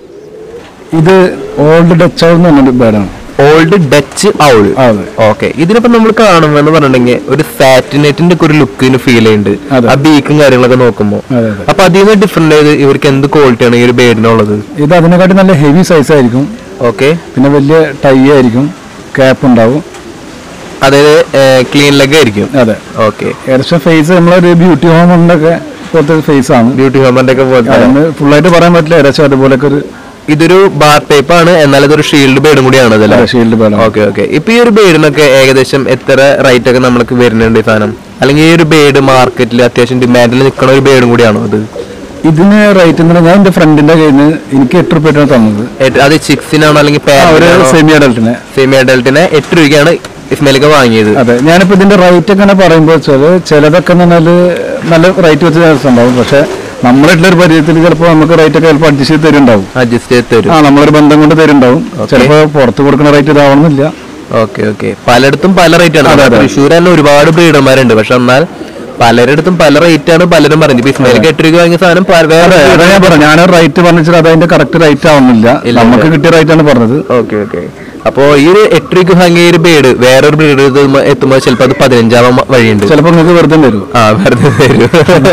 ഇത് ഓൾഡ് ഡച്ച് എന്ന് പറഞ്ഞൊരു ബേഡാണ് ഓൾഡ് ഡച്ച് ഔൾ അതെ ഓക്കെ ഇതിനിപ്പോ നമ്മൾ കാണുമെന്ന് പറഞ്ഞിട്ടുണ്ടെങ്കിൽ ഒരു സാറ്റിനേറ്റിന്റെ ഒക്കെ ഒരു ലുക്കിന് ഫീൽ ചെയ്യുന്നുണ്ട് അതെ. ആ ബീക്കും കാര്യങ്ങളൊക്കെ നോക്കുമ്പോ അതെ അതെ അപ്പൊ അതിൽ നിന്ന് ഡിഫറെന്റ് ചെയ്ത് ഇവർക്ക് എന്ത് ക്വാളിറ്റിയാണ് ഈ ഒരു ബേഡിനുള്ളത് ഇത് അതിനെക്കാട്ടി നല്ല ഹെവി സൈസ് ആയിരിക്കും ഓക്കെ പിന്നെ വലിയ ടൈ ആയിരിക്കും ക്യാപ്പ് ഉണ്ടാവും അതായത് ക്ലീൻ ലെഗ് ആയിരിക്കും അതെ ഓക്കെ ഏകദേശം ഫേസ് നമ്മളൊരു ബ്യൂട്ടി ഹോമിന്റെ പോലത്തെ ഫേസ് ആണ് ബ്യൂട്ടി ഹോമറിന്റെ ഒക്കെ പോലത്തെ അതിന് ഫുള്ളായിട്ട് പറയാൻ പറ്റില്ല ഏകദേശം അതുപോലൊക്കെ ഒരു ഇതൊരു ബാർ ടൈപ്പ് ആണ് എന്നാൽ ഇതൊരു ഷീൽഡ് ബേഡും കൂടിയാണ് അതല്ലേ ഷീൽഡ് ബേഡാണ് ഓക്കെ ഓക്കെ ഇപ്പൊ ഈ ഒരു ബേഡിനൊക്കെ ഏകദേശം എത്ര റേറ്റ് ഒക്കെ നമ്മൾക്ക് വരുന്നുണ്ട് ഈ സാധനം അല്ലെങ്കിൽ ഈ ഒരു ബേഡ് മാർക്കറ്റിൽ അത്യാവശ്യം ഡിമാൻഡിൽ നിൽക്കുന്ന ഒരു ബേഡും കൂടിയാണോ അത് ഇതിന് റേറ്റ് എന്ന് പറഞ്ഞാൽ ഞാൻ എന്റെ ഫ്രണ്ടിന്റെ കയ്യിൽ നിന്ന് എനിക്ക് എട്ട് റുപ്യാണ് തന്നത് എട്ട്- അത് ചിക്സിനാണോ അല്ലെങ്കിൽ ആ, ഒരു സെമി അഡൽട്ടിനെ സെമി അഡൽട്ടിനെ എട്ട് രൂപയ്ക്കാണ് ഇസ്മയിലൊക്കെ വാങ്ങിയത് അതെ ഞാനിപ്പോ ഇതിന്റെ റേറ്റ് ഒക്കെ ഇങ്ങനെ പറയുമ്പോൾ വെച്ചാല് ചിലതൊക്കെ എന്ന് പറഞ്ഞാല് നല്ല റേറ്റ് വെച്ച് ഉണ്ടാവും പക്ഷെ നമ്മളായിട്ടുള്ള ഒരു പരിചയത്തിൽ ചിലപ്പോൾ നമുക്ക് റേറ്റ് ഒക്കെ ചിലപ്പോൾ അഡ്ജസ്റ്റ് ചെയ്ത് തരുന്നുണ്ടാവും അഡ്ജസ്റ്റ് ചെയ്ത് തരും ആ നമ്മളൊരു ബന്ധം കൊണ്ട് തരുന്നുണ്ടാവും ചിലപ്പോൾ പുറത്ത് കൊടുക്കുന്ന റേറ്റ് ഇതാവണമെന്നില്ല ഓക്കെ ഓക്കെ പലയിടത്തും പല റേറ്റ് ആണ് അതെ, അതെ. തൃശ്ശൂർ തന്നെ ഒരുപാട് ബ്രീഡർമാരുണ്ട് പക്ഷെ എന്നാൽ പലരിടത്തും പല റേറ്റ് ആണ് പലരും പറഞ്ഞത് ഇപ്പൊ ഇസ്മയിലൊക്കെ എട്ട് രൂപ വാങ്ങിയ സാധനം പ- വേറെ അതെ അതാ ഞാൻ പറഞ്ഞു ഞാൻ റേറ്റ് പറഞ്ഞാൽ അത് അതിന്റെ കറക്റ്റ് റേറ്റ് ആവുന്നില്ല ഇല്ല, നമുക്ക് കിട്ടിയ റേറ്റ് ആണ് പറഞ്ഞത് ഓക്കെ ഓക്കെ അപ്പോ ഈ ഒരു എട്ട് രൂപയ്ക്ക് വാങ്ങിയ ഒരു ബേഡ് വേറൊരു ബ്രീഡ് എത്തുമ്പോൾ ചിലപ്പോൾ അത് പതിനഞ്ചാവാൻ വഴിയുണ്ട് ചിലപ്പോൾ നിങ്ങൾക്ക് വെറുതെ വരും ആ വെറുതെ തരും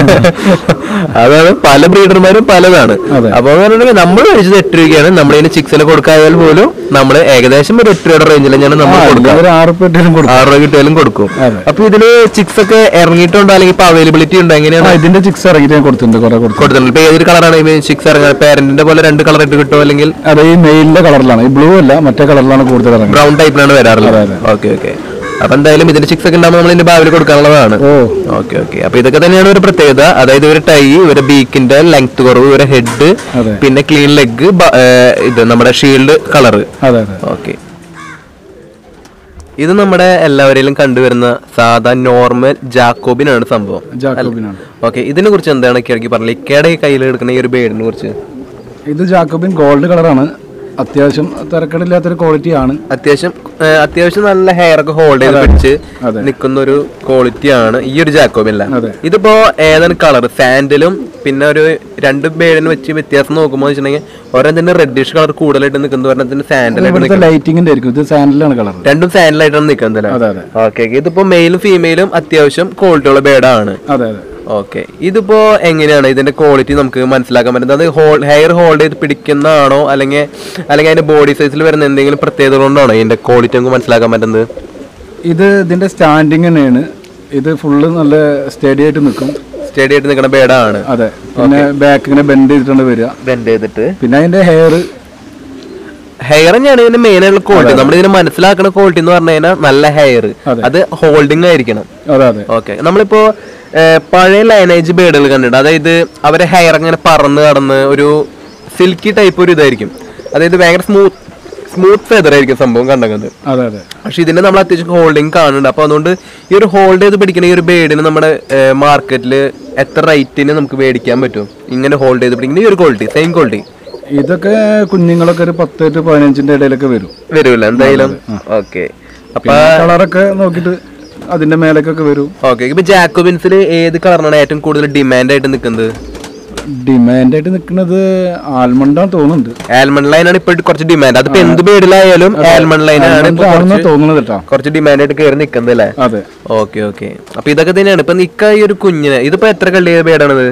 അതാണ് പല ബ്രീഡർമാരും പലതാണ് അതെ. അപ്പൊ പറഞ്ഞിട്ടുണ്ടെങ്കിൽ നമ്മൾ കഴിച്ചത് എട്ട് രൂപയ്ക്കാണ് നമ്മളിതിന് ചിക്സിനെ കൊടുക്കായാൽ പോലും നമ്മൾ ഏകദേശം ഒരു എട്ട് രൂപയുടെ റേഞ്ചിൽ ഞാൻ നമ്മൾ കൊടുക്കുക ഒരു ആറ് പെട്ടിലും കൊടുക്കും ആറ് രൂപ കിട്ടിയാലും കൊടുക്കും അതെ. അപ്പൊ ഇതില് ചിക്സ് ഒക്കെ ഇറങ്ങിയിട്ടുണ്ടോ അല്ലെങ്കിൽ ഇപ്പൊ അവൈലബിലിറ്റി ഉണ്ടോ ആ, എങ്ങനെയാണ് ഇതിന്റെ ചിക്സ് ഇറങ്ങിയിട്ട് ഞാൻ കൊടുത്തിട്ടുണ്ട് കുറെ കൊടുത്തു കൊടുത്തിട്ടുണ്ട് ഇപ്പൊ ഏതൊരു കളറാണ് ചിക്സ് ഇറങ്ങുക പേരന്റിന്റെ പോലെ രണ്ട് കളർ ഇട്ട് കിട്ടുമോ അല്ലെങ്കിൽ അതെ ഈ മെയിലിന്റെ കളറിലാണ് ഈ ബ്ലൂ അല്ല മറ്റേ കളറിലാണ് കൂടുതൽ ഇറങ്ങുന്നത് ബ്രൗൺ ടൈപ്പിലാണ് വരാറുള്ളത് അതെ, ഓക്കെ ഓക്കെ അപ്പൊ എന്തായാലും ഇതിന്റെ ചിക്സ് ഒക്കെ ഉണ്ടാകുമ്പോൾ നമ്മൾ ഇതിന്റെ ഭാവിയിൽ കൊടുക്കാനുള്ളതാണ് ഓ ഓക്കെ ഓക്കെ അപ്പൊ ഇതൊക്കെ തന്നെയാണ് ഒരു പ്രത്യേകത അതായത് ഇവരെ ടൈ ഇവരെ ബീക്കിന്റെ ലെങ്ത് കുറവ് ഇവരെ ഹെഡ് അതെ. പിന്നെ ക്ലീൻ ലെഗ് ഇത് നമ്മുടെ ഷീൽഡ് കളറ് അതെ അതെ ഓക്കെ ഇത് നമ്മുടെ എല്ലാവരിലും കണ്ടുവരുന്ന സാധാ നോർമൽ ജാക്കോബിനാണ് സംഭവം ജാക്കോബിനാണ് ഓക്കെ ഇതിനെ കുറിച്ച് എന്താണ് കിഴക്കി പറഞ്ഞത് ഇക്കയുടെ കയ്യിൽ എടുക്കുന്ന ഈ ഒരു ബേഡിനെ കുറിച്ച് ഇത് ജാക്കോബിൻ ഗോൾഡ് കളറാണ് അത്യാവശ്യം തിരക്കടില്ലാത്തൊരു ക്വാളിറ്റി ആണ് അത്യാവശ്യം ഏ, അത്യാവശ്യം നല്ല ഹെയർ ഒക്കെ ഹോൾഡ് ചെയ്ത് പിടിച്ച് അതെ. നിൽക്കുന്ന ഒരു ക്വാളിറ്റി ആണ് ഈ ഒരു ജാക്കോബില്ല അതെ. ഇതിപ്പോ ഏതാണ് കളർ സാൻഡലും പിന്നെ ഒരു രണ്ട് ബേഡിന് വെച്ച് വ്യത്യാസം നോക്കുമ്പോൾ വെച്ചിട്ടുണ്ടെങ്കിൽ ഒരെണ്ണത്തിന് റെഡിഷ് കളർ കൂടുതലായിട്ട് നിൽക്കുന്നത് ഒരെണ്ണത്തിന് സാൻഡലായിട്ട് ഇവിടുത്തെ ലൈറ്റിങ്ങിന്റെ ആയിരിക്കും ഇത് സാൻഡിലാണ് കളർ രണ്ടും സാൻഡലായിട്ടാണ് നിൽക്കുന്നത് അതെ അതെ ഓക്കെ ഇതിപ്പോ മെയിലും ഫീമെയിലും അത്യാവശ്യം ക്വാളിറ്റി ഉള്ള ബേഡാണ് അതെ അതെ ഓക്കെ ഇതിപ്പോ എങ്ങനെയാണ് ഇതിന്റെ ക്വാളിറ്റി നമുക്ക് മനസ്സിലാക്കാൻ പറ്റുന്നത് അത് ഹോൾ ഹെയർ ഹോൾഡ് ചെയ്ത് പിടിക്കുന്നതാണോ അല്ലെങ്കിൽ അല്ലെങ്കിൽ അതിന്റെ ബോഡി സൈസിൽ വരുന്ന എന്തെങ്കിലും പ്രത്യേകത കൊണ്ടാണോ ഇതിന്റെ ക്വാളിറ്റി നമുക്ക് മനസ്സിലാക്കാൻ പറ്റുന്നത് ഇത് ഇതിന്റെ സ്റ്റാൻഡിങ് തന്നെയാണ് ഇത് ഫുള്ള് നല്ല സ്റ്റഡി ആയിട്ട് നിൽക്കും സ്റ്റഡി ആയിട്ട് നിൽക്കുന്ന ബേഡാണ് അതെ പിന്നെ ബാക്ക് ഇങ്ങനെ ബെൻഡ് ചെയ്തിട്ടാണ് വരിക ബെൻഡ് ചെയ്തിട്ട് പിന്നെ അതിന്റെ ഹെയർ ഹെയർ തന്നെയാണ് ഇതിന്റെ മെയിൻ ആയിട്ടുള്ള ക്വാളിറ്റി നമ്മൾ ഇതിനെ മനസ്സിലാക്കുന്ന ക്വാളിറ്റി എന്ന് പറഞ്ഞു കഴിഞ്ഞാൽ നല്ല ഹെയർ അതെ. അത് ഹോൾഡിംഗ് ആയിരിക്കണം അതെ അതെ ഓക്കെ നമ്മളിപ്പോ ഏർ, പഴയ ലൈനേജ് ബേഡുകൾ കണ്ടിട്ട് അതായത് അവരെ ഹെയർ അങ്ങനെ പറന്ന് കടന്ന് ഒരു സിൽക്കി ടൈപ്പ് ഒരു ഇതായിരിക്കും അതായത് ഭയങ്കര സ്മൂത്ത് സ്മൂത്ത് ഫെദർ ആയിരിക്കും സംഭവം കണ്ടത് അതെ അതെ പക്ഷെ ഇതിന്റെ നമ്മൾ അത്യാവശ്യം ഹോൾഡിംഗ് കാണുന്നുണ്ട് അപ്പൊ അതുകൊണ്ട് ഈ ഒരു ഹോൾഡ് ചെയ്ത് പിടിക്കുന്ന ഈ ഒരു ബേഡിന് നമ്മുടെ മാർക്കറ്റിൽ എത്ര റേറ്റിന് നമുക്ക് മേടിക്കാൻ പറ്റും ഇങ്ങനെ ഹോൾഡ് ചെയ്ത് പിടിക്കുന്ന ഈ ഒരു ക്വാളിറ്റി സെയിം ക്വാളിറ്റി ഇതൊക്കെ കുഞ്ഞുങ്ങളൊക്കെ ഒരു പത്ത് ടു പതിനഞ്ചിന്റെ ഇടയിലൊക്കെ വരും വരൂല എന്തായാലും ഓക്കെ അപ്പൊ കളറൊക്കെ നോക്കിയിട്ട് അതിന്റെ മേലേക്കൊക്കെ വരും ഓക്കെ ഇപ്പൊ ജാക്കോബിൻസിൽ ഏത് കളറിനാണ് ഏറ്റവും കൂടുതൽ ഡിമാൻഡ് ആയിട്ട് നിൽക്കുന്നത് ഡിമാൻഡ് ആയിട്ട് നിൽക്കുന്നത് ആൽമണ്ടാന്ന് തോന്നുന്നുണ്ട് ആൽമണ്ട് ലൈൻ ആണ് ഇപ്പോൾ കുറച്ച് ഡിമാൻഡ് അതിപ്പോ എന്ത് ബേഡിലായാലും ആൽമണ്ട് ലൈൻ ആണ് ഇപ്പൊ ആണെന്ന് കുറച്ച് തോന്നുന്നത് കേട്ടോ കുറച്ച് ഡിമാൻഡ് ആയിട്ട് കയറി നിൽക്കുന്നത് അല്ലേ അതെ ഓക്കെ ഓക്കെ അപ്പൊ ഇതൊക്കെ തന്നെയാണ് ഇപ്പൊ നിക്ക ഈ ഒരു കുഞ്ഞിന് ഇതിപ്പോ എത്ര കള്ളിയ ബേഡാണിത്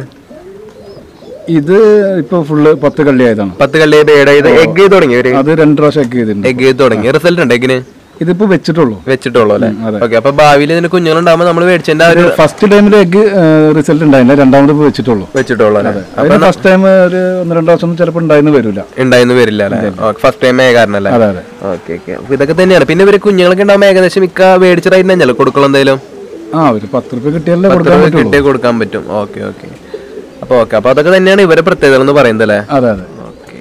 ഇത് ഇപ്പൊ ഫുള്ള് പത്ത് കള്ളിയായതാണ് പത്ത് കള്ളിയ ബേഡ് ഇത് എഗ് ചെയ്ത് തുടങ്ങി ഒരു അത് രണ്ട് പ്രാവശ്യം ഒക്കെ ചെയ്തിട്ടുണ്ട് എഗ് ചെയ്ത് തുടങ്ങി റിസൾട്ട് ഉണ്ട് എഗിന് ഇതിപ്പോ വെച്ചിട്ടുള്ളൂ വെച്ചിട്ടുള്ളൂ അല്ലേ അതെ. ഓക്കെ അപ്പൊ ഭാവിയിൽ ഇതിന് കുഞ്ഞുങ്ങളുണ്ടാകുമ്പോൾ നമ്മൾ മേടിച്ചതിന്റെ ആ ഒരു ഫസ്റ്റ് ടൈമിൽ എഗ് റിസൾട്ട് ഉണ്ടായില്ല രണ്ടാമത് ഇപ്പൊ വെച്ചിട്ടുള്ളൂ വെച്ചിട്ടുള്ളൂ അല്ലേ അതിന് ഫസ്റ്റ് ടൈം ഒരു ഒന്ന് രണ്ട് വർഷം ചിലപ്പോൾ ഉണ്ടായിരുന്നു വരില്ല ഉണ്ടായിന്ന് വരില്ല അല്ലേ ഫസ്റ്റ് ടൈം കാരണല്ലേ അതെ അതെ ഓക്കെ ഓക്കെ അപ്പൊ ഇതൊക്കെ തന്നെയാണ് പിന്നെ ഇവര് കുഞ്ഞുങ്ങളൊക്കെ ഉണ്ടാകുമ്പോൾ ഏകദേശം മിക്ക മേടിച്ച റേറ്റ് തന്നെയല്ലോ കൊടുക്കുള്ളൂ എന്തായാലും ആ ഒരു പത്ത് റുപ്യ കിട്ടിയാലേ പത്ത് കൊടുക്കാൻ രൂപ പറ്റുള്ളൂ കിട്ടിയേ കൊടുക്കാൻ പറ്റും ഓക്കെ ഓക്കെ അപ്പൊ ഓക്കെ അപ്പൊ അതൊക്കെ തന്നെയാണ് ഇവരെ പ്രത്യേകത എന്ന് പറയുന്നത് അല്ലേ അതെ അതെ ഓക്കെ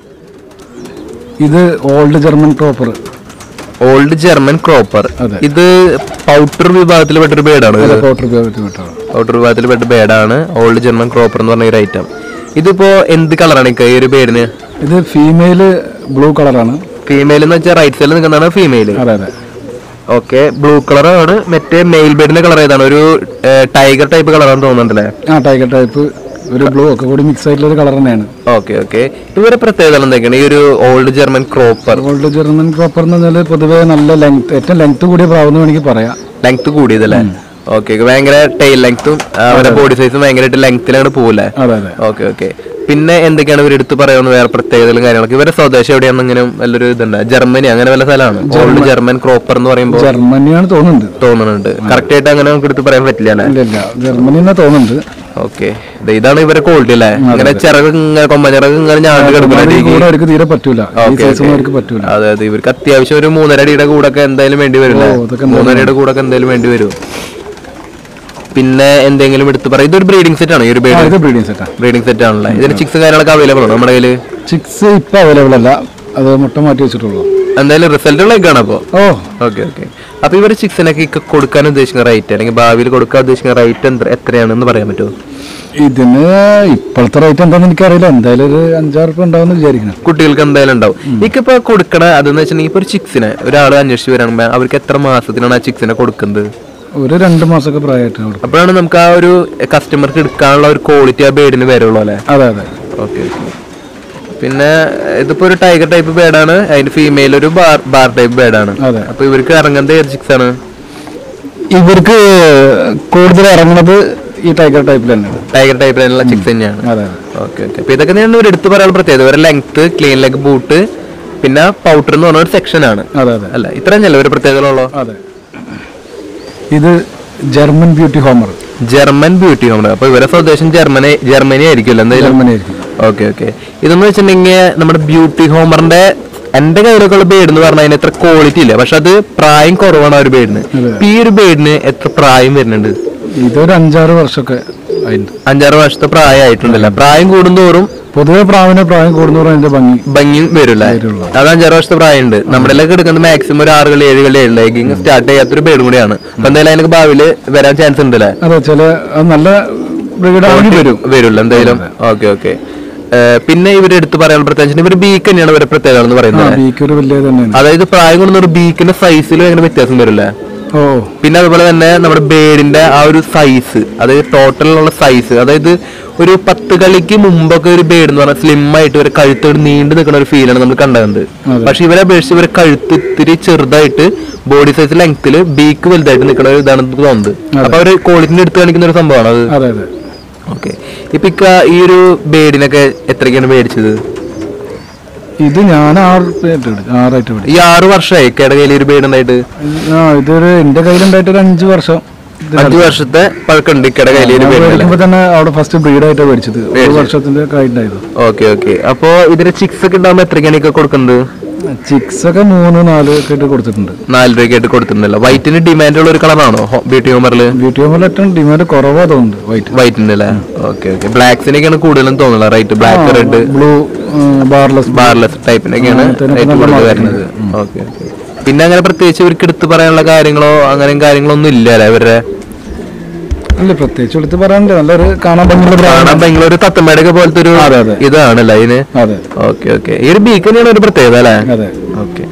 ഇത് old German proper old German cropper അതെ. ഇത് പൗട്ടർ വിഭാഗത്തിൽ പെട്ടൊരു ബേഡാണ് പത്ത് റുപ്യ പറ്റി വിട്ടോ പൗട്ടർ വിഭാഗത്തിൽ പെട്ട ബേഡാണ് ഓൾഡ് ജർമ്മൻ ക്രോപ്പർ എന്ന് പറഞ്ഞ ഒരു ഐറ്റം ഇതിപ്പോ എന്ത് കളറാണ് ഈ ഒരു ബേഡിന് ഇത് ഫീമെയില് ബ്ലൂ കളറാണ് ഫീമെയിൽ എന്ന് വെച്ചാൽ റൈറ്റ് സൈഡിൽ നിൽക്കുന്നതാണ് ഫീമെയിൽ അതെ അതെ ഓക്കെ ബ്ലൂ കളറാണ് മറ്റേ മെയിൽ ബേഡിന്റെ കളർ ഏതാണ് ഒരു ടൈഗർ ടൈപ്പ് കളറാണെന്ന് തോന്നുന്നുണ്ടല്ലേ ആ ടൈഗർ ടൈപ്പ് ഒരു ബ്ലൂ ഒക്കെ കൂടി മിക്സ് ആയിട്ടുള്ള ഒരു കളർ തന്നെയാണ് ഓക്കെ ഓക്കെ ഇവരെ പ്രത്യേകത എന്തൊക്കെയാണ് ഈ ഒരു old German cropper old German proper എന്ന് പറഞ്ഞാൽ പൊതുവേ നല്ല ലെങ്ത് ഏറ്റവും ലെങ്ത് കൂടിയ പ്രാവെന്ന് വേണമെങ്കിൽ പറയാം ലെങ്ത് കൂടിയതല്ലേ ഓക്കെ ഭയങ്കര ടൈൽ ലെങ്ത്തും അവരുടെ ബോഡി സൈസും ഭയങ്കരമായിട്ട് ലെങ്ത്തിലാണ് പോകില്ലേ അതെ അതെ ഓക്കെ ഓക്കെ പിന്നെ എന്തൊക്കെയാണ് ഇവർ എടുത്ത് പറയാവുന്ന വേറെ പ്രത്യേകതകളും കാര്യങ്ങളൊക്കെ ഇവരെ സ്വദേശം എവിടെയാണെന്നെങ്കിലും വല്ലൊരു ഇതുണ്ട് ജർമ്മനി അങ്ങനെ വല്ല സ്ഥലമാണ് ഓൾഡ് ജർമ്മൻ ക്രോപ്പർ എന്ന് പറയുമ്പോൾ ജർമ്മനിയാണ് തോന്നുന്നുണ്ട് തോന്നുന്നുണ്ട് കറക്റ്റ് ആയിട്ട് അങ്ങനെ നമുക്ക് എടുത്ത് പറയാൻ പറ്റില്ല അല്ലേ ഇല്ല ഇല്ല ജർമ്മനി തന്നെ തോന്നുന്നുണ്ട് ഓക്കെ ഇതാണ് ഇവരെ ക്വാളിറ്റി അല്ലേ ഇങ്ങനെ ചിറക് ഇങ്ങനെ കൊമ്പ ചിറക് ഇങ്ങനെ ഞാണ്ട് ഈ കിടക്കുന്ന കൂടെ അവർക്ക് തീരെ പറ്റൂല ഈ ഓക്കെ സൈസൊന്നും അവർക്ക് പറ്റൂല അതെ അതെ ഇവർക്ക് അത്യാവശ്യം ഒരു മൂന്നര അടിയുടെ കൂടൊക്കെ എന്തായാലും വേണ്ടി വരും ഓ, അതൊക്കെ മൂന്നരയുടെ കൂടൊക്കെ എന്തായാലും വേണ്ടി വരും പിന്നെ എന്തെങ്കിലും എടുത്ത് പറയാം ഇതൊരു ബ്രീഡിംഗ് സെറ്റ് ആണ് ഈ ഒരു ആ, ഇത് ബ്രീഡിംഗ് സെറ്റാ ബ്രീഡിംഗ് സെറ്റ് ആണല്ലേ ഇതിന് ചിക്സ് കാര്യങ്ങളൊക്കെ അവൈലബിൾ ആണ് നമ്മുടെ കയ്യിൽ ചിക്സ് ഇപ്പൊ അവൈലബിൾ അല്ല അത് മുട്ട മാറ്റി വെച്ചിട്ടുള്ളൂ എന്തായാലും റിസൾട്ടുകളൊക്കെ ആണ് അപ്പോൾ ഓ ഓക്കെ ഓക്കെ അപ്പൊ ഇവർ ചിക്സിനൊക്കെ ഇക്ക കൊടുക്കാൻ ഉദ്ദേശിക്കുന്ന റേറ്റ് അല്ലെങ്കിൽ ഭാവിയിൽ കൊടുക്കാൻ ഉദ്ദേശിക്കുന്ന റേറ്റ് എന്ത് എത്രയാണെന്ന് പറയാൻ പറ്റുമോ ഇതിന് ഇപ്പോഴത്തെ റേറ്റ് എന്താണെന്ന് എനിക്കറിയില്ല എന്തായാലും ഒരു അഞ്ചാറ് റുപ്യ ഉണ്ടാവും വിചാരിക്കണം കുട്ടികൾക്ക് എന്തായാലും ഉണ്ടാവും ഇക്കിപ്പോ കൊടുക്കണ അതെന്ന് വെച്ചിട്ടുണ്ടെങ്കിൽ ഇപ്പൊ ഒരു ചിക്സിനെ ഒരാൾ അന്വേഷിച്ച് വരാണെങ്കിൽ അവർക്ക് എത്ര മാസത്തിനാണ് ആ ചിക്സിനെ കൊടുക്കുന്നത് ഒരു രണ്ട് മാസമൊക്കെ പ്രായമായിട്ട് കൊടുക്കും അപ്പോഴാണ് നമുക്ക് ആ ഒരു കസ്റ്റമർക്ക് എടുക്കാനുള്ള ഒരു ക്വാളിറ്റി ആ ബേഡിന് വരുള്ളൂ അല്ലേ അതെ അതെ ഓക്കെ പിന്നെ ഇതിപ്പോ ഒരു ടൈഗർ ടൈപ്പ് ബേഡാണ് അതിന്റെ ഫീമെയിൽ ഒരു ബാർ ബാർ ടൈപ്പ് ബേഡാണ് അതെ. അപ്പൊ ഇവർക്ക് ഇറങ്ങുന്നത് ഏത് ചിക്സ് ആണ് ഇവർക്ക് കൂടുതൽ ഇറങ്ങുന്നത് ഈ ടൈഗർ ടൈപ്പിൽ തന്നെയാണ് ടൈഗർ ടൈപ്പിലുള്ള ചിക്സ് തന്നെയാണ് അതെ ഓക്കെ ഓക്കെ അപ്പൊ ഇതൊക്കെ ഞാൻ ഒരു എടുത്ത് പറയാനുള്ള പ്രത്യേകത ഇവരുടെ ലെങ്ത് ക്ലീൻ ലെഗ് ബൂട്ട് പിന്നെ പൗഡർ എന്ന് പറഞ്ഞ ഒരു സെക്ഷൻ ആണ് അതെ അതെ അല്ല ഇത്രയും അല്ലേ ഒരു പ്രത്യേകതയുള്ളൂ അതെ ഇത് German beauty homer German beauty home അപ്പൊ ഇവരെ സ്വദേശം ജർമ്മനി ജർമ്മനി ആയിരിക്കുമല്ലോ എന്തായാലും ജർമ്മനി ആയിരിക്കും ഓക്കെ ഓക്കെ ഇതെന്ന് വെച്ചിട്ടുണ്ടെങ്കിൽ നമ്മുടെ ബ്യൂട്ടി ഹോമറിന്റെ എന്റെ കയ്യിലൊക്കെ ഉള്ള ബേഡ് എന്ന് പറഞ്ഞാൽ അതിന് എത്ര ക്വാളിറ്റി ഇല്ല പക്ഷെ അത് പ്രായം കുറവാണ് ആ ഒരു ബേഡിന് അതെ. ഇപ്പൊ ഈ ഒരു ബേഡിന് എത്ര പ്രായം വരുന്നുണ്ട് ഇതൊരു അഞ്ചാറ് വർഷമൊക്കെ അതിൻ്റെ അഞ്ചാറ് വർഷത്തെ പ്രായമായിട്ടുണ്ടല്ലോ പ്രായം കൂടുന്തോറും പൊതുവെ പ്രാവിനെ പ്രായം കൂടുന്നവരും അതിന്റെ ഭംഗി ഭംഗിയും വരില്ല വരുള്ളൂ. അത് അഞ്ചാറ് വർഷത്തെ പ്രായമുണ്ട് നമ്മുടെ എല്ലാം എടുക്കുന്നത് മാക്സിമം ഒരു ആറ് കളി ഏഴ് കളി ഏഴ് ലെഗിങ് സ്റ്റാർട്ട് ചെയ്യാത്തൊരു ബേഡും കൂടിയാണ് അപ്പൊ എന്തായാലും അതിനൊക്കെ ഭാവിയില് വരാൻ ചാൻസ് ഉണ്ടല്ലേ അതെ ചില അത് നല്ല ബ്രീഡ് ആണെങ്കിൽ വരും വരില്ല എന്തായാലും ഓക്കെ ഓക്കെ ഏഹ് പിന്നെ ഇവർ എടുത്ത് പറയാനുള്ള പ്രത്യേകിച്ച് ഇവർ ബീക്ക് തന്നെയാണ് ഇവരുടെ പ്രത്യേകത എന്ന് ആ പറയുന്നത് ബീക്ക് ഒരു വലിയ തന്നെയാണ് അതായത് പ്രായം കൊണ്ടുവന്ന ഒരു ബീക്കിന്റെ സൈസിലും ഭയങ്കര വ്യത്യാസം വരില്ലേ ഓ പിന്നെ അതുപോലെ തന്നെ നമ്മുടെ ബേഡിന്റെ ആ ഒരു സൈസ് അതായത് ടോട്ടലുള്ള സൈസ് അതായത് ഒരു പത്ത് കളിക്ക് മുമ്പൊക്കെ ഒരു ബേഡ് എന്ന് പറഞ്ഞാൽ സ്ലിം ആയിട്ട് ഒരു കഴുത്ത് ഒരു നീണ്ടു നിൽക്കുന്ന ഒരു ഫീലാണ് നമ്മൾ കണ്ടത് അതെ. പക്ഷെ ഇവരെ അപേക്ഷിച്ച് ഇവരെ കഴുത്ത് ഇത്തിരി ചെറുതായിട്ട് ബോഡി സൈസ് ലെങ്ത്തിൽ ബീക്ക് വലുതായിട്ട് നിൽക്കുന്ന ഒരു ഇതാണ് എനിക്ക് തോന്നുന്നത് അപ്പൊ അവര് ക്വാളിറ്റിന്റെ എടുത്ത് കാണിക്കുന്ന ഒരു സംഭവമാണ് അത് അതെ അതെ ഓക്കെ ഇപ്പൊ ഇക്ക ഈ ഒരു ബേഡിനൊക്കെ എത്രയ്ക്കാണ് മേടിച്ചത് ഇത് ഞാൻ ആറ് ആയിട്ട് എടുത്തു ആറായിട്ട് എടുത്തു ഈ ആറ് വർഷമായി ഇക്കയുടെ കയ്യിൽ ഒരു ബേഡ് ഉണ്ടായിട്ട് ആ ഇതൊരു എന്റെ കയ്യിലുണ്ടായിട്ട് ഒരു അഞ്ചു വർഷം ഇത് അഞ്ചു വർഷത്തെ പഴക്കമുണ്ട് ഇക്കയുടെ കയ്യിൽ ഒരു ഞാൻ ബേഡ് മേടിക്കുമ്പോ തന്നെ അവിടെ ഫസ്റ്റ് ബ്രീഡായിട്ടാണ് മേടിച്ചത് ഒരു വർഷത്തിന്റെ കഴിഞ്ഞായിരുന്നു ഓക്കെ ഓക്കെ അപ്പൊ ഇതിന് ചിക്സ് ഒക്കെ ഉണ്ടാകുമ്പോ എത്രയ്ക്കാണ് ഇക്ക കൊടുക്കുന്നത് ചിക്സ് ഒക്കെ മൂന്ന് നാല് ഒക്കെ ആയിട്ട് കൊടുത്തിട്ടുണ്ട് നാല് രൂപയ്ക്കായിട്ട് കൊടുത്തിട്ടുണ്ടല്ലോ വൈറ്റിന് ഡിമാൻഡ് ഉള്ള ഒരു കളറാണോ ബ്യൂട്ടി ഹോമറിൽ ബ്യൂട്ടി ഹോമിൽ ഏറ്റവും ഡിമാൻഡ് കുറവാ തോന്നുന്നുണ്ട് വൈറ്റ് വൈറ്റിന്റെ അല്ലേ ഓക്കെ ഓക്കെ ബ്ലാക്സിനൊക്കെയാണ് കൂടുതലും തോന്നുന്നത് right black red blue barless barless ടൈപ്പിനൊക്കെയാണ് അങ്ങനത്തേനൊക്കെ റേറ്റ് നല്ല കൂടുതൽ market വരുന്നത് ഓക്കെ ഓക്കെ പിന്നെ അങ്ങനെ പ്രത്യേകിച്ച് ഇവർക്ക് എടുത്ത് പറയാനുള്ള കാര്യങ്ങളോ അങ്ങനെ കാര്യങ്ങളൊന്നും ഇല്ല അല്ലേ ഇവരുടെ അല്ല പ്രത്യേകിച്ച് എടുത്ത് പറയാനില്ല നല്ലൊരു കാണാൻ ഭംഗിയുള്ള കാണാൻ ബ്രാൻഡ് ഭയങ്കര ഒരു തത്തമ്മയുടെ പോലത്തെ ഒരു അതെ, അതെ. ഇതാണല്ലേ അതിന് അതെ ഓക്കെ ഓക്കെ ഈ ഒരു ബീക്ക് തന്നെയാണ് ഒരു പ്രത്യേകത അല്ലേ അതെ ഓക്കെ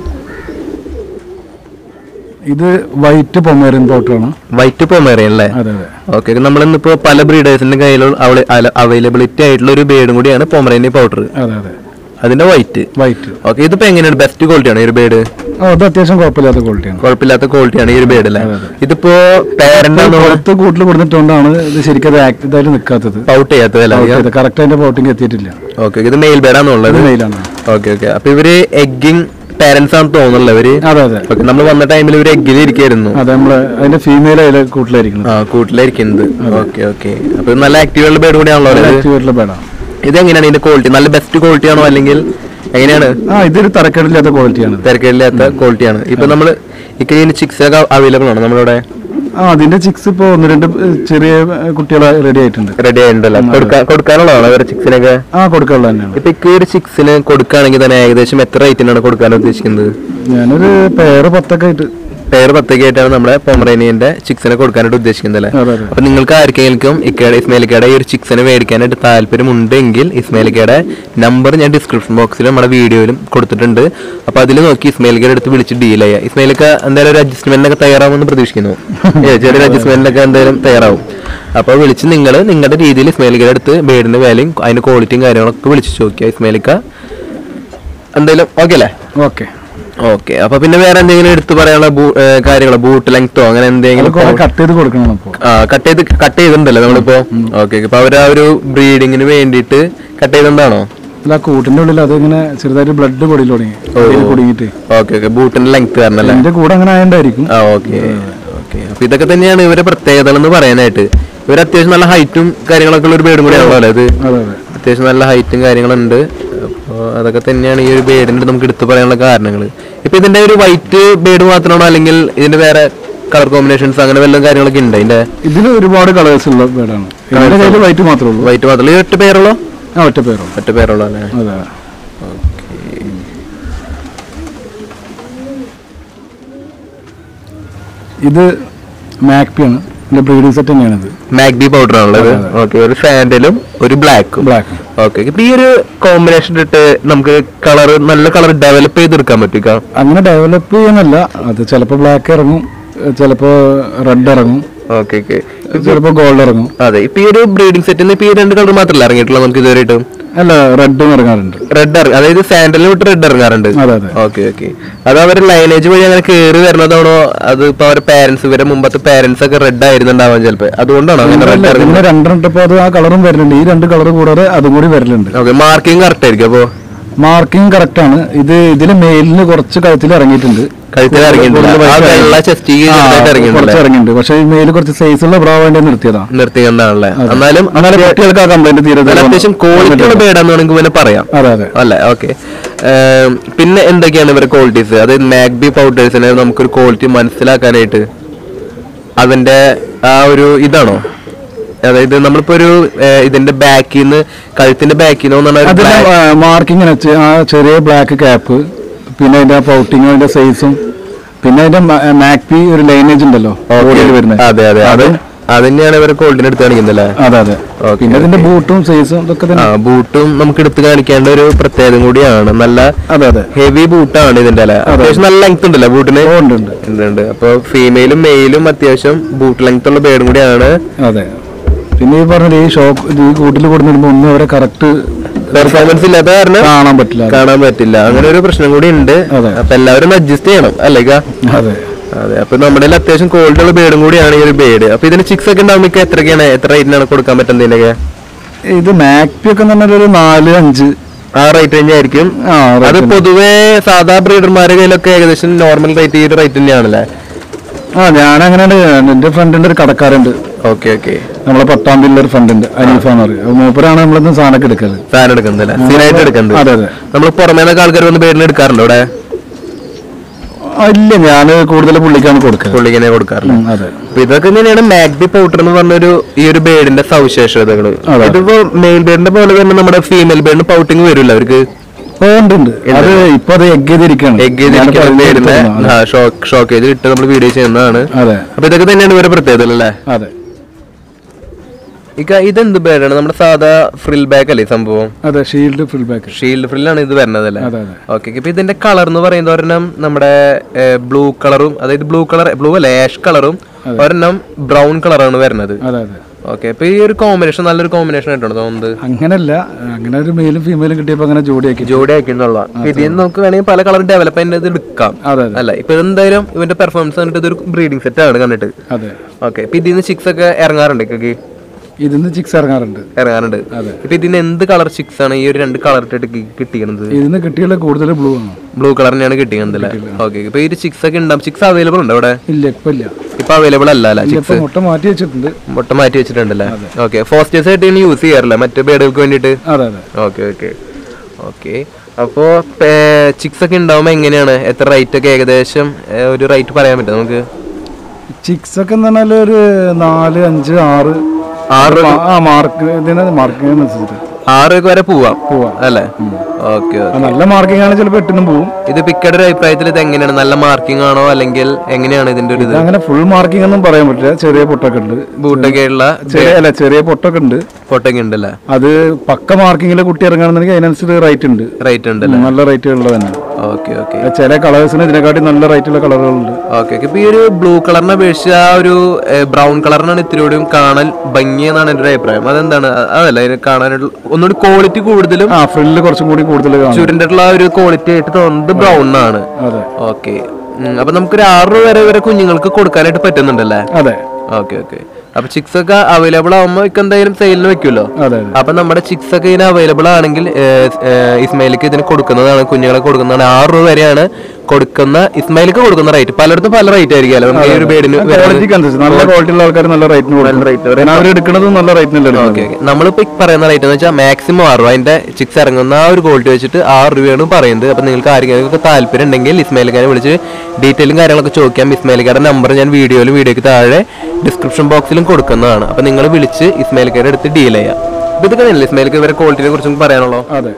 ഇത് വൈറ്റ് പൊമേറിയൻ പൗഡറാണ് വൈറ്റ് പൊമേറിയൻ അല്ലേ അതെ അതെ ഓക്കെ നമ്മളിന്നിപ്പോ പല ബ്രീഡേഴ്സിന്റെ കയ്യിലുള്ള അവൈലബിലിറ്റി ആയിട്ടുള്ള ഒരു ബേഡും കൂടിയാണ് പൊമറേനി പൗഡർ അതെ അതെ അതിന്റെ വൈറ്റ് വൈറ്റ് ഓക്കെ ഇതിപ്പോ എങ്ങനെയാണ് ബെസ്റ്റ് ക്വാളിറ്റി ആണ് ഈ ഒരു ബേഡ് ആ അത് അത്യാവശ്യം കുഴപ്പമില്ലാത്ത ക്വാളിറ്റിയാണ് കുഴപ്പമില്ലാത്ത ക്വാളിറ്റിയാണ് ഈ ഒരു ബേഡ് അല്ലേ ഇതിപ്പോ പാരന്റ് പുറത്ത് കൂട്ടിൽ കൊടുത്തിട്ടുകൊണ്ടാണ് ഇത് ശരിക്കും അത് ആക്ട് ഇതായിട്ട് നിൽക്കാത്തത് പൗട്ട് ചെയ്യാത്തതല്ല കറക്റ്റ് അതിന്റെ പൗട്ടിങ് എത്തിയിട്ടില്ല ഓക്കെ ഇത് മെയിൽ ബേഡാന്നുള്ളത് ഇത് മെയിലാണ് ഓക്കെ ഓക്കെ അപ്പൊ ഇവര് എഗ്ഗിങ് പാരന്റ്സ് ആണെന്ന് തോന്നുന്നല്ലോ ഇവര് അതെ അതെ ഓക്കെ നമ്മൾ വന്ന ടൈമിൽ ഇവര് എഗ്ഗിൽ ഇരിക്കായിരുന്നു അതെ നമ്മള് അതിന്റെ ഫീമെയിൽ അതിലെ കൂട്ടിലായിരിക്കണം ആ കൂട്ടിലായിരിക്കുന്നത് ഓക്കെ ഓക്കെ അപ്പൊ ഇത് നല്ല ആക്റ്റീവ് ഉള്ള ബേഡ് കൂടിയാണല്ലോ ഇത് ആക്റ്റീവായിട്ടുള്ള ബേഡാണ് ഇത് എങ്ങനെയാണ് ഇതിന്റെ ക്വാളിറ്റി നല്ല ബെസ്റ്റ് ക്വാളിറ്റി ആണോ അല്ലെങ്കിൽ എങ്ങനെയാണ് ആ ഇതൊരു തരക്കേടില്ലാത്ത ക്വാളിറ്റിയാണ് തിരക്കില്ലാത്ത ക്വാളിറ്റിയാണ് ഇപ്പൊ നമ്മള് ഇക്കഴിഞ്ഞ ചിക്സ് ഒക്കെ അവൈലബിൾ ആണ് നമ്മളിവിടെ ആ അതിന്റെ ചിക്സ് ഇപ്പൊ ഒന്ന് രണ്ട് ചെറിയ കുട്ടികളെ റെഡി ആയിട്ടുണ്ട് റെഡി ആയിട്ടുണ്ടല്ലോ കൊടുക്കാൻ കൊടുക്കാനുള്ളതാണോ അവരുടെ ചിക്സിനൊക്കെ ആ കൊടുക്കാനുള്ള തന്നെയാണ് ഇപ്പൊ ഇക്ക ഒരു ചിക്സിന് കൊടുക്കുകയാണെങ്കിൽ തന്നെ ഏകദേശം എത്ര റേറ്റിനാണ് കൊടുക്കാൻ ഉദ്ദേശിക്കുന്നത് ഞാനൊരു പേര് പത്തൊക്കെ ആയിട്ട് പേര് പത്തൊക്കെ ആയിട്ടാണ് നമ്മുടെ പൊമറേനിയന്റെ ചിക്സിനെ കൊടുക്കാനായിട്ട് ഉദ്ദേശിക്കുന്നത് അല്ലേ അതെ അതെ അപ്പൊ നിങ്ങൾക്ക് ആർക്കെങ്കിലും ഇക്കയുടെ ഇസ്മേലിക്കയുടെ ഈ ഒരു ചിക്സിനെ മേടിക്കാനായിട്ട് താല്പര്യമുണ്ടെങ്കിൽ ഇസ്മേലിക്കയുടെ നമ്പർ ഞാൻ ഡിസ്ക്രിപ്ഷൻ ബോക്സിലും നമ്മുടെ വീഡിയോയിലും കൊടുത്തിട്ടുണ്ട് അപ്പൊ അതിൽ നോക്കി ഇസ്മേലിക്കയുടെ അടുത്ത് വിളിച്ച് ഡീൽ ചെയ്യാം ഇസ്മേലിക്ക എന്തായാലും ഒരു അഡ്ജസ്റ്റ്മെന്റിനൊക്കെ തയ്യാറാവുമെന്ന് പ്രതീക്ഷിക്കുന്നു ഏ, ചെറിയൊരു അഡ്ജസ്റ്റ്മെന്റിനൊക്കെ എന്തായാലും തയ്യാറാവും അപ്പൊ വിളിച്ച് നിങ്ങൾ നിങ്ങളുടെ രീതിയിൽ ഇസ്മേലിക്കയുടെ അടുത്ത് ബേഡിന്റെ വിലയും അതിന്റെ ക്വാളിറ്റിയും കാര്യങ്ങളൊക്കെ വിളിച്ച് ചോദിക്കുക ഇസ്മേലിക്ക എന്തായാലും ഓക്കെ അല്ലേ ഓക്കെ ഓക്കെ അപ്പൊ പിന്നെ വേറെ എന്തെങ്കിലും എടുത്തു പറയാനുള്ള ബൂ- ഏ, കാര്യങ്ങളോ ബൂട്ട് ലെങ്തോ അങ്ങനെ എന്തെങ്കിലും കുറെ കട്ട് ചെയ്ത് കൊടുക്കണം അപ്പൊ കട്ട് ചെയ്ത് കട്ട് ചെയ്തിട്ടുണ്ടല്ലോ നമ്മളിപ്പോ ഓക്കെ അപ്പൊ അവര് ആ ഒരു ബ്രീഡിങ്ങിന് വേണ്ടിയിട്ട് കട്ട് ചെയ്തിട്ടുണ്ടാണോ അല്ല ആ കൂട്ടിന്റെ ഉള്ളിൽ അതിങ്ങനെ ചെറുതായിട്ട് ബ്ലഡ് പൊടിയിൽ തുടങ്ങി അതിൽ കുടുങ്ങിയിട്ട് ഓക്കെ ഓക്കെ ബൂട്ടിന്റെ ലെങ്ത് കാരണല്ലേ എന്റെ കൂടെ അങ്ങനെ ആയതുകൊണ്ടായിരിക്കും ആ ഓക്കെ ഓക്കെ അപ്പൊ ഇതൊക്കെ തന്നെയാണ് ഇവരെ പ്രത്യേകതകൾ എന്ന് പറയാനായിട്ട് ഇവർ അത്യാവശ്യം നല്ല ഹൈറ്റും കാര്യങ്ങളൊക്കെ ഉള്ള ഒരു ബേഡും കൂടി ആണല്ലോ അല്ലേ ഇത് അതെ അതെ അത്യാവശ്യം നല്ല ഹൈറ്റും കാര്യങ്ങളുണ്ട് അപ്പോൾ അതൊക്കെ തന്നെയാണ് ഈ ഒരു ബേഡിന്റെ നമുക്ക് എടുത്തു പറയാനുള്ള കാരണങ്ങൾ ഇപ്പൊ ഇതിന്റെ ഒരു വൈറ്റ് ബേഡ് മാത്രമാണോ അല്ലെങ്കിൽ ഇതിന്റെ വേറെ കളർ കോമ്പിനേഷൻസ് അങ്ങനെ വല്ല കാര്യങ്ങളൊക്കെ ഉണ്ട് ഇതിന്റെ ഇതിൽ ഒരുപാട് കളേഴ്സ് ഉള്ള ബേഡാണ് എന്റെ കയ്യിൽ വൈറ്റ് മാത്രമേ ഉള്ളൂ വൈറ്റ് മാത്രമല്ല ഈ ഒറ്റ പേരുള്ളോ ആ ഒറ്റ പേരോ ഒറ്റ പേരുള്ളൂ അല്ലേ അതെ ഇത് മാക്പിയാണ് ഇതിന്റെ ബ്രീഡിംഗ് സെറ്റ് തന്നെയാണ് ഇത് മാഗ്ബി പൗഡർ ആണുള്ളത് ഓക്കെ ഒരു സാൻഡലും ഒരു ബ്ലാക്കും ബ്ലാക്ക് ഓക്കെ ഇപ്പൊ ഈ ഒരു കോമ്പിനേഷൻ ഇട്ട് നമുക്ക് കളർ നല്ല കളർ ഡെവലപ്പ് ചെയ്തെടുക്കാൻ പറ്റുക അങ്ങനെ ഡെവലപ്പ് ചെയ്യാനല്ല അത് ചിലപ്പോൾ ബ്ലാക്ക് ഇറങ്ങും ചിലപ്പോ റെഡ് ഇറങ്ങും ഓക്കെ ഓക്കെ ചിലപ്പോ ഗോൾഡ് ഇറങ്ങും അതെ ഇപ്പൊ ഈ ഒരു ബ്രീഡിംഗ് സെറ്റിന് ഇപ്പൊ ഈ രണ്ട് കളർ മാത്രമല്ല ഇറങ്ങിയിട്ടുള്ള നമുക്ക് ഇതുവരെയായിട്ടും അല്ല റെഡും ഇറങ്ങാറുണ്ട് റെഡ് അതായത് സാൻഡലിന് വിട്ട് റെഡ് ഇറങ്ങാറുണ്ട് അതെ അതെ ഓക്കെ ഓക്കെ അത് അവർ ലൈനേജ് വഴി അങ്ങനെ കേറി വരുന്നതാണോ അത് ഇപ്പൊ അവരുടെ പാരന്റ്സ് ഇവരെ മുമ്പത്തെ പാരന്റ്സ് ഒക്കെ റെഡ് ആയിരുന്നുണ്ടാവാൻ ചിലപ്പോ അതുകൊണ്ടാണോ അങ്ങനെ റെഡ് അല്ല, ഇറങ്ങുന്നത് ഇതിന് രണ്ടെണ്ണം ഇട്ടപ്പോ അത് ആ കളറും വരുന്നുണ്ട് ഈ രണ്ട് കളർ കൂടാതെ അതും കൂടി വരലുണ്ട് ഓക്കെ മാർക്കിംഗ് കറക്റ്റ് ആയിരിക്കും അപ്പോ മാർക്കിംഗ് കറക്റ്റ് ആണ് ഇത് ഇതില് മെയിലിന് കുറച്ച് കഴുത്തിൽ ഇറങ്ങിയിട്ടുണ്ട് കഴുത്തിൽ ഇറങ്ങിയിട്ടില്ല കൂടുതൽ ആ വൈറ്റ് വെള്ള ചെസ്റ്റ് ആ, ചെറുതായിട്ട് കുറച്ച് ഇറങ്ങിയിട്ടില്ല ഇറങ്ങിയിട്ടുണ്ട് പക്ഷെ ഈ മെയിൽ കുറച്ച് സൈസ് ഉള്ള ബ്രാ വേണ്ടി നിർത്തിയതാ നിർത്തിക്കൊണ്ടാണല്ലേ എന്നാലും എന്നാലും കുട്ടികൾക്ക് ആ കംപ്ലൈന്റ് തീരെ നല്ല അത്യാവശ്യം ക്വാളിറ്റി ഉള്ള ബേഡാന്ന് വേണമെങ്കിൽ പിന്നെ പറയാം അതെ അതെ അല്ലേ ഓക്കെ പിന്നെ എന്തൊക്കെയാണ് ഇവരുടെ ക്വാളിറ്റീസ് അതായത് മാഗ്ബി പൗഡേഴ്സിനെ നമുക്കൊരു ക്വാളിറ്റി മനസ്സിലാക്കാനായിട്ട് അതിന്റെ ആ ഒരു ഇതാണോ അതായത് നമ്മളിപ്പോ ഒരു ഏഹ്, ഇതിന്റെ ബാക്കിൽ നിന്ന് കഴുത്തിന്റെ ബാക്കിൽ നിന്ന് അതിന്റെ മാർക്കിങ് ആ ചെറിയ ബ്ലാക്ക് ക്യാപ്പ് പിന്നെ അതിന്റെ പൗട്ടിങ് അതിന്റെ സൈസും പിന്നെ അതിന്റെ മാക്പി ഒരു ലൈനേജ് ഉണ്ടല്ലോ ബോഡിയിൽ വരുന്നത് അതെ, അതെ, അത് അതും അത് തന്നെയാണ് ഇവരെ കോൾഡിന് എടുത്ത് കാണിക്കുന്നത് അതെ അതെ Okay, പിന്നെ ഇതിന്റെ ബൂട്ടും സൈസും ഇതൊക്കെ ആ തന്നെ ബൂട്ടും നമുക്ക് എടുത്ത് കാണിക്കേണ്ട ഒരു പ്രത്യേകത കൂടിയാണ് നല്ല അതെ അതെ ഹെവി ബൂട്ടാണ് ഇതിന്റെ അല്ലേ അത്യാവശ്യം നല്ല ലെങ്ത് ഉണ്ടല്ലേ ബൂട്ടിന് ഓ, ഉണ്ട് ഉണ്ട് ഉണ്ട് ഉണ്ട് അപ്പൊ ഫീമെയിലും മെയിലും അത്യാവശ്യം ബൂട്ട് ലെങ്ത് ഉള്ള ബേഡും കൂടിയാണ് അതെ പിന്നെ ഈ പറഞ്ഞ ഈ ഷോപ്പ് ഈ കൂട്ടിൽ കൊടുത്തിടുമ്പോ ഒന്നും അവരെ കറക്റ്റ് പെർഫോമൻസ് ഇല്ലാത്ത കാരണം കാണാൻ പറ്റില്ല കാണാൻ പറ്റില്ല അങ്ങനെ ഒരു പ്രശ്നം കൂടി ഉണ്ട് അതെ. അപ്പൊ എല്ലാവരും അഡ്ജസ്റ്റ് ചെയ്യണം അല്ലേ ഇക്ക? അതെ അതെ അപ്പൊ നമ്മുടെ കയ്യിൽ അത്യാവശ്യം ക്വാളിറ്റി ഉള്ള ബേഡും കൂടിയാണ് ഈ ഒരു ബേഡ് അപ്പൊ ഇതിന് ചിക്സ് ഒക്കെ ഉണ്ടാവുമ്പോൾ എത്രയൊക്കെയാണ് എത്ര റേറ്റിനാണ് കൊടുക്കാൻ പറ്റുന്നത് ഇതിനൊക്കെ ഇത് മാക്പി ഒക്കെ എന്ന് പറഞ്ഞാൽ ഒരു നാല് അഞ്ച് ആ റേറ്റ് തന്നെയായിരിക്കും ആ അത് rate പൊതുവേ സാധാ ബ്രീഡർമാരുടെ കയ്യിലൊക്കെ ഏകദേശം നോർമൽ റേറ്റ് ഈ ഒരു റേറ്റ് തന്നെയാണല്ലേ ആ ഞാൻ അങ്ങനെ എന്റെ ഫ്രണ്ടിന്റെ ഒരു കടക്കാരുണ്ട് ഓക്കെ ഓക്കെ നമ്മളെ പട്ടാമ്പിലുള്ള ഒരു ഫ്രണ്ടുണ്ട് അനീഫ എന്ന് പറയും അപ്പൊ മൂപ്പരാണ് നമ്മളിന്ന് സാധനമൊക്കെ എടുക്കല് സാധനം എടുക്കുന്നില്ല സ്ഥിരമായിട്ട് എടുക്കുന്നത് അതെ അതെ നമ്മൾ പുറമേ നിന്നൊക്കെ ആൾക്കാർ വന്ന് ബേഡിന് എടുക്കാറുണ്ടോ ഇവിടെ ആ, ഇല്ല ഞാൻ കൂടുതൽ പുള്ളിക്കാണ് കൊടുക്കുന്നത് പുള്ളിങ്ങനെ കൊടുക്കാറില്ല ഉം, അതെ അപ്പൊ ഇതൊക്കെ തന്നെയാണ് മാഗ്ബി പൗഡർ എന്ന് പറഞ്ഞൊരു ഈ ഒരു ബേഡിന്റെ സവിശേഷതകൾ അതെ. ഇതിപ്പോ മെയിൽ ബേഡിന്റെ പോലെ തന്നെ നമ്മുടെ ഫീമെയിൽ ബേഡിന് പൗട്ടിങ് വരില്ല അവർക്ക് ഓ ഉണ്ട് ഉണ്ട് അത് ഇപ്പൊ അത് എഗ് ചെയ്തിരിക്കാണ് എഗ് ഞാനിപ്പോ അതിലേക്ക് ബേഡിന്റെ വന്നതാണ്. ഷോക്കേജിൽ ഇട്ട് നമ്മൾ വീഡിയോ ചെയ്യുന്നതാണ് അതെ അപ്പൊ ഇതൊക്കെ തന്നെയാണ് ഇവരെ പ്രത്യേകത അല്ലേ അതെ ഇക്ക ഇതെന്ത് ബേഡാണ് നമ്മുടെ സാധാ ഫ്രിൽ ബാക്ക് അല്ലേ ഈ സംഭവം അതെ ഷീൽഡ് ഫുൾ ബാക്ക് ഷീൽഡ് ഫ്രില്ലാണ് ഇത് വരുന്നത് അല്ലേ അതെ അതെ ഓക്കെ ഇപ്പൊ ഇതിന്റെ കളർ എന്ന് പറയുന്നത് ഒരെണ്ണം നമ്മുടെ ബ്ലൂ കളറും അതായത് ബ്ലൂ കളർ ബ്ലൂ അല്ല ആഷ് കളറും ഒരെണ്ണം ബ്രൗൺ കളറാണ് വരുന്നത് അതെ അതെ ഓക്കെ അപ്പൊ ഈ ഒരു കോമ്പിനേഷൻ നല്ലൊരു കോമ്പിനേഷൻ ആയിട്ടാണ് തോന്നുന്നത് അങ്ങനല്ല അങ്ങനെ ഒരു മെയിലും ഫീമെയിലും കിട്ടിയപ്പോ അങ്ങനെ ജോഡിയാക്കി ജോഡി ആക്കിന്നുള്ള ഇതിൽ നിന്ന് നമുക്ക് വേണമെങ്കിൽ പല കളർ ഡെവലപ്പ് ചെയ്യുന്നത് എടുക്കാം അതെ അതെ അല്ല ഇപ്പൊ എന്തായാലും ഇവന്റെ പെർഫോമൻസ് കണ്ടിട്ട് ഇതൊരു ബ്രീഡിംഗ് സെറ്റ് ആണ് കണ്ടിട്ട് അതെ ഓക്കെ ഇപ്പൊ ഇതിന്ന് ചിക്സ് ഒക്കെ ഇറങ്ങാറുണ്ട് ഇക്കൊക്കെ ഇതിന്ന് ചിക്സ് ഇറങ്ങാറുണ്ട് ഇറങ്ങാറുണ്ട് അതെ. ഇപ്പൊ ഇതിന് എന്ത് കളർ ചിക്സ് ആണ് ഈ ഒരു രണ്ട് കളർ ഇട്ടിട്ട് കിട്ടിയത് ഇതിന്ന് കിട്ടിയുള്ള കൂടുതൽ ബ്ലൂ ആണ് ബ്ലൂ കളറിനെയാണ് കിട്ടിയത് അല്ലേ ഓക്കെ ഇപ്പൊ ഈ ചിക്സ് ഒക്കെ ഉണ്ടാവും ചിക്സ് അവൈലബിൾ ഉണ്ട് ഇവിടെ ഇല്ല ഇപ്പൊ ഇല്ല ഇപ്പൊ അവൈലബിൾ അല്ല അല്ലേ ഇല്ല, ചിക്സ് ഇപ്പൊ മുട്ട മാറ്റി വെച്ചിട്ടുണ്ട് മുട്ട മാറ്റി വെച്ചിട്ടുണ്ടല്ലേ ഓക്കെ ഫോസ്റ്റേഴ്സ് ആയിട്ട് ഇനി യൂസ് ചെയ്യാറില്ല മറ്റു ബേഡുകൾക്ക് വേണ്ടിയിട്ട് അതെ അതെ ഓക്കെ ഓക്കെ ഓക്കെ അപ്പോ ചിക്സ് ഒക്കെ ഉണ്ടാവുമ്പോ എങ്ങനെയാണ് എത്ര റേറ്റ് ഒക്കെ ഏകദേശം ഏ, ഒരു റേറ്റ് പറയാൻ പറ്റും നമുക്ക് ചിക്സ് ഒക്കെ എന്ന് പറഞ്ഞാൽ ഒരു നാല് അഞ്ച് ആറ് ആറ് മാ- ആ മാർക്ക് ഇതിന് മാർക്കിങ്ങിനനുസരിച്ചിട്ട് ആറ് ഒക്കെ വരെ പോവാം പോവാം അല്ലേ ഓക്കെ ആ, നല്ല മാർക്കിംഗ് ആണ് ചിലപ്പോൾ എട്ടിനും പോവും ഇത് പിക്കയുടെ ഒരു അഭിപ്രായത്തിൽ ഇത് എങ്ങനെയാണ് നല്ല മാർക്കിംഗ് ആണോ അല്ലെങ്കിൽ എങ്ങനെയാണ് ഇതിന്റെ ഒരു ഇത് അങ്ങനെ ഫുൾ മാർക്കിംഗ് ഒന്നും പറയാൻ പറ്റില്ല ചെറിയ പൊട്ടൊക്കെ ഉണ്ട് ബൂട്ടൊക്കെ ഉള്ള ചെറിയ അല്ല ചെറിയ പൊട്ടൊക്കെ ഉണ്ട് ഫോട്ടോക്കെ ഉണ്ടല്ലേ അത് പക്ക മാർക്കിങ്ങിൽ കുട്ടി ഇറങ്ങുകയാണെന്നുണ്ടെങ്കിൽ അതിനനുസരിച്ച് റേറ്റ് ഉണ്ട് റേറ്റ് ഉണ്ടല്ലേ നല്ല റേറ്റ് ഉള്ളത് തന്നെ ഓക്കെ ഓക്കെ ചില കളേഴ്സിന് ഇതിനെക്കാട്ടി നല്ല റേറ്റുള്ള കളറുകളുണ്ട് ഓക്കെ ഇപ്പൊ ഈ ഒരു ബ്ലൂ കളറിനെ അപേക്ഷിച്ച് ആ ഒരു ബ്രൗൺ കളറിനാണ് ഇത്തിരി കൂടിയും കാണാൻ ഭംഗി എന്നാണ് എന്റെ ഒരു അഭിപ്രായം അതെന്താണ് അ- അതല്ല ഇതിന് കാണാനായിട്ടുള്ള ഒന്നുകൂടി ക്വാളിറ്റി കൂടുതലും ആ ഫ്രില്ല് കുറച്ചും കൂടി കൂടുതൽ കാണും ചുരുൻ്റെ ആ ഒരു ക്വാളിറ്റി ആയിട്ട് തോന്നുന്നത് ബ്രൗൺ ആണ് അതെ ഓക്കെ അപ്പൊ നമുക്കൊരു ആറ് രൂപ വരെ വരെ കുഞ്ഞുങ്ങൾക്ക് കൊടുക്കാനായിട്ട് പറ്റുന്നുണ്ടല്ലേ അതെ ഓക്കെ ഓക്കെ അപ്പൊ ചിക്സ് ഒക്കെ അവൈലബിൾ ആവുമ്പോൾ ഇക്ക് എന്തായാലും സെയിലിന് വെക്കുമല്ലോ അതെ അപ്പൊ നമ്മുടെ ചിക്സ് ഒക്കെ ഇതിന് അവൈലബിൾ ആണെങ്കിൽ ഏഹ്, ഏഹ്, ഇസ്മായിലിക്ക് ഇതിന് കൊടുക്കുന്നതാണ് കുഞ്ഞുങ്ങളെ കൊടുക്കുന്നതാണ് ആറ് രൂപ വരെയാണ് കൊടുക്കുന്ന ഇസ്മായിലിക്ക് കൊടുക്കുന്ന റേറ്റ് പലയിടത്തും പല റേറ്റ് ആയിരിക്കും നമുക്ക് ഈ ഒരു ബേഡിന് ക്വാളിറ്റിക്ക് അനുസരിച്ച് നല്ല ക്വാളിറ്റി ഉള്ള ആൾക്കാർ നല്ല റേറ്റിന് കൊടുക്കും അവർ എടുക്കുന്നത് നല്ല റേറ്റിനല്ലേ ഓക്കെ ഓക്കെ നമ്മളിപ്പോ ഈ പറയുന്ന റേറ്റ് എന്ന് വെച്ചാൽ മാക്സിമം ആറ് രൂപ അതിന്റെ ചിക്സ് ഇറങ്ങുന്ന ആ ഒരു ക്വാളിറ്റി വെച്ചിട്ട് ആറ് രൂപയാണ് പറയുന്നത് അപ്പൊ നിങ്ങൾക്ക് ആരെങ്കിലും താല്പര്യം ഉണ്ടെങ്കിൽ ഇസ്മായിലിക്കാരെ വിളിച്ച് ഡീറ്റെയിലും കാര്യങ്ങളൊക്കെ ചോദിക്കാം ഇസ്മായിലിക്കാരുടെ നമ്പർ ഞാൻ വീഡിയോയിൽ വീഡിയോക്ക് താഴെ ഡിസ്ക്രിപ്ഷൻ ബോക്സിലും കൊടുക്കുന്നതാണ് അപ്പൊ നിങ്ങൾ വിളിച്ച് ഇസ്മായിലിക്കാരെ അടുത്ത് ഡീൽ ചെയ്യാം അപ്പൊ ഇതൊക്കെ തന്നെയല്ലേ ഇസ്മായിലിക്ക് ഇവരെ ക്വാളിറ്റിനെ കുറിച്ചും പറയാനുള്ളൂ അതെ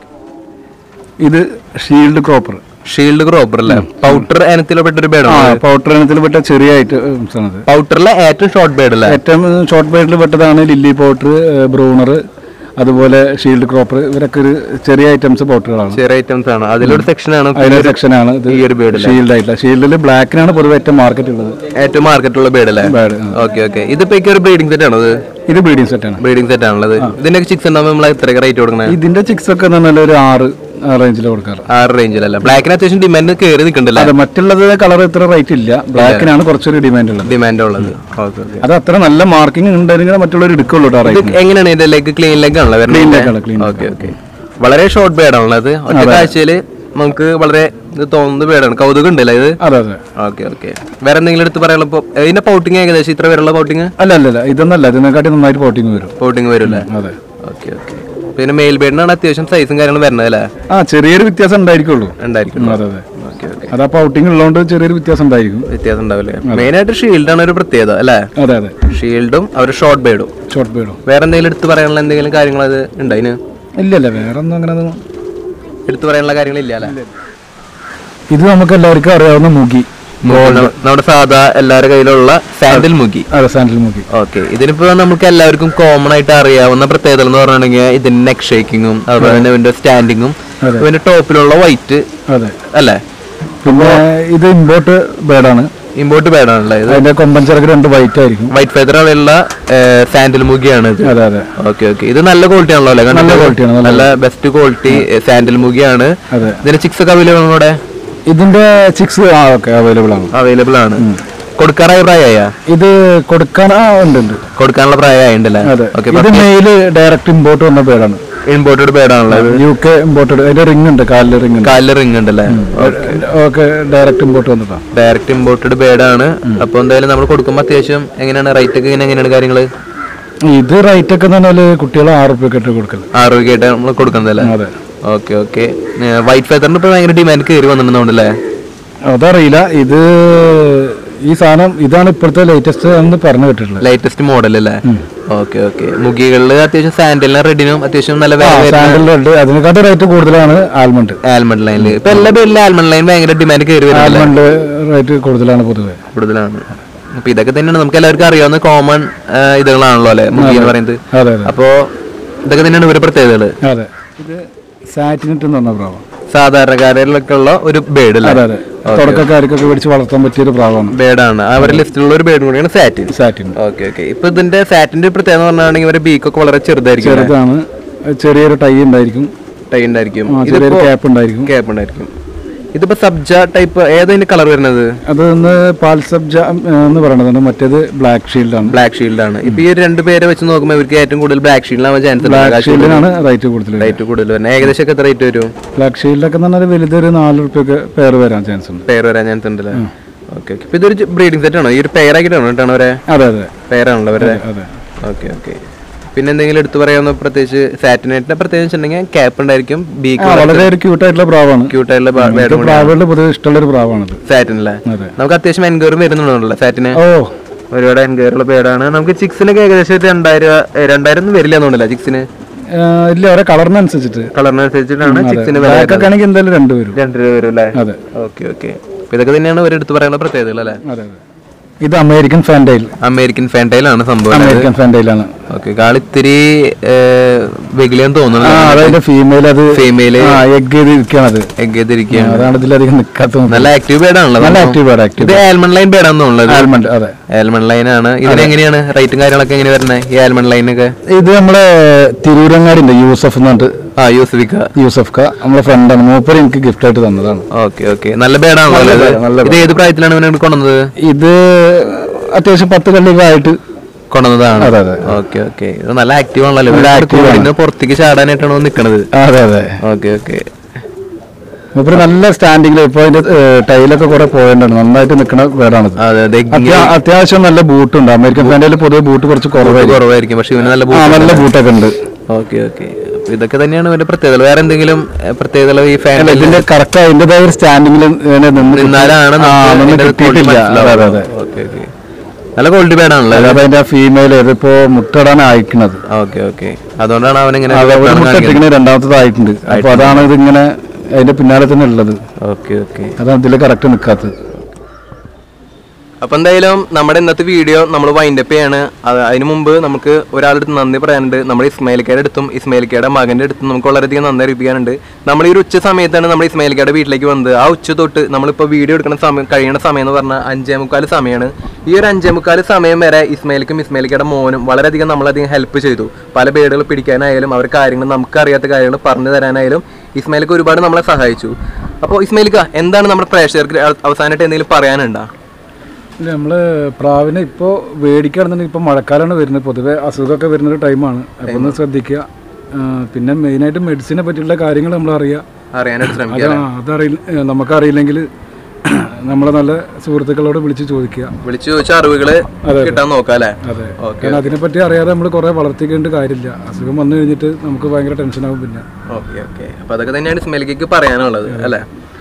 ഇത് ഷീൽഡ് ക്രോപ്പർ ഷീൽഡ് ക്രോപ്പർ അല്ലേ പൗട്ടർ ഇനത്തിൽപ്പെട്ട ഒരു ആ ബേഡാണ് പൗഡർ ഇനത്തിൽ പെട്ട ചെറിയ ഐറ്റംസ് ആണത് പൗട്ടറിലെ ഏറ്റവും ഷോർട്ട് ബേഡ് അല്ലേ ഏറ്റവും ഷോർട്ട് ബൈഡിൽ പെട്ടതാണ് ലില്ലി പൗഡർ ബ്രൂണർ അതുപോലെ ഷീൽഡ് ക്രോപ്പർ ഇവരൊക്കെ ഒരു ചെറിയ ഐറ്റംസ് പൗഡറുകളാണ് ചെറിയ ഐറ്റംസ് ആണ് അതിലൊരു സെക്ഷൻ ആണ് അതിലെ സെക്ഷനാണ് ഇത് ഈ ഒരു ബേഡ് ഷീൽഡ് ആയിട്ടുള്ള ഷീൽഡിൽ ബ്ലാക്കിനാണ് പൊതുവെ ഏറ്റവും മാർക്കറ്റ് ഉള്ളത് ഏറ്റവും മാർക്കറ്റുള്ള ബേഡ് അല്ലേ ബേഡ് ഓക്കെ ഓക്കെ ഇതിപ്പോ ഈ ഒരു ബ്രീഡിംഗ് സെറ്റ് ആണോ ഇത് ഇത് ബ്രീഡിംഗ് സെറ്റാണ് ബ്രീഡിംഗ് സെറ്റ് ആണുള്ളത് ഇതിന്റെ ചിക്സ് ഉണ്ടാകുമ്പോൾ നമ്മൾ എത്രയൊക്കെ റേറ്റ് കൊടുക്കണേ ഇതിന്റെ ചിക്സ് ഒക്കെ എന്ന് പറഞ്ഞാൽ ഒരു ആറ് റേഞ്ചിൽ കൊടുക്കാറ് ആറ് റേഞ്ചിലല്ല ബ്ലാക്കിന് അത്യാവശ്യം ഡിമാൻഡ് കയറി നിൽക്കണ്ടല്ലേ അതെ മറ്റുള്ളത് കളർ ഇത്ര റേറ്റ് ഇല്ല ബ്ലാക്കിനാണ് കുറച്ചൊരു ഡിമാൻഡ് ഉള്ളത് ഡിമാൻഡ് ഉള്ളത് ഓക്കെ ഓക്കെ അത് അത്ര നല്ല മാർക്കിംഗ് ഉണ്ടെങ്കിൽ മറ്റുള്ളവർ എടുക്കുള്ളൂ കേട്ടോ ഇത് റേറ്റ് എങ്ങനെയാണ് ഇതിന്റെ ലെഗ് ക്ലീൻ ലെഗ് ആണല്ലോ Clean leg ആണ്, clean leg. ഓക്കെ ഓക്കെ വളരെ ഷോർട്ട് ബേഡ് ആണുള്ളത് ഒറ്റ കാഴ്ചയിൽ നമുക്ക് വളരെ ഇത് തോന്നുന്ന ബേഡാണ് കൗതുകം ഉണ്ടല്ലേ ഇത് അതെ അതെ ഓക്കെ ഓക്കെ വേറെ എന്തെങ്കിലും എടുത്ത് പറയാനുള്ള ഇപ്പൊ ഇതിന്റെ പൗട്ടിങ് ഏകദേശം ഇത്ര വരെയുള്ള പൗട്ടിങ് അല്ല അല്ല അല്ല ഇതൊന്നല്ല ഇതിനെക്കാട്ടി നന്നായിട്ട് പോട്ടിങ് വരും പൗട്ടിങ് വരില്ലേ അതെ ഓക്കെ ഓക്കെ പിന്നെ മെയിൽ ബേഡിനാണ് അത്യാവശ്യം സൈസും കാര്യങ്ങളും വരുന്നത് അല്ലേ ആ ചെറിയൊരു വ്യത്യാസം ഉണ്ടായിരിക്കുള്ളൂ ഉണ്ടായിരിക്കും അതെ അതെ ഓക്കെ ഓക്കെ അത് ആ പൗട്ടിങ് ഉള്ളതുകൊണ്ട് ചെറിയൊരു വ്യത്യാസം ഉണ്ടായിരിക്കും വ്യത്യാസം ഉണ്ടാവില്ലേ മെയിൻ ആയിട്ട് ഷീൽഡാണ് ഒരു പ്രത്യേകത അല്ലേ അതെ അതെ ഷീൽഡും അവർ ഷോർട്ട് ബേഡും ഷോർട്ട് ബേഡോ വേറെ എന്തെങ്കിലും എടുത്ത് പറയാനുള്ള എന്തെങ്കിലും കാര്യങ്ങൾ അത് ഉണ്ട് അതിന് ഇല്ല ഇല്ല വേറെ ഒന്നും അങ്ങനെ ഒന്നും എടുത്തു പറയാനുള്ള കാര്യങ്ങളില്ല അല്ലേ ഇത് നമുക്ക് എല്ലാവർക്കും അറിയാവുന്ന മുഗി നമ്മ- നമ്മുടെ സാധാ എല്ലാവരുടെ കയ്യിലുള്ള സാൻഡിൽ മുഗി അതെ സാൻഡിൽ മുക്കി ഓക്കെ ഇതിനിപ്പോ നമുക്ക് എല്ലാവർക്കും കോമൺ ആയിട്ട് അറിയാവുന്ന പ്രത്യേകത എന്ന് പറഞ്ഞിട്ടുണ്ടെങ്കിൽ ഇതിന്റെ നെക്ക് ഷേക്കിങ്ങും അതുപോലെ തന്നെ ഇതിന്റെ സ്റ്റാൻഡിങ്ങും അതെ. ഇതിന്റെ ടോപ്പിലുള്ള വൈറ്റ് അതെ അല്ലേ പിന്നെ ഇത് ഇമ്പോർട്ട് ബേഡാണ് ഇമ്പോർട്ട് പേടാണല്ലേ ഇത് അതിന്റെ കൊമ്പൻ ചിറക് രണ്ട് വൈറ്റ് ആയിരിക്കും വൈറ്റ് ഫെദർ ഉള്ള സാൻഡിൽ മുഗിയാണ് ഇത് അതെ അതെ ഓക്കെ ഓക്കെ ഇത് നല്ല ക്വാളിറ്റി ആണല്ലോ അല്ലേ നല്ല quality ആണ്, നല്ല നല്ല ബെസ്റ്റ് ക്വാളിറ്റി സാൻഡിൽ മുഗിയാണ് അതെ ഇതിന്റെ ചിക്സ് ഒക്കെ അവൈലബിൾ ആണ് ഇവിടെ ഇതിന്റെ ചിക്സ് ആ ഓക്കെ അവൈലബിൾ ആണ് അവൈലബിൾ ആണ് കൊടുക്കാറായ പ്രായമായ ഇത് കൊടുക്കാൻ ആ ഉണ്ട് ഉണ്ട് കൊടുക്കാനുള്ള പ്രായമായിണ്ടല്ലേ അതെ ഓക്കെ ഇത് മെയില് ഡയറക്റ്റ് ഇമ്പോർട്ട് വന്ന പേരാണ് ഇമ്പോർട്ടഡ് പേടാണല്ലോ ഇത് യു കെ ഇമ്പോർട്ടഡ് അതിന്റെ റിംഗ് ഉണ്ട് കാലിൽ റിംഗ് ഉണ്ട് കാലിൽ റിംഗ് ഉണ്ടല്ലേ ഓക്കെ ഡയറക്റ്റ് ഇമ്പോർട്ട് വന്നതാണ് ഡയറക്റ്റ് ഇമ്പോർട്ടഡ് ബേഡാണ് അപ്പൊ എന്തായാലും നമ്മൾ കൊടുക്കുമ്പോൾ അത്യാവശ്യം എങ്ങനെയാണ് റേറ്റ് ഒക്കെ ഇങ്ങനെ എങ്ങനെയാണ് കാര്യങ്ങൾ ഇത് റേറ്റ് ഒക്കെ എന്ന് പറഞ്ഞാല് കുട്ടികളെ ആറ് റുപ്യ ഇട്ട് കൊടുക്കുന്നത് ആരോഗ്യമായിട്ട് നമ്മൾ കൊടുക്കുന്നതല്ലേ അതെ ഓക്കെ ഓക്കെ വൈറ്റ് ഫെദറിന് ഇപ്പൊ ഭയങ്കര ഡിമാൻഡ് കയറി വന്നിട്ടുണ്ടല്ലേ അതറിയില്ല ഇത് ഈ സാധനം ഇതാണ് ഇപ്പോഴത്തെ ലേറ്റസ്റ്റ് എന്ന് പറഞ്ഞു കേട്ടിട്ടുള്ളത് ലേറ്റസ്റ്റ് മോഡൽ അല്ലേ ഓക്കെ ഓക്കെ മുഗികളിൽ അത്യാവശ്യം സാൻഡലിനും റെഡിനും അത്യാവശ്യം നല്ല വില വരുന്ന സാൻഡൽ ഉണ്ട് അതിനെക്കാട്ടും റേറ്റ് കൂടുതലാണ് ആൽമണ്ട് ആൽമണ്ട് ലൈനിൽ ഇപ്പൊ എല്ലാ പേരിലും ആൽമണ്ട് ലൈൻ ഭയങ്കര ഡിമാൻഡ് കയറി വരുന്നില്ല ആൽമണ്ട് റേറ്റ് കൂടുതലാണ് പൊതുവെ കൂടുതലാണ് അപ്പൊ ഇതൊക്കെ തന്നെയാണ് നമുക്ക് എല്ലാവർക്കും അറിയാവുന്ന കോമൺ ഇതുകളാണല്ലോ അല്ലെ മുഗി എന്ന് പറയുന്നത് അതെ അതെ അപ്പോ ഇതൊക്കെ തന്നെയാണ് ഇവരുടെ പ്രത്യേകതകള് അതെ ഇത് സാറ്റിനിറ്റ് എന്ന് പറഞ്ഞ പ്രാവം സാധാരണക്കാരിലൊക്കെ ഉള്ള ഒരു ബേഡ് അതെ അല്ലേ അതെ തുടക്കക്കാർക്കൊക്കെ പിടിച്ച് വളർത്താൻ പറ്റിയ ഒരു പ്രാവമാണ് ബേഡാണ് അവരുടെ ലിസ്റ്റിലുള്ള ഒരു ബേഡ് കൂടിയാണ് സാറ്റിൻ സാറ്റിൻ ഓക്കെ ഓക്കെ ഇപ്പൊ ഇതിന്റെ സാറ്റിന്റെ പ്രത്യേകത എന്ന് പറഞ്ഞാണെങ്കിൽ ഇവരുടെ ബീക്കൊക്കെ വളരെ ചെറുതായിരിക്കും ചെറുതാണ് ചെറിയൊരു ടൈ ഉണ്ടായിരിക്കും ടൈ ഉണ്ടായിരിക്കും ആ, ചെറിയൊരു ക്യാപ്പ് ഉണ്ടായിരിക്കും ക്യാപ്പ് ഉണ്ടായിരിക്കും ഇതിപ്പോ സബ്ജ ടൈപ്പ് ഏതാ കളർ വരുന്നത് അത് ഒന്ന് പാൽ സബ്ജ എന്ന് പറയണതാണ് മറ്റേത് ബ്ലാക്ക് ഷീൽഡാണ് ബ്ലാക്ക് ഷീൽഡ് ആണ് ഇപ്പൊ ഈ ഒരു രണ്ട് പേരെ വെച്ച് നോക്കുമ്പോൾ ഇവർക്ക് ഏറ്റവും കൂടുതൽ ബ്ലാക്ക് ഷീൽഡിലാവാൻ ചാൻസ് ബ്ലാക്ക് ഷീൽഡിനാണ് റേറ്റ് കൂടുതൽ റേറ്റ് കൂടുതൽ വരുന്നത് ഏകദേശം ഒക്കെ എത്ര റേറ്റ് വരും ബ്ലാക്ക് ഷീൽഡൊക്കെ എന്ന് പറഞ്ഞാൽ വലുതൊരു നാല് റുപ്യൊക്കെ പേർ വരാൻ ചാൻസ് ഉണ്ട് പെയർ വരാൻ ചാൻസ് ഉണ്ടല്ലേ ഓക്കെ ഓക്കെ ഇപ്പൊ ഇതൊരു ബ്രീഡിംഗ് സെറ്റ് ആണോ ഈ ഒരു പെയർ ആക്കിയിട്ടാണോ കേട്ടോ അവരെ അതെ അതെ പെയർ ആണല്ലോ അവരെ അതെ ഓക്കെ ഓക്കെ പിന്നെ എന്തെങ്കിലും എടുത്തു പറയാവുന്ന പ്രത്യേകിച്ച് സാറ്റിനൈറ്റിനെ പ്രത്യേകിച്ച് വെച്ചിട്ടുണ്ടെങ്കിൽ ക്യാപ്പ് ഉണ്ടായിരിക്കും ആ, ബീക്ക് വളരെ ഒരു ക്യൂട്ടായിട്ടുള്ള പ്രാവാണ് ക്യൂട്ടായിട്ടുള്ള ബേഡ് പ്രാവുകളിൽ പൊതുവെ ഇഷ്ടമുള്ള ഒരു പ്രാവാണിത് സാറ്റിനല്ലേ അതെ നമുക്ക് അത്യാവശ്യം എൻക്വയറി വരുന്നുണ്ടല്ലോ സാറ്റിന് ഓ ഒരുപാട് എൻക്വയറി ഉള്ള പേടാണ് നമുക്ക് ചിക്സിനൊക്കെ ഏകദേശം ഒരു രണ്ടായിരം ഏ, രണ്ടായിരം ഒന്നും വരില്ല എന്നുണ്ടല്ലോ ചിക്സിന് ആ, ഇല്ല ഓരോ കളറിനനുസരിച്ചിട്ട് കളറിനനുസരിച്ചിട്ടാണ് ചിക്സിന് വില ബ്ലാക്ക് ഒക്കെ ആണെങ്കിൽ എന്തായാലും രണ്ട് വരും രണ്ട് രൂപ വരും അല്ലേ അതെ ഓക്കെ ഓക്കെ അപ്പൊ ഇതൊക്കെ തന്നെയാണ് ഒരു എടുത്ത് പറയുന്ന പ്രത്യേകതകൾ അല്ലേ അതെ അതെ ഇത് അമേരിക്കൻ ഫാൻഡൈൽ അമേരിക്കൻ ഫാൻറ്റൈലാണ് സംഭവം അമേരിക്കൻ ഫാൻഡൈലാണ് ഓക്കെ കാളിത്തിരി വെഗിലെന്ന് ആ തോന്നുന്നു അതായത് ഫീമെയിൽ അത് ഫീമെയില് ആ എഗ് ചെയ്ത് ഇരിക്കുകയാണ് അത് എഗ് ചെയ്തിരിക്കുകയാണ് അതാണ് ഇതിലധികം നിൽക്കാത്ത നല്ല ആക്റ്റീവ് ബേഡാണല്ലോ നല്ല ആക്റ്റീവ് ബേർഡ് ആക്റ്റീവ് ഇത് ആൽമണ്ട് ലൈൻ ബേഡാണെന്ന് തോന്നുന്നത് ആൽമണ്ട് അതെ ആൽമണ്ട് ലൈൻ ആണ് ഇതിന് എങ്ങനെയാണ് റേറ്റും കാര്യങ്ങളൊക്കെ എങ്ങനെ വരുന്നത് ഈ ആൽമണ്ട് ലൈനൊക്കെ ഇത് നമ്മളെ തിരൂരങ്ങാടി ഉണ്ട് യൂസഫ് എന്ന് പറഞ്ഞിട്ട് ആ യൂസഫിക്ക യൂസഫ് ക നമ്മളെ ഫ്രണ്ടാണ് മൂപ്പർ എനിക്ക് ഗിഫ്റ്റ് ആയിട്ട് തന്നതാണ് ഓക്കെ ഓക്കെ നല്ല ബേഡാണല്ലോ നല്ല ഇത്? bird, നല്ല ഇത് ഏത് പ്രായത്തിലാണ് ഇവനെ കൊണ്ടുവന്നത് ഇത് അത്യാവശ്യം പത്ത് കള്ളിയൊക്കെ ആയിട്ട് കൊണ്ടുവന്നതാണ് അതെ അതെ ഓക്കെ ഓക്കെ ഇത് നല്ല ആക്റ്റീവ് ആണല്ലോ ഇവിടെ ആക്റ്റീവ് ഇതിന് പുറത്തേക്ക് ചാടാനായിട്ടാണ് വന്ന് നിക്കണത് അതെ അതെ ഓക്കെ ഓക്കെ മൂപ്പര് നല്ല സ്റ്റാൻഡിങ്ങിൽ ഇപ്പൊ അതിന്റെ ടൈലൊക്കെ കുറെ പോയിട്ടുണ്ട് നന്നായിട്ട് നിൽക്കുന്ന വീടാണിത് അതെ അതെ അത്യാ- അത്യാവശ്യം നല്ല ബൂട്ട് ഉണ്ട് അമേരിക്കൻ ഫാൻഡയിൽ പൊതുവെ ബൂട്ട് കുറച്ച് കുറവായിരിക്കും കുറവായിരിക്കും പക്ഷെ ഇവന് നല്ല ആ നല്ല ബൂട്ടൊക്കെ ഉണ്ട് ഓക്കെ ഓക്കെ ഇതൊക്കെ തന്നെയാണ് ഇവന്റെ പ്രത്യേകത വേറെ എന്തെങ്കിലും ഏഹ്, പ്രത്യേകത ഈ ഫാൻ അല്ല ഇതിന്റെ കറക്റ്റ് അതിന്റേതായ ഒരു സ്റ്റാൻഡിങ്ങിൽ നിന്നാലാണ് ആ, നിന്ന് കിട്ടിയിട്ടില്ല അതെ അതെ അതെ ഓക്കെ ഓക്കെ നല്ല ക്വാളിറ്റി ബേഡാണല്ലോ അതായത് അതിന്റെ ഫീമെയിൽ ഇതിപ്പോ മുട്ടടാൻ അയക്കുന്നത് ഓക്കെ ഓക്കെ അതുകൊണ്ടാണ് അവൻ ഇങ്ങനെ അത് ഒരു മുട്ട ഇട്ടിങ്ങനെ രണ്ടാമത്തത് ആയിട്ടുണ്ട് അപ്പൊ അതാണ് ഇതിങ്ങനെ അതിന്റെ പിന്നാലെ തന്നെ ഉള്ളത് ഓക്കെ ഓക്കെ അതാണ് ഇതിൽ കറക്റ്റ് നിൽക്കാത്തത് അപ്പൊ എന്തായാലും നമ്മുടെ ഇന്നത്തെ വീഡിയോ നമ്മൾ വൈൻഡപ്പ് ചെയ്യാണ് അത് അതിനു മുമ്പ് നമുക്ക് ഒരാളുടെ അടുത്ത് നന്ദി പറയാനുണ്ട് നമ്മുടെ ഇസ്മായിലിക്കയുടെ അടുത്തും ഇസ്മായിലിക്കയുടെ മകന്റെ അടുത്തും നമുക്ക് വളരെയധികം നന്ദി അറിയിക്കാനുണ്ട് നമ്മൾ ഈ ഒരു ഉച്ച സമയത്താണ് നമ്മൾ ഇസ്മായിലിക്കയുടെ വീട്ടിലേക്ക് വന്നത് ആ ഉച്ച തൊട്ട് നമ്മളിപ്പോൾ വീഡിയോ എടുക്കുന്ന സമയം കഴിയുന്ന സമയം എന്ന് പറഞ്ഞാൽ അഞ്ചേ മുക്കാൽ സമയമാണ് ഈ ഒരു അഞ്ചേ മുക്കാൽ സമയം വരെ ഇസ്മായിലിക്കും ഇസ്മായിലിക്കയുടെ മോനും വളരെയധികം നമ്മളധികം ഹെൽപ്പ് ചെയ്തു പല ബേഡുകൾ പിടിക്കാനായാലും അവർ കാര്യങ്ങൾ നമുക്ക് അറിയാത്ത കാര്യങ്ങൾ പറഞ്ഞു തരാനായാലും ഇസ്മായിലിക്ക് ഒരുപാട് നമ്മളെ സഹായിച്ചു അപ്പോൾ ഇസ്മായിലിക്ക എന്താണ് നമ്മുടെ പ്രേക്ഷകർക്ക് അവസാനമായിട്ട് എന്തെങ്കിലും പറയാനുണ്ടോ ഇല്ല, നമ്മള് പ്രാവിനെ ഇപ്പോ മേടിക്കുകയാണെന്നുണ്ടെങ്കിൽ ഇപ്പൊ മഴക്കാലമാണ് വരുന്നത് പൊതുവെ അസുഖമൊക്കെ വരുന്ന ഒരു ടൈമാണ് അപ്പൊ ഒന്ന് ശ്രദ്ധിക്കുക ആ, പിന്നെ മെയിനായിട്ട് മെഡിസിനെ പറ്റിയുള്ള കാര്യങ്ങൾ നമ്മൾ അറിയുക അറിയാനായിട്ട് അത് ശ്രമിക്കുക ആ, അതറിയില്ല നമുക്കറിയില്ലെങ്കിൽ നമ്മളെ നല്ല സുഹൃത്തുക്കളോട് വിളിച്ച് ചോദിക്കുക വിളിച്ചു ചോദിച്ച അറിവുകള് കിട്ടാൻ നോക്കാം അല്ലേ അതെ ഓക്കെ കാരണം അതിനെപ്പറ്റി അറിയാതെ നമ്മൾ കുറെ വളർത്തിക്കേണ്ട കാര്യമില്ല അസുഖം വന്നു കഴിഞ്ഞിട്ട് നമുക്ക് ഭയങ്കര ടെൻഷനാകും പിന്നെ ഓക്കെ ഓക്കെ അപ്പൊ അതൊക്കെ തന്നെയാണ് സ്മെലിക്ക് പറയാനുള്ളത് അല്ലേ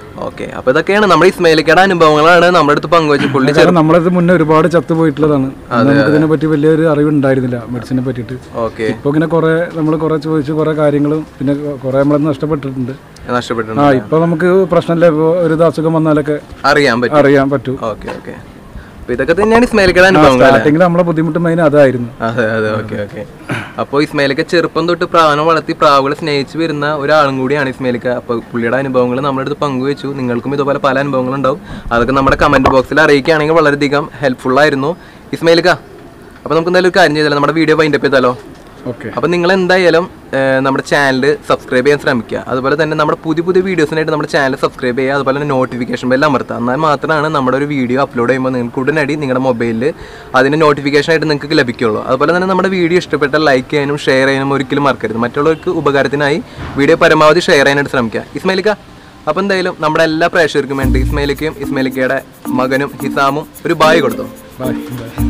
ഓക്കെ അപ്പൊ ഇതൊക്കെയാണ് നമ്മുടെ ഇസ്മയിലിക്കയുടെ അനുഭവങ്ങളാണ് നമ്മുടെ അടുത്ത് പങ്കുവച്ചു പുള്ളി ചെറു കാരണം നമ്മളത് മുന്നേ ഒരുപാട് ചത്തു പോയിട്ടുള്ളതാണ് അന്ന് നമുക്ക് ഇതിനെ പറ്റി വലിയൊരു അറിവ് ഉണ്ടായിരുന്നില്ല മെഡിസിനെ പറ്റിയിട്ട് ഓക്കെ ഇപ്പൊ ഇങ്ങനെ കുറെ നമ്മൾ കുറെ ചോദിച്ചു കുറെ കാര്യങ്ങളും പിന്നെ കുറെ നമ്മളത് നഷ്ടപ്പെട്ടിട്ടുണ്ട് നഷ്ടപ്പെട്ടിട്ടുണ്ട് ആ ഇപ്പൊ നമുക്ക് പ്രശ്നമില്ല ഇപ്പൊ ഒരു ഇത് അസുഖം വന്നാലൊക്കെ അറിയാൻ പറ്റും അറിയാൻ പറ്റൂ ഓക്കെ ഓക്കെ അപ്പൊ ഇതൊക്കെ തന്നെയാണ് ഇസ്മയിലിക്കയുടെ അനുഭവങ്ങൾ അല്ലേ? സ്റ്റാർട്ടിങ്ങിൽ നമ്മളെ ബുദ്ധിമുട്ട് മെയിൻ അതായിരുന്നു അതെ അതെ ഓക്കെ ഓക്കെ അപ്പോൾ ഇസ്മയിലൊക്കെ ചെറുപ്പം തൊട്ട് പ്രാവണം വളർത്തി പ്രാവുകളെ സ്നേഹിച്ച് വരുന്ന ഒരാളും കൂടിയാണ് ഇസ്മയിലൊക്കെ അപ്പോൾ പുള്ളിയുടെ അനുഭവങ്ങൾ നമ്മുടെ അടുത്ത് പങ്കുവെച്ചു നിങ്ങൾക്കും ഇതുപോലെ പല അനുഭവങ്ങളുണ്ടാവും അതൊക്കെ നമ്മുടെ കമന്റ് ബോക്സിൽ അറിയിക്കുകയാണെങ്കിൽ വളരെയധികം ഹെൽപ്ഫുൾ ആയിരുന്നു ഇസ്മയിലിക്ക അപ്പോൾ നമുക്ക് എന്തായാലും ഒരു കാര്യം ചെയ്താലോ നമ്മുടെ വീഡിയോ വൈൻഡപ്പ് ചെയ്താലോ ഓക്കെ അപ്പോൾ നിങ്ങൾ എന്തായാലും ഏഹ്, നമ്മുടെ ചാനൽ സബ്സ്ക്രൈബ് ചെയ്യാൻ ശ്രമിക്കുക അതുപോലെ തന്നെ നമ്മുടെ പുതിയ പുതിയ വീഡിയോസിനായിട്ട് നമ്മുടെ ചാനൽ സബ്സ്ക്രൈബ് ചെയ്യുക അതുപോലെ തന്നെ നോട്ടിഫിക്കേഷൻ ബെല്ല് അമർത്തുക എന്നാൽ മാത്രമാണ് നമ്മുടെ ഒരു വീഡിയോ അപ്ലോഡ് ചെയ്യുമ്പോൾ നിങ്ങൾക്ക് ഉടനടി നിങ്ങളുടെ മൊബൈലിൽ അതിൻ്റെ നോട്ടിഫിക്കേഷൻ ആയിട്ട് നിങ്ങൾക്ക് ലഭിക്കുള്ളൂ അതുപോലെ തന്നെ നമ്മുടെ വീഡിയോ ഇഷ്ടപ്പെട്ടാൽ ലൈക്ക് ചെയ്യാനും ഷെയർ ചെയ്യാനും ഒരിക്കലും മറക്കരുത് മറ്റുള്ളവർക്ക് ഉപകാരത്തിനായി വീഡിയോ പരമാവധി ഷെയർ ചെയ്യാനായിട്ട് ശ്രമിക്കുക ഇസ്മയിലിക്ക അപ്പോൾ എന്തായാലും നമ്മുടെ എല്ലാ പ്രേക്ഷകർക്കും വേണ്ടി ഇസ്മയിലിക്കയും ഇസ്മയിലിക്കയുടെ മകനും ഹിസാമും ഒരു ബായ് കൊടുത്തു ബൈ ബൈ